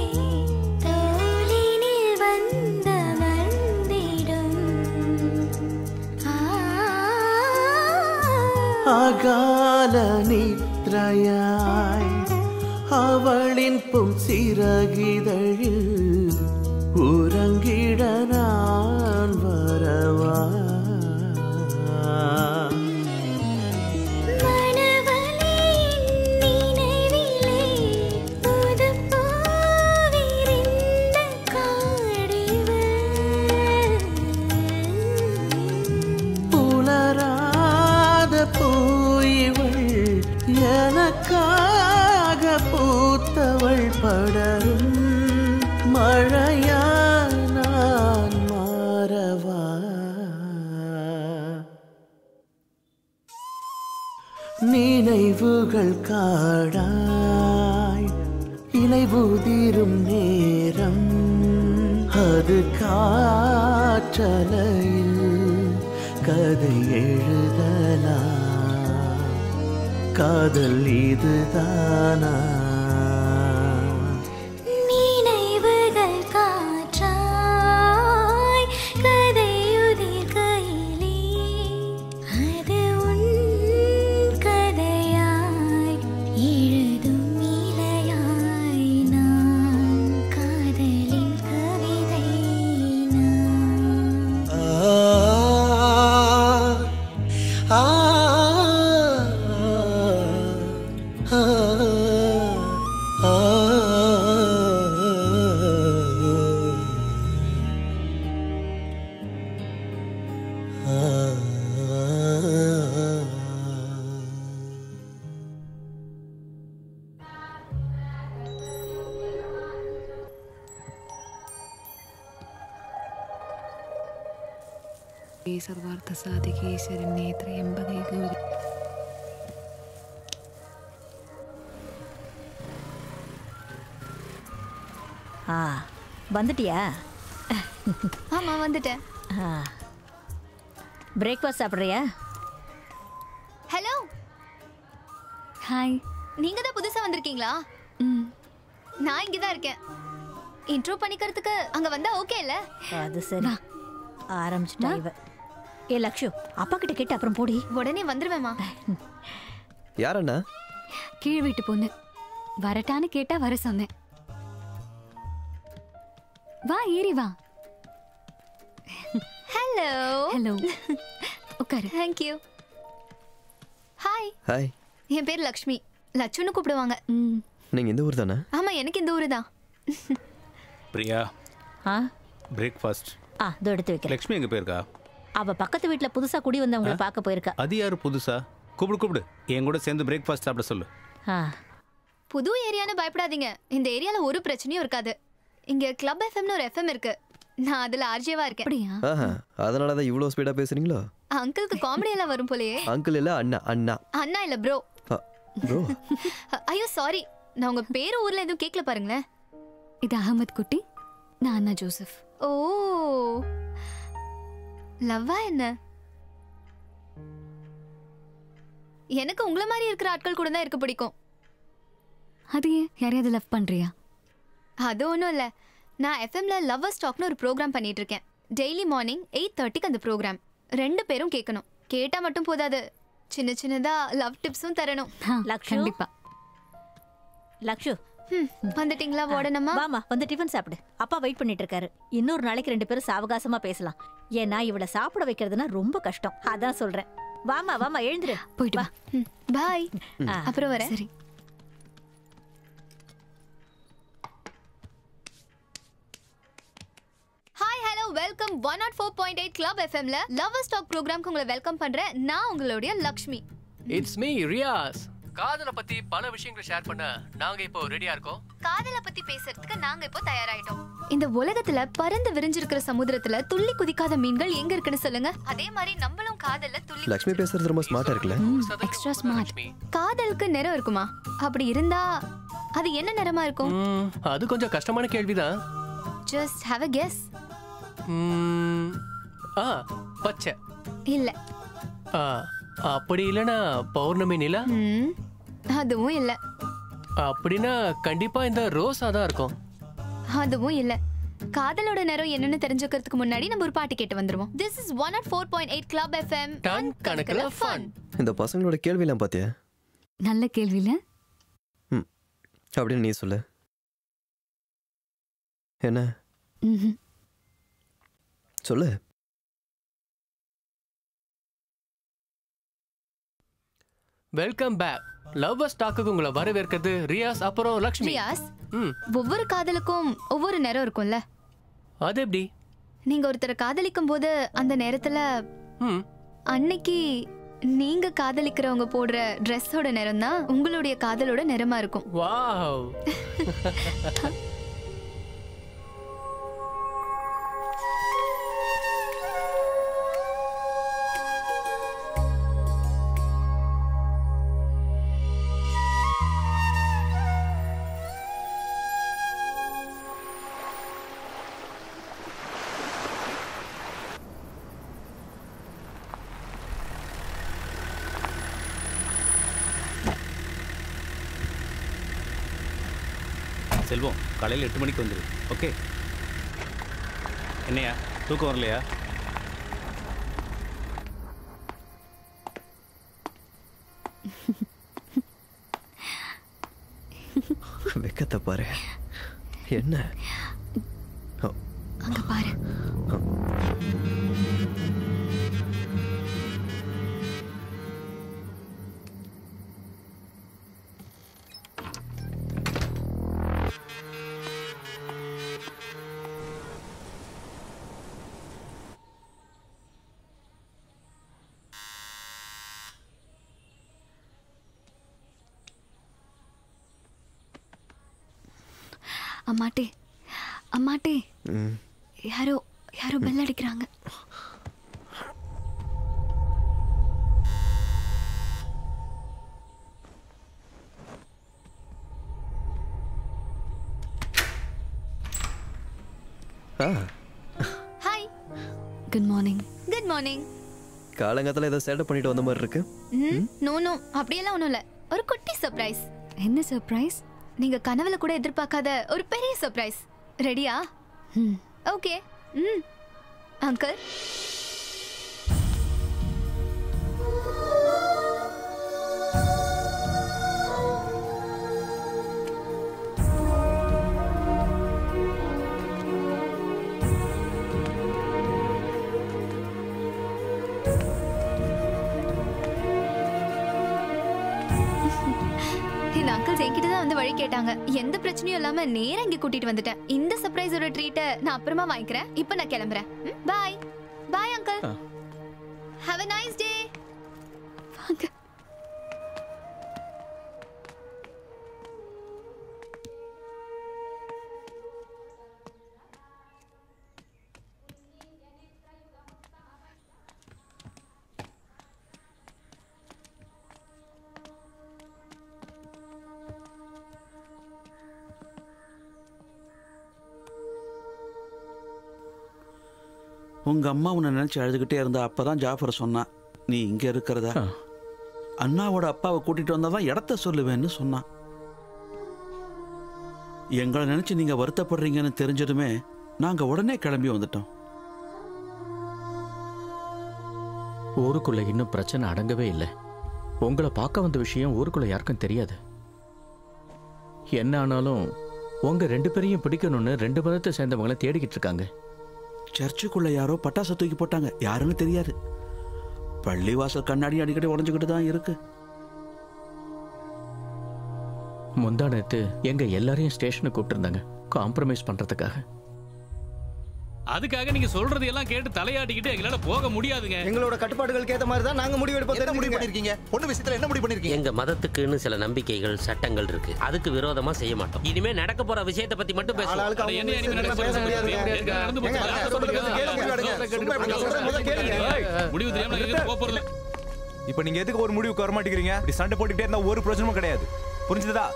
தோளினில் வந்த வந்திடும்
அகால நித்ரையாய் அவளின் பும் சிறகிதழில் உறங்கிட நான் வரவா
மணவலையின் நினைவிலே புதுப்பூவிரிந்த
புலராத பூயிவள் எனக்காக பூத்தவள் படரும் மழையா நான் மாறவா நினைவுகள் காடாய் இலை உதிரும் நேரம் அது காற்றலையில் கதை எழுதலாம் காதல் இதுதானா
நினைவுகள் காற்றாய் கதையுதிர் கையிலே அது உன் கதையாய் எழுதும் இலையாய் நான் காதலின் கவிதை
ஆ ஆ
സർവാർത്ഥ സാധികേ ശരണ്യേ ത്രയംബകേ ഗൗരി
ஆ வந்துட்டியா
ஆமா வந்துட்டேன்
பிரேக்ஃபாஸ்ட் சாப்பிட்றியா
ஹலோ
ஹாய்
நீங்க தான் புதுசா வந்திருக்கீங்களா
ம்
நான் இங்க தான் இருக்கேன் இன்ட்ரோ பண்ணிக்கிறதுக்கு அங்க வந்தா ஓகே இல்ல
அது சரி ஆரம்பிச்சிட்டா இவ ஏ லக்ஷு அப்பா கிட்ட கேட்டு அப்புறம் போடி
உடனே வந்துருவேமா
யார் அண்ணா
கீழ் வீட்டு பொண்ணு வரட்டான்னு கேட்டா வர சொன்னேன் வா ஏறி வா
ஹலோ
ஹலோ உட்காரு
தேங்க் யூ ஹாய்
ஹாய்
என் பேர் லக்ஷ்மி லட்சுன்னு கூப்பிடுவாங்க
நீங்கள் இந்த ஊர் தானே
ஆமா எனக்கு இந்த ஊரு தான்
பிரியா
ஆ
பிரேக்ஃபாஸ்ட்
ஆ இதோ எடுத்து வைக்கிறேன்
லக்ஷ்மி எங்க போயிருக்கா
அவ பக்கத்து வீட்ல புதுசா குடி வந்தவங்கள பார்க்க போயிருக்கா
அது யாரு புதுசா கூப்பிடு கூப்பிடு என் கூட சேர்ந்து பிரேக்ஃபாஸ்ட் சாப்பிட சொல்லு
ஆ
புது ஏரியான்னு பயப்படாதீங்க இந்த ஏரியால ஒரு பிரச்சனையும் இருக்காது இங்க கிளப் எஃப்எம்னு ஒரு எஃப்எம் இருக்கு நான் அதுல ஆர்ஜேவா இருக்கேன்
அப்படியா
ஆஹா அதனால தான் இவ்வளோ ஸ்பீடாக பேசுறீங்களோ
அங்கிளுக்கு காமெடி எல்லாம் வரும் போலயே
அங்கிள் இல்லை அண்ணா அண்ணா
அண்ணா இல்ல ப்ரோ
ப்ரோ
ஐயோ சாரி நான் உங்க பேரு ஊர்ல எதுவும் கேட்கல பாருங்களேன்
இது அகமத் குட்டி நான் அண்ணா ஜோசப்
ஓ லவ்வா என்ன எனக்கு உங்களை மாதிரி இருக்கிற ஆட்கள் கூட தான் இருக்க பிடிக்கும்
அது ஏன் யாரையாவது லவ் பண்றியா
அது ஒன்றும் இல்லை நான் எஃப்எம்ல லவ்வர் ஸ்டாக்னு ஒரு ப்ரோக்ராம் பண்ணிட்டு இருக்கேன் டெய்லி மார்னிங் எயிட் தேர்ட்டிக்கு அந்த ப்ரோக்ராம் ரெண்டு பேரும் கேட்கணும் கேட்டா மட்டும் போதாது சின்ன சின்னதா லவ் டிப்ஸும் தரணும்
லக்ஷு
கண்டிப்பா
லக்ஷு
ம், வந்துட்டீங்களா வார்டனம்மா
வாமா வந்து டிஃபன் சாப்பிடு அப்பா வெயிட் பண்ணிட்டு இருக்காரு இன்னொரு நாளைக்கு ரெண்டு பேரும் சாவகாசமா பேசலாம் ஏன்னா இவளை சாப்பிட வைக்கிறதுனா ரொம்ப கஷ்டம் அதான் சொல்றேன் வாமா வாமா எழுந்துரு
போயிட்டு
வா
பாய் அப்புறம் வரேன்
சரி
hi hello welcome one nought four point eight club எஃப்எம்ல லவ்வர் ஸ்டாக் ப்ரோக்ராம்க்கு உங்களை வெல்கம் பண்றேன் நான் உங்களுடைய லக்ஷ்மி
இட்ஸ் மீ ரியாஸ் காதலை பத்தி பல விஷயங்களை ஷேர் பண்ண நாங்க இப்போ ரெடியா இருக்கோம்
காதலை பத்தி பேசுறதுக்கு நாங்க இப்போ தயாராயிட்டோம் இந்த உலகத்துல பறந்து விரிஞ்சிருக்கிற சமுத்திரத்துல துள்ளி குதிக்காத மீன்கள் எங்க இருக்குன்னு சொல்லுங்க அதே மாதிரி நம்மளும் காதல்ல துள்ளி
லக்ஷ்மி பேசுறது ரொம்ப ஸ்மார்ட்டாக இருக்குல்ல
எக்ஸ்ட்ரா ஸ்மார்ட்
காதலுக்கு நிறம் இருக்குமா அப்படி இருந்தா அது என்ன நிறமா இருக்கும்
ம், அது கொஞ்சம் கஷ்டமான கேள்விதான்
ஜஸ்ட் ஹாவ் அ கெஸ்
ம், ஆ பச்சை
இல்ல
ஆ, அப்படி இல்லைன்னா பௌர்ணமி நிலா
ம், அதுவும் இல்ல
அப்படின்னா கண்டிப்பா இந்த ரோஸா தான் இருக்கும்
அதுவும் இல்ல காதலோட நேரம் என்னன்னு தெரிஞ்சுக்கிறதுக்கு முன்னாடி நம்ம ஒரு பாட்டு கேட்டு வந்துருவோம் this is one at four point eight club FM
ton கணக்குல ஃபன்
இந்த பசங்களோட கேள்வியெல்லாம் பார்த்தியா
நல்ல கேள்வியில
ம் அப்படின்னு நீ சொல்லு என்ன
ம்ஹும்.
சொல்லு
வெல்கம் பேக் லவ் ஸ்டாக்குக்கு உங்களை வரவேற்கிறது ரியாஸ் அப்புறம் லக்ஷ்மி
ரியாஸ்
ம்
ஒவ்வொரு காதலுக்கும் ஒவ்வொரு நேரம் இருக்கும்ல
அது எப்படி
நீங்க ஒருத்தரை காதலிக்கும் போது அந்த நேரத்துல
ம்
அன்னைக்கு நீங்க காதலிக்கிறவங்க போடுற ட்ரெஸ்ஸோட நிறம் தான் உங்களுடைய காதலோட நிறமா இருக்கும்
வாவ்
செல்வம் காலையில் எட்டு மணிக்கு வந்துரு ஓகே என்னையா தூக்கம் வரலையா
வெக்கத்தை பாரு என்ன ஓ,
அங்க பாரு அம்மாட்டே அம்மாட்டே
ம்
யாரோ யாரோ பெல் அடிக்கிறாங்க
ஆ
hi
good morning
good morning
காலங்காத்தில் ஏதோ சேட்டை பண்ணிட்டு வந்த மாதிரி இருக்கு
ம் நோ நோ அப்படியெல்லாம் ஒன்றும் இல்லை ஒரு குட்டி சர்ப்ரைஸ்
என்ன சர்ப்ரைஸ்
நீங்க கனவுல கூட எதிர்பார்க்காத ஒரு பெரிய சர்ப்ரைஸ் ரெடியா ஓகே ம் அங்கிள் என் அங்கிள்ஸ் என்கிட்ட தான் வந்து வழி கேட்டாங்க எந்த பிரச்சனையும் இல்லாம நேரா இங்க கூட்டிட்டு வந்துட்டேன் இந்த சர்ப்ரைஸோட ட்ரீட்டை நான் அப்புறமா வாங்கிக்கிறேன் இப்போ நான் கிளம்புறேன் bye bye uncle have a nice day வாங்க
உங்க அம்மா உன்னை நினைச்சு அழுதுகிட்டே இருந்தா அப்பதான் ஜாஃபர் சொன்னான் நீ இங்க இருக்கிறதா அண்ணாவோட அப்பாவை கூட்டிட்டு வந்தாதான் இடத்த சொல்லுவேன்னு சொன்னான் எங்களை நினைச்சு நீங்க வருத்தப்படுறீங்கன்னு தெரிஞ்சதுமே நாங்க உடனே கிளம்பி வந்துட்டோம்
ஊருக்குள்ள இன்னும் பிரச்சனை அடங்கவே இல்லை உங்களை பார்க்க வந்த விஷயம் ஊருக்குள்ள யாருக்கும் தெரியாது என்ன ஆனாலும் உங்க ரெண்டு பேரையும் பிடிக்கணும்னு ரெண்டு மதத்தை சேர்ந்தவங்கள தேடிக்கிட்டு இருக்காங்க
சர்ச்சுக்குள்ள யாரோ பட்டாசு தூக்கி போட்டாங்க யாருன்னு தெரியாது பள்ளிவாசல் கண்ணாடி அடிக்கடி உடஞ்சுக்கிட்டு தான் இருக்கு
முந்தா நேத்து எங்க எல்லாரையும் ஸ்டேஷனுக்கு கூப்பிட்டுருந்தாங்க காம்ப்ரமைஸ் பண்றதுக்காக
அதுக்காக நீங்க சொல்றது எல்லாம் கேட்டு தலையாட்டிக்கிட்டு எங்களால போக முடியாதுங்க
எங்களோட கட்டுப்பாடுகளுக்கு ஏத்த மாதிரி தான் நாங்க முடிவு எடுப்போம்
என்ன முடிவு பண்ணிருக்கீங்க பொண்ணு விஷயத்துல என்ன முடிவு பண்ணிருக்கீங்க
எங்க மதத்துக்குன்னு சில நம்பிக்கைகள் சட்டங்கள் இருக்கு அதுக்கு விரோதமா செய்ய மாட்டோம் இனிமே நடக்க போற விஷயத்தை பத்தி மட்டும் பேசுவோம்
ஆளாளுக்கு அவங்க
என்ன இனிமே நடக்க
பேச முடியாதுங்க.
ஏற்கனவே நடந்து போச்சு.
ஏங்க,
யார்
சொல்றதை
சொல்றீங்க?
கேளுங்க. சும்மா இப்படி சொல்றதை முதல்ல கேளுங்க.
முடிவு தெரியாம நாங்க எங்கேயும் போக போறல
இப்போ நீங்க எதுக்கு ஒரு முடிவுக்கு வர மாட்டேங்கிறீங்க இப்படி சண்டை போட்டுக்கிட்டே இருந்தா ஒரு பிரச்சனையும் கிடையாது புரிஞ்சுதா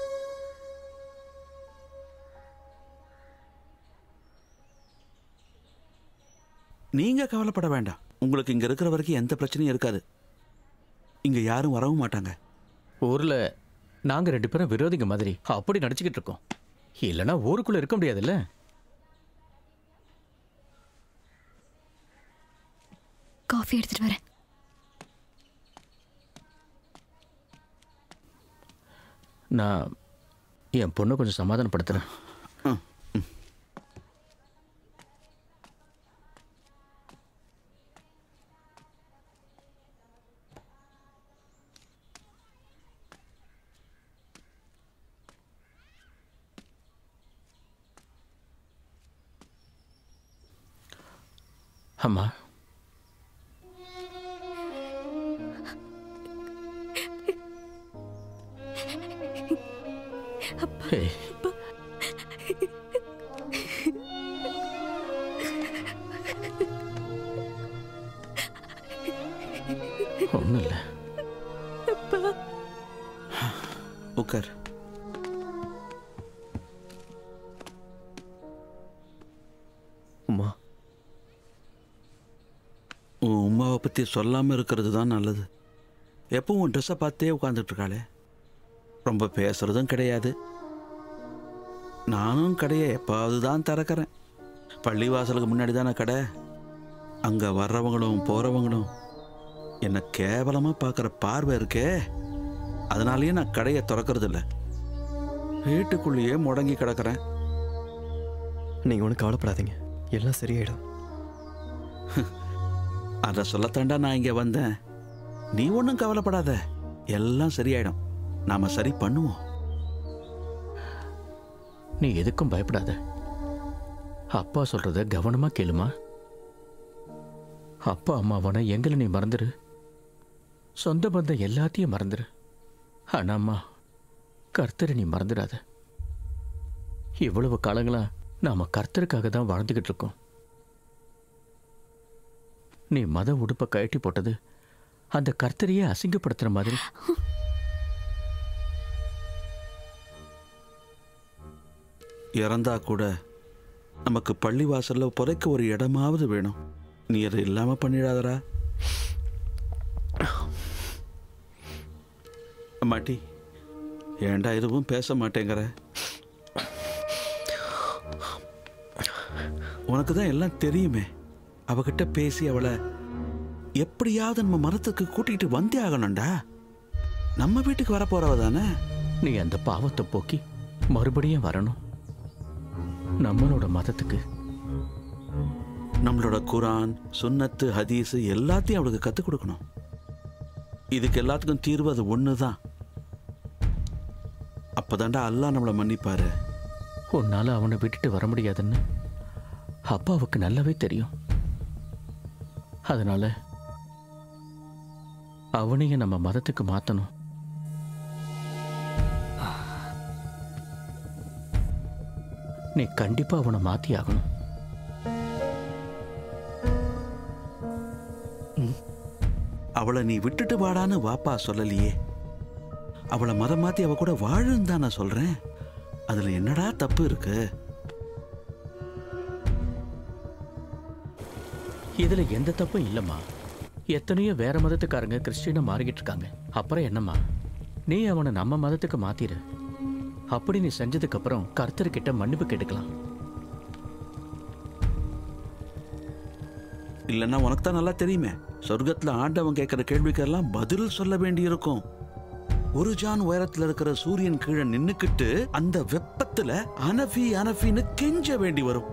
நீங்க கவலைப்பட வேண்டாம் உங்களுக்கு இங்க இருக்கிற வரைக்கும் எந்த பிரச்சனையும் இருக்காது இங்க யாரும் வரவும் மாட்டாங்க
ஊர்ல நாங்க ரெண்டு பேரும் விரோதிங்க மாதிரி அப்படி நடிச்சுக்கிட்டு இருக்கோம் இல்லைன்னா ஊருக்குள்ள இருக்க முடியாதுல்ல
காஃபி எடுத்துட்டு வரேன்
நான் என் பொண்ணை கொஞ்சம் சமாதானப்படுத்துறேன் அம்மா ஏய், ஒண்ணும் இல்லை
உட்கார்
உமா
உன் உமாவை பற்றி சொல்லாமல் இருக்கிறது தான் நல்லது எப்பவும் உன் ட்ரெஸ்ஸை பார்த்தே உட்காந்துட்டு இருக்காளே ரொம்ப பேசுறதும் கிடையாது நானும் கடையை எப்பாவது தான் திறக்கிறேன் பள்ளி வாசலுக்கு முன்னாடி தானே கடை அங்கே வர்றவங்களும் போகிறவங்களும் என்னை கேவலமாக பார்க்குற பார்வை இருக்கே அதனாலேயே நான் கடையை திறக்கறதில்ல வீட்டுக்குள்ளேயே முடங்கி கிடக்கிறேன்
நீங்கள் ஒன்றும் கவலைப்படாதீங்க எல்லாம் சரியாயிடும்
அதை சொல்லத்தாண்டா நான் இங்கே வந்தேன் நீ ஒன்றும் கவலைப்படாத எல்லாம் சரியாயிடும் நாம சரி பண்ணுவோம்
நீ எதுக்கும் பயப்படாத அப்பா சொல்றத கவனமா கேளுமா அப்பா அம்மாவான எங்களை நீ மறந்துரு சொந்த பந்தம் எல்லாத்தையும் மறந்துரு ஆனா அம்மா கர்த்தரை நீ மறந்துடாத இவ்வளவு காலங்களா நாம கர்த்தருக்காக தான் வாழ்ந்துகிட்டு இருக்கோம் நீ மத உடுப்பை கழட்டி போட்டது அந்த கர்த்தரையே அசிங்கப்படுத்துற மாதிரி
இறந்தா கூட நமக்கு பள்ளி வாசல்ல புதைக்க ஒரு இடமாவது வேணும் நீ அதை இல்லாம பண்ணிடாதடா மாட்டி ஏன்டா எதுவும் பேச மாட்டேங்கிற உனக்கு தான் எல்லாம் தெரியுமே அவகிட்ட பேசி அவளை எப்படியாவது நம்ம மரத்துக்கு கூட்டிகிட்டு வந்தே ஆகணும்டா நம்ம வீட்டுக்கு வரப்போறவ தானே
நீ அந்த பாவத்தை போக்கி மறுபடியும் வரணும் நம்மளோட மதத்துக்கு
நம்மளோட குரான் சுன்னத்து ஹதீஸ் எல்லாத்தையும் அவளுக்கு கற்றுக் கொடுக்கணும் இதுக்கு எல்லாத்துக்கும் தீர்வு அது ஒன்று தான் அப்போதாண்டா அல்லாஹ் நம்மளை மன்னிப்பாரு
உன்னால அவனை விட்டுட்டு வர முடியாதுன்னு அப்பாவுக்கு நல்லாவே தெரியும் அதனால அவனையும் நம்ம மதத்துக்கு மாத்தணும் நீ கண்டிப்பா அவனை மாத்தி ஆகணும்
அவளை நீ விட்டுட்டு வாடான்னு வாப்பா சொல்லலையே அவளை மதம் மாத்தி அவ கூட வாழுன்னு தான் நான் சொல்றேன் அதுல என்னடா தப்பு இருக்கு
இதுல எந்த தப்பும் இல்லம்மா எத்தனையோ வேற மதத்துக்காரங்க கிறிஸ்டியனை மாறிக்கிட்டு இருக்காங்க அப்புறம் என்னம்மா நீ அவனை நம்ம மதத்துக்கு மாத்திரு அப்படி நீ செஞ்சதுக்கு அப்புறம் கர்த்தர்கிட்ட மன்னிப்பு கேட்டுக்கலாம்
இல்லைன்னா உனக்கு தான் நல்லா தெரியுமே சொர்க்கத்துல ஆண்டவன் கேட்கிற கேள்விக்கெல்லாம் பதில் சொல்ல வேண்டியிருக்கும் ஒரு ஜான் உயரத்துல இருக்கிற சூரியன் கீழே நின்னுக்கிட்டு அந்த வெப்பத்துல அனஃபி அனஃபின்னு கெஞ்ச வேண்டி வரும்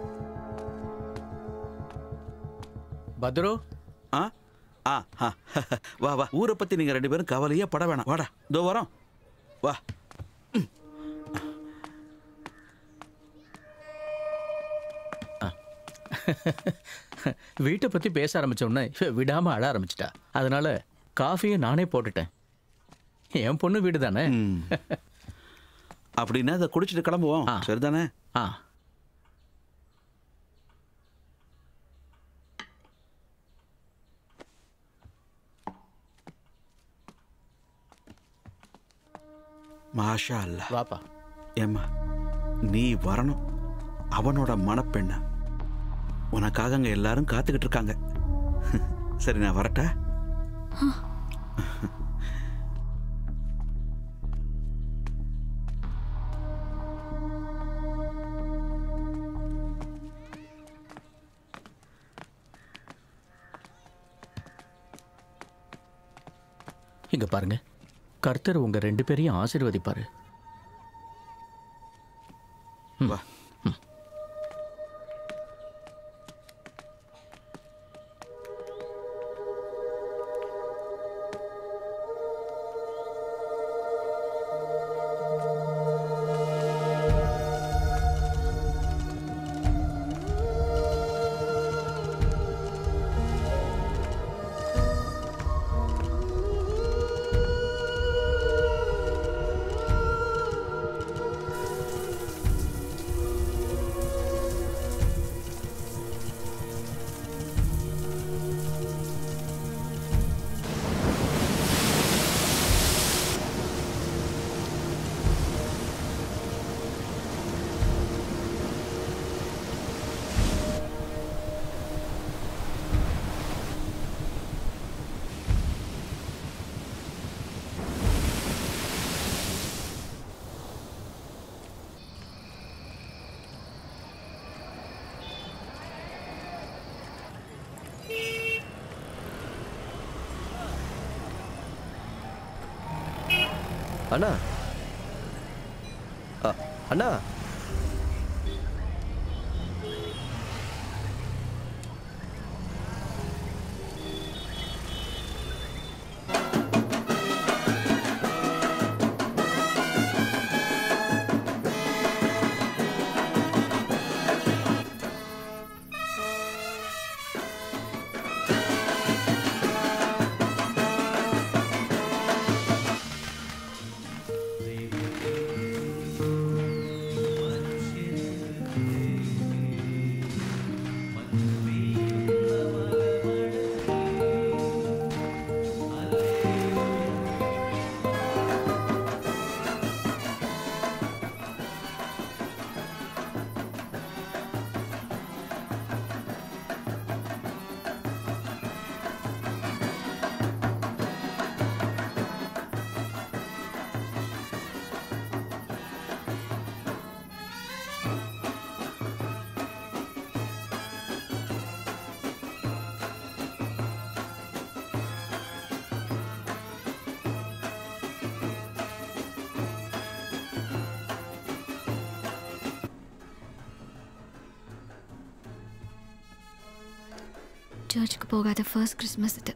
பத்ரோ
ஆ ஆ ஆ. வா வா ஊரை பத்தி நீங்க ரெண்டு பேரும் கவலையே பட வேணாம் வாடா இதோ வரோம் வா
வீட்டை பத்தி பேச ஆரம்பிச்ச உடனே இவ விடாம அழ ஆரம்பிச்சிட்டா அதனால காஃபியை நானே போட்டுட்டேன் என் பொண்ணு வீடு தானே
அப்படின்னா இதை குடிச்சிட்டு கிளம்புவோம் சரிதானே
ஆ
மாஷா அல்லா
வாப்பா
ஏம்மா நீ வரணும் அவனோட மணப்பெண்ண உனக்காக அங்க எல்லாரும் காத்துக்கிட்டு இருக்காங்க சரி நான் வரட்டா
இங்க பாருங்க கர்த்தர் உங்க ரெண்டு பேரையும் ஆசீர்வதிப்பாரு
வா
அண்ணா அ, அண்ணா
சர்ச்சுக்கு போகாத ஃபர்ஸ்ட் கிறிஸ்மஸ் இது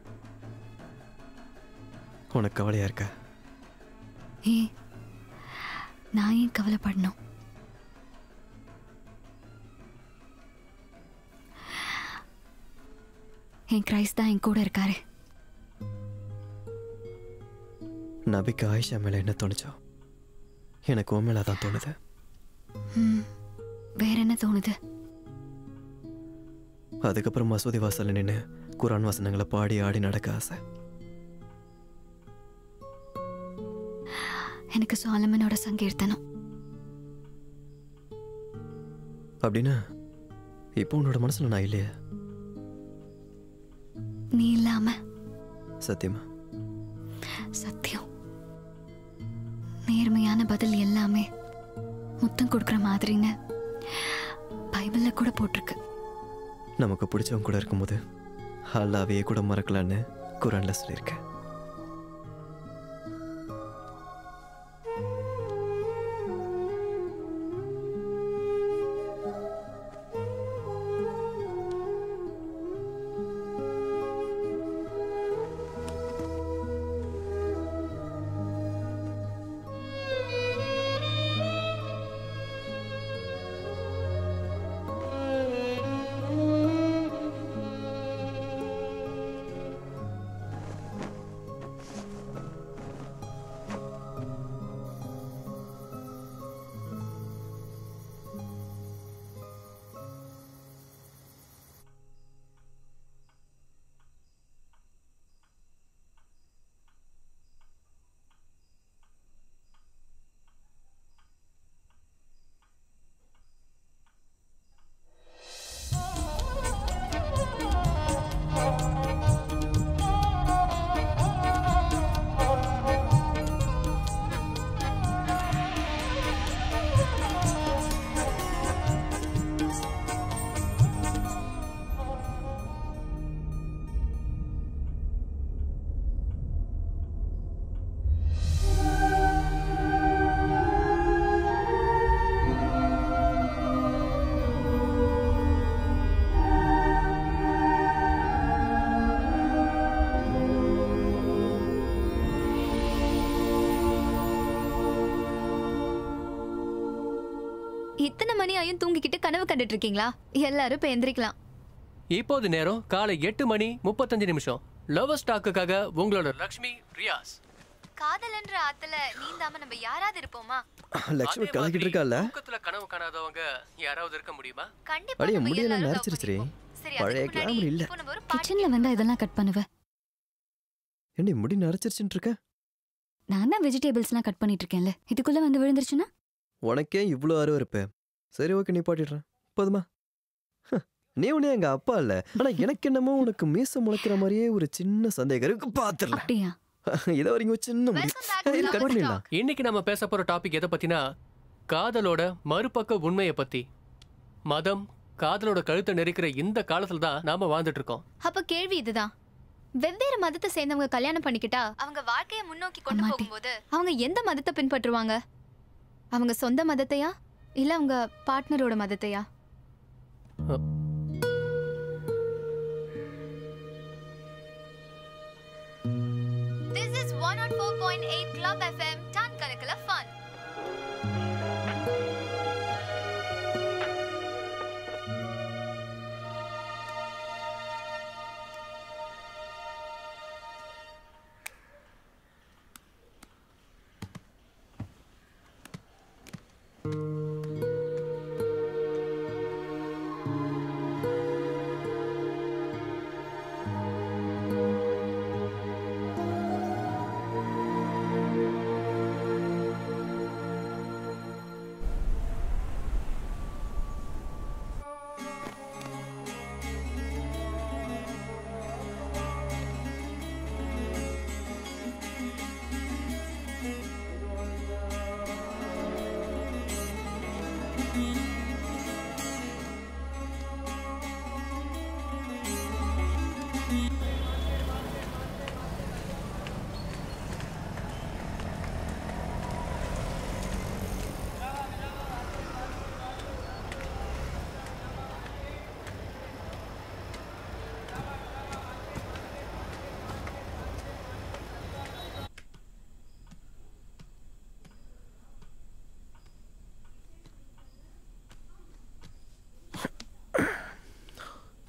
உனக்கு கவலையா இருக்கா
ஏ நான் ஏன் கவலைப்படணும் என் கிரைஸ்ட் தான் என் கூட இருக்காரு
நபிக்கு ஆயிஷா மேல என்ன தோணுச்சோ எனக்கு உன் மேல தான் தோணுது
ம், வேற என்ன தோணுது
அதுக்கப்புறம் மசூதி வாசல்ல நின்று குரான் வசனங்களை பாடி ஆடி நடக்க ஆசை
எனக்கு சோலமனோட சங்கீர்த்தனம்
அப்படின்னா இப்போ உன்னோட மனசுல நான் இல்லையே
நீ இல்லாம
சத்தியமா
சத்தியம் நேர்மையான பதில் எல்லாமே முத்தம் கொடுக்குற மாதிரின்னு பைபிள்ல கூட போட்டிருக்கு
நமக்கு பிடிச்சவங்க கூட இருக்கும்போது அல்லாவையே கூட மறக்கலான்னு குரான்ல சொல்லியிருக்கேன்
இத்தனை மணி ஆயும் தூங்கிக்கிட்டு கனவு கண்டுட்டு இருக்கீங்களா எல்லாரும் இப்ப எந்திரிக்கலாம்
இப்போது நேரம் காலை எட்டு மணி முப்பத்தஞ்சு நிமிஷம் லவர் ஸ்டாக்குக்காக உங்களோட லக்ஷ்மி ரியாஸ்
காதலன்ற ஆத்துல நீந்தாம நம்ம யாராவது இருப்போமா
லட்சுமி கலக்கிட்டு இருக்கால
தூக்கத்துல கனவு காணாதவங்க யாராவது இருக்க முடியுமா
கண்டிப்பா
அடியே
நம்ம
முடியல
எல்லாரும்
நரைச்சிருச்சு
சரி,
பழைய
அதுக்கு முன்னாடி
கிளாமர் இல்ல
இப்போ நம்ம ஒரு
கிச்சன்ல வந்தா இதெல்லாம் கட் பண்ணுவ
ஏண்டி முடி நரைச்சிருச்சுன்னு இருக்க
நான் தான் வெஜிடபிள்ஸ்லாம் கட் பண்ணிட்டு இருக்கேன்ல இதுக்குள்ள வந்து விழுந்துருச்சுன்னா
உனக்கே இவ்வளோ அருவ இருப்ப சரி ஓகே நீ பாட்டிடுறேன் போதுமா ஹ, நீ உடனே எங்க அப்பா இல்ல ஆனா எனக்கு என்னமோ உனக்கு மீச முளைக்கிற மாதிரியே ஒரு சின்ன சந்தேகம் இருக்கு பாத்துடலாம்
அப்படியா
இதை வரைக்கும் ஒரு சின்ன முடி இது கட் பண்ணிடலாம்
இன்னைக்கு நம்ம பேச போற டாபிக் எதை பத்தினா காதலோட மறுபக்க உண்மையை பத்தி மதம் காதலோட கழுத்தை நெரிக்கிற இந்த காலத்துல தான் நாம வாழ்ந்துட்டு இருக்கோம்
அப்ப கேள்வி இதுதான் வெவ்வேறு மதத்தை சேர்ந்தவங்க கல்யாணம் பண்ணிக்கிட்டா அவங்க வாழ்க்கைய முன்னோக்கி கொண்டு போகும்போது அவங்க எந்த மதத்தை பின்பற்றுவாங்க அவங்க சொந்த மதத்தையா இல்ல அவங்க பார்ட்னரோட மதத்தையா This is 104.8 Club FM ton கணக்குல ஃபன்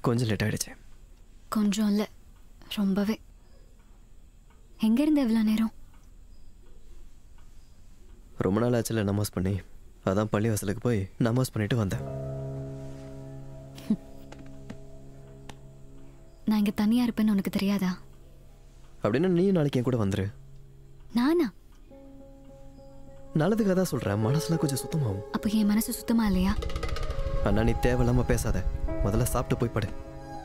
கொஞ்சம் லேட் ஆயிடுச்சு
கொஞ்சம் இல்லை ரொம்பவே எங்க இருந்த எவ்வளோ நேரம்
ரொம்ப நாள் ஆச்சுல நமாஸ் பண்ணி அதான் பள்ளிவாசலுக்கு போய் நமாஸ் பண்ணிட்டு வந்தேன்
நான் இங்க தனியா இருப்பேன்னு உனக்கு தெரியாதா
அப்படின்னா நீ நாளைக்கு என் கூட வந்துரு
நானா
நல்லதுக்காக தான் சொல்கிறேன் மனசுலாம் கொஞ்சம் சுத்தமாகும்
அப்போ என் மனசு சுத்தமா இல்லையா
அண்ணா நீ தேவையில்லாம பேசாத முதல்ல சாப்பிட்டு போய் படு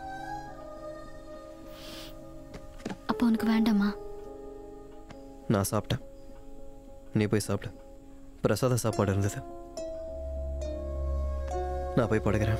அப்போ உனக்கு வேண்டாமா
நான் சாப்பிட்டேன் நீ போய் சாப்பிடு பிரசாத சாப்பாடு இருந்தது நான் போய் படுக்கிறேன்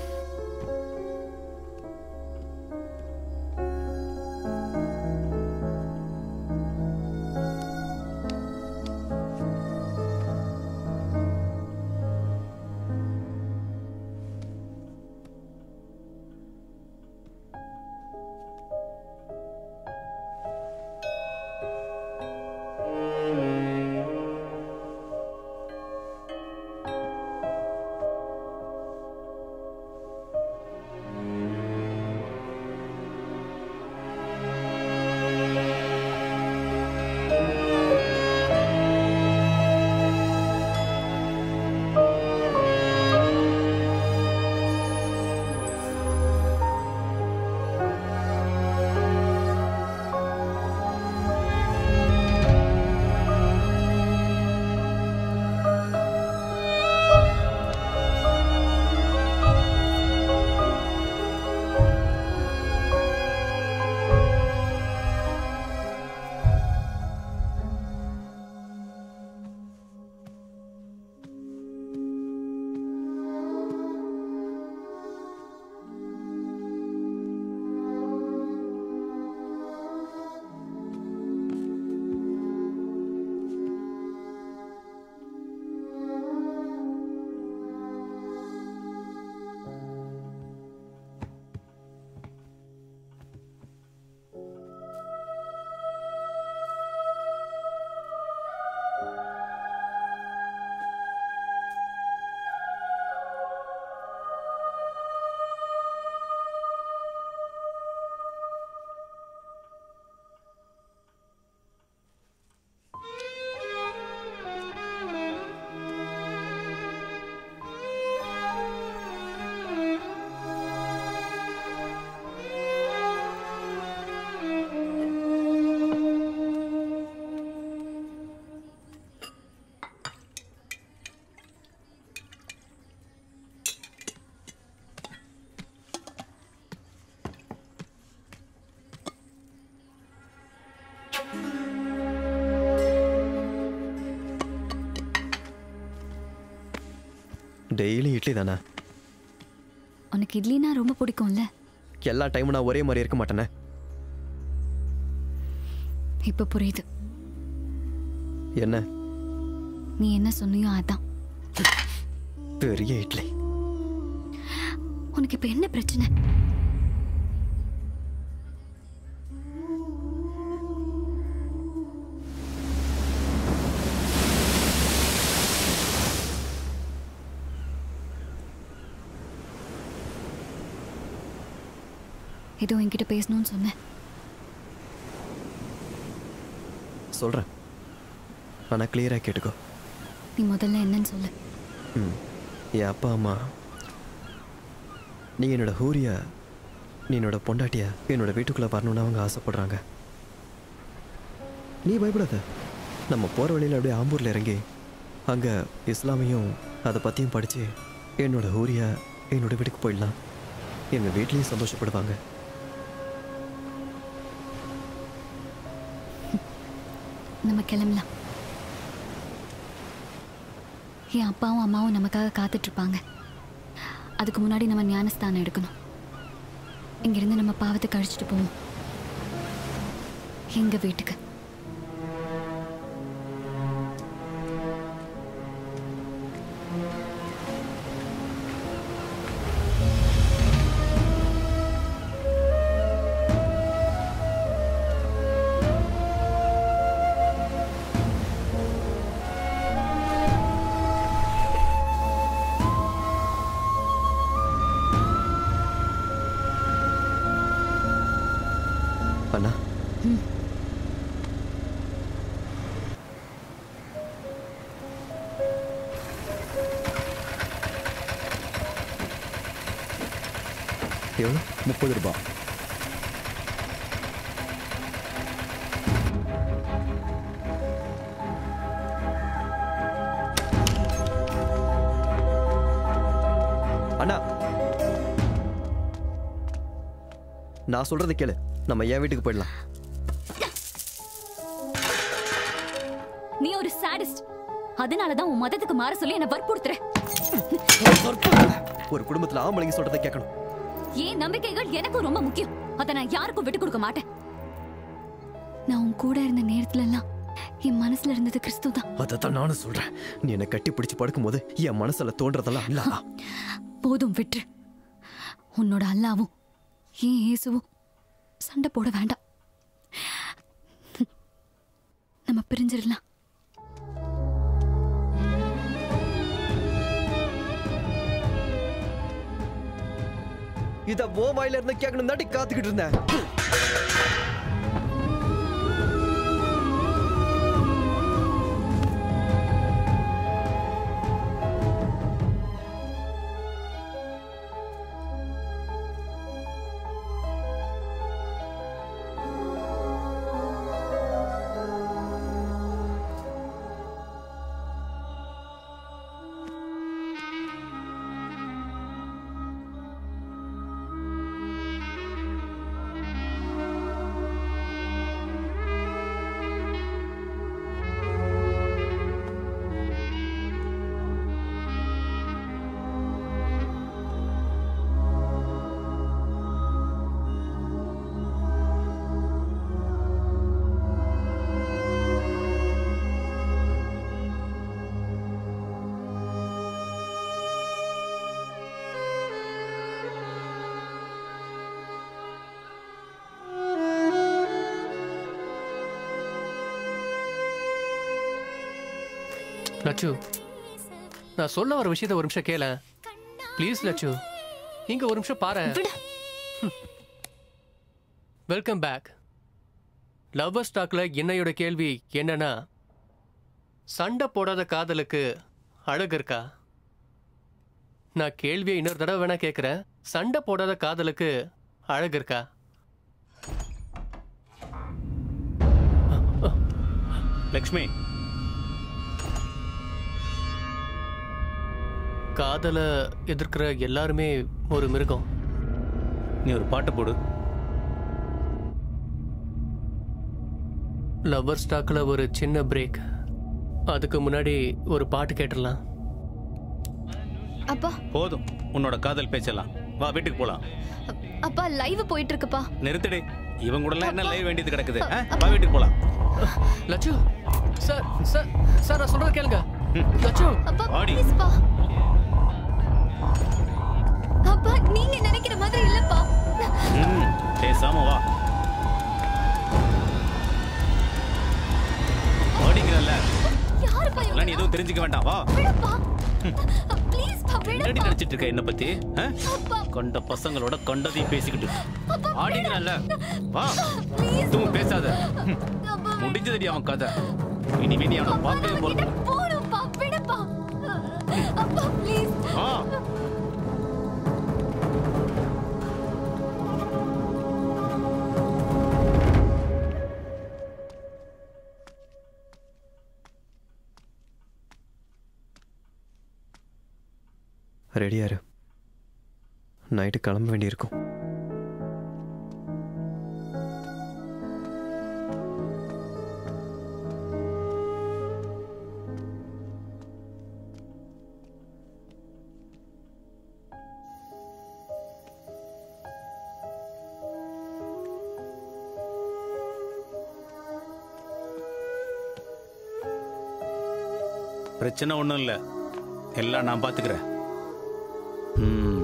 டெய்லி இட்லி தானே
உனக்கு இட்லினா ரொம்ப பிடிக்கும்ல
எல்லா டைமும் நான் ஒரே மாதிரி இருக்க மாட்டேனே
இப்போ புரியுது
என்ன
நீ என்ன சொன்னியோ அதான்
பெரிய இட்லி
உனக்கு இப்போ என்ன பிரச்சனை ஏதோ என்கிட்ட பேசணும்னு சொன்னேன்
சொல்கிறேன் ஆனால் கிளியராக கேட்டுக்கோ
நீ முதல்ல என்னன்னு சொல்லு
ம் என் அப்பா அம்மா நீ என்னோட ஹூரியா நீ என்னோட பொண்டாட்டியா என்னோட வீட்டுக்குள்ளே வரணும்னு அவங்க ஆசைப்படுறாங்க நீ பயப்படாத நம்ம போகிற வழியில் அப்படியே ஆம்பூரில் இறங்கி அங்கே இஸ்லாமையும் அதை பற்றியும் படித்து என்னோட ஹூரியா என்னோட வீட்டுக்கு போயிடலாம் எங்கள் வீட்லேயும் சந்தோஷப்படுவாங்க
நம்ம கிளம்பலாம் என் அப்பாவும் அம்மாவும் நமக்காக காத்துட்டு இருப்பாங்க அதுக்கு முன்னாடி நம்ம ஞானஸ்தானம் எடுக்கணும் இங்கிருந்து நம்ம பாவத்தை கழிச்சிட்டு போவோம் எங்க வீட்டுக்கு
அண்ணா எவ்வளோ
முப்பது ரூபாய்
அண்ணா நான் சொல்றதை கேளு நம்ம என் வீட்டுக்கு போயிடலாம்
நீ ஒரு சாடிஸ்ட் அதனால தான் உன் மதத்துக்கு மாற சொல்லி என்ன வற்புறுத்துற
ஒரு குடும்பத்துல ஆம்பளைங்க சொல்றதை கேட்கணும்
என் நம்பிக்கைகள் எனக்கும் ரொம்ப முக்கியம் அதை நான் யாருக்கும் விட்டு கொடுக்க மாட்டேன் நான் உன் கூட இருந்த நேரத்துல எல்லாம் என் மனசுல இருந்தது கிறிஸ்து தான்
அதைத்தான் நானும் சொல்றேன் நீ என்னை கட்டி பிடிச்சு படுக்கும்போது என் மனசுல தோன்றதெல்லாம் இல்லடா
போதும் விட்டு உன்னோட அல்லாவும் ஏன் இயேசுவும் சண்டை போட வேண்டாம் நம்ம பிரிஞ்சிடலாம்
இத ஓ வாயில இருந்து கேட்கணும் தாண்டி காத்துக்கிட்டு இருந்தேன்
லட்சு நான் சொல்ல வர விஷயத்த ஒரு நிமிஷம் கேள ப்ளீஸ் லட்சு இங்க ஒரு நிமிஷம் பாரு வெல்கம் பேக் லவ்வர் ஸ்டாக்ல என்னையோட கேள்வி என்னன்னா சண்டை போடாத காதலுக்கு அழகு இருக்கா நான் கேள்வியை இன்னொரு தடவை வேணா கேட்குறேன் சண்டை போடாத காதலுக்கு அழகு இருக்கா
லக்ஷ்மி
காதலை எதிர்க்கிற எல்லாருமே ஒரு மிருகம்
நீ ஒரு பாட்டு போடு
லவ்வர் ஸ்டாக்ல ஒரு சின்ன பிரேக் அதுக்கு முன்னாடி ஒரு பாட்டு கேட்டுடலாம்
அப்பா
போதும் உன்னோட காதல் பேச்செல்லாம் வா வீட்டுக்கு போலாம்
அப்பா லைவ் போயிட்டு இருக்குப்பா
நிறுத்துடு இவங்க கூடலாம் என்ன லைவ் வேண்டியது கிடக்குது ஆ? வா வீட்டுக்கு போலாம்
லட்சு சார் சார் சார் நான் சொல்றத கேளுங்க லட்சு
அப்பா
ஆடி.
ப்ளீஸ்ப்பா அப்பா நீங்க நினைக்கிற மாதிரி இல்லப்பா
ம், பேசாம வா ஓடிங்கிறல்ல
யாருப்பா இவங்க?
எல்லாம் நீ எதுவும் தெரிஞ்சுக்க வேண்டாம் வா
விடுப்பா ப்ளீஸ்ப்பா
என்னடி
விடுப்பா
நினைச்சிட்டு இருக்க என்ன பத்தி ஆ?
அப்பா
கொண்ட பசங்களோட கொண்டதையும் பேசிக்கிட்டு
அப்பா
ஆடிங்கிறல்ல வா எதுவும் பேசாத ம், முடிஞ்சதடி அவன் கதை இனிமே நீ அவனை பார்க்கவே போறது
போடுப்பா விடுப்பா அப்பா ப்ளீஸ்
வா
ரெடியா இரு நைட்டு கிளம்ப வேண்டியிருக்கும்
பிரச்சனை ஒன்றும் இல்லை எல்லாம் நான் பார்த்துக்கிறேன் ம்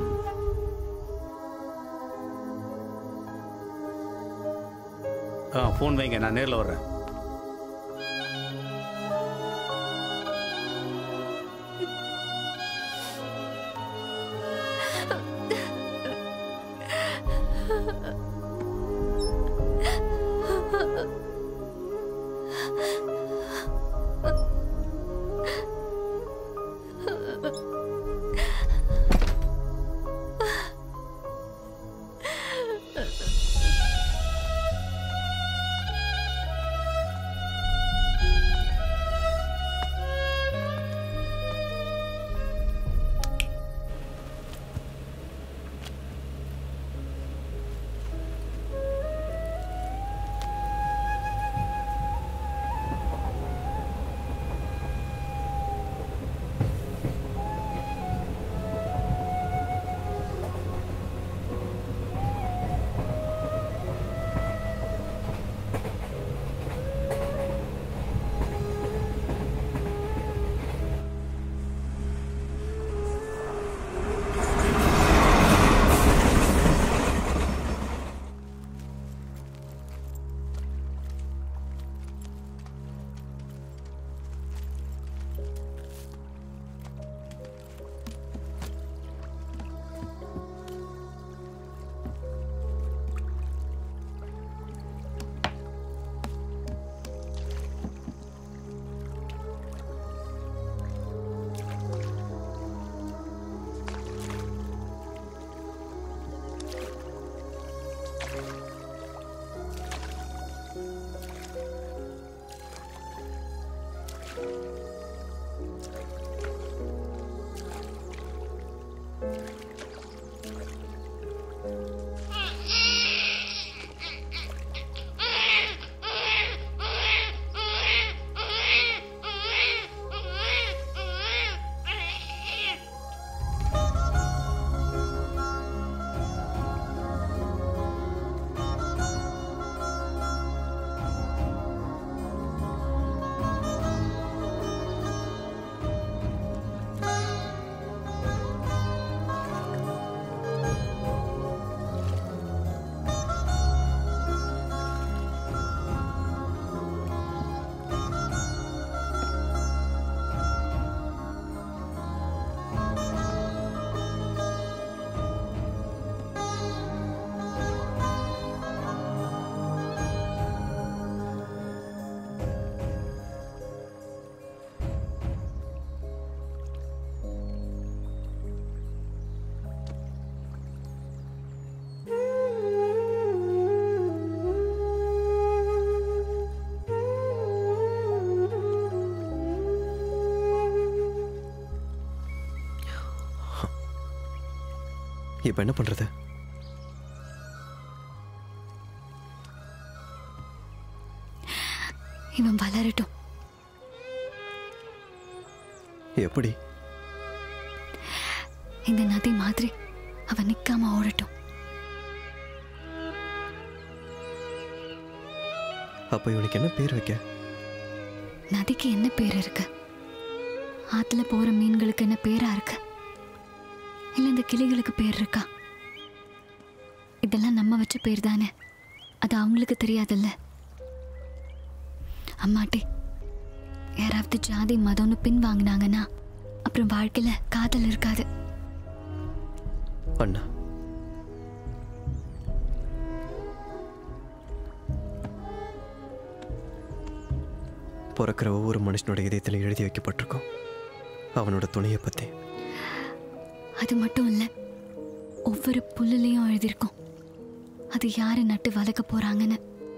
ஆ ஃபோன் வைங்க நான் நேரில் வர்றேன்
இப்போ என்ன பண்றது
இவன் வளரட்டும்
எப்படி
இந்த நதி மாதிரி அவன் நிக்காம ஓடட்டும்
அப்போ இவனுக்கு என்ன பேர் வைக்க
நதிக்கு என்ன பேர் இருக்கு ஆத்துல போற மீன்களுக்கு என்ன பேரா இருக்கு இல்ல இந்த கிளிகளுக்கு பேர் இருக்கா இதெல்லாம் நம்ம வச்ச பேர் தானே அது அவங்களுக்கு தெரியாதுல்ல அம்மாட்டி யாராவது ஜாதி மதம்னு பின் வாங்கினாங்கன்னா அப்புறம் வாழ்க்கையில காதல் இருக்காது
அண்ணா பிறக்கிற ஒவ்வொரு மனுஷனோட இதயத்தில் எழுதி வைக்கப்பட்டிருக்கும் அவனோட துணையை பற்றி
அது மட்டும் இல்ல ஒவ்வொரு புல்லுலையும் எழுதியிருக்கும் அது யாரு நட்டு வளர்க்க போறாங்கன்னு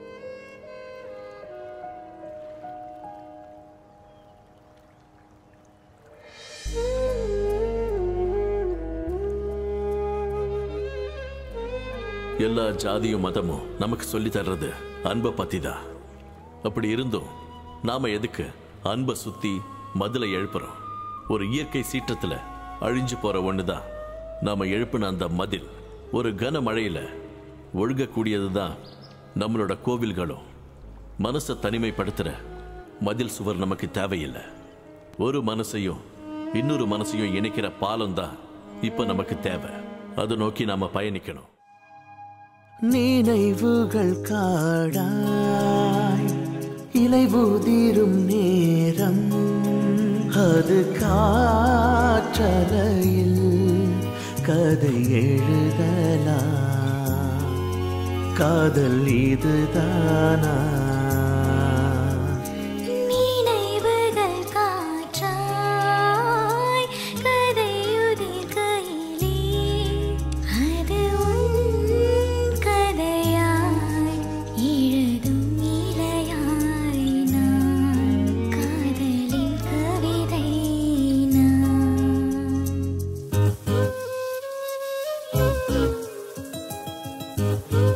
எல்லா ஜாதியும் மதமும் நமக்கு சொல்லி தர்றது அன்பை பத்தி தான் அப்படி இருந்தும் நாம எதுக்கு அன்பை சுத்தி மதுளை எழுப்புறோம் ஒரு இயற்கை சீற்றத்துல அழிஞ்சு போற ஒண்ணுதான் நாம எழுப்பின அந்த மதில் ஒரு கன மழையில ஒழுகக்கூடியது தான் நம்மளோட கோவில்களும் மனசை தனிமைப்படுத்துற மதில் சுவர் நமக்கு தேவையில்லை ஒரு மனசையும் இன்னொரு மனசையும் இணைக்கிற பாலம் தான் இப்ப நமக்கு தேவை அதை நோக்கி நாம பயணிக்கணும்
நினைவுகள் காடாய் இலை உதிரும் நேரம் அது காற்றலையில் கதை எழுதலாம் காதல் இதுதானா
நினைவுகள் காற்றாய் கதையுதிர் கையிலே அது உன் கதையாய் எழுதும் இலையாய் நான் காதலின் கவிதை நான்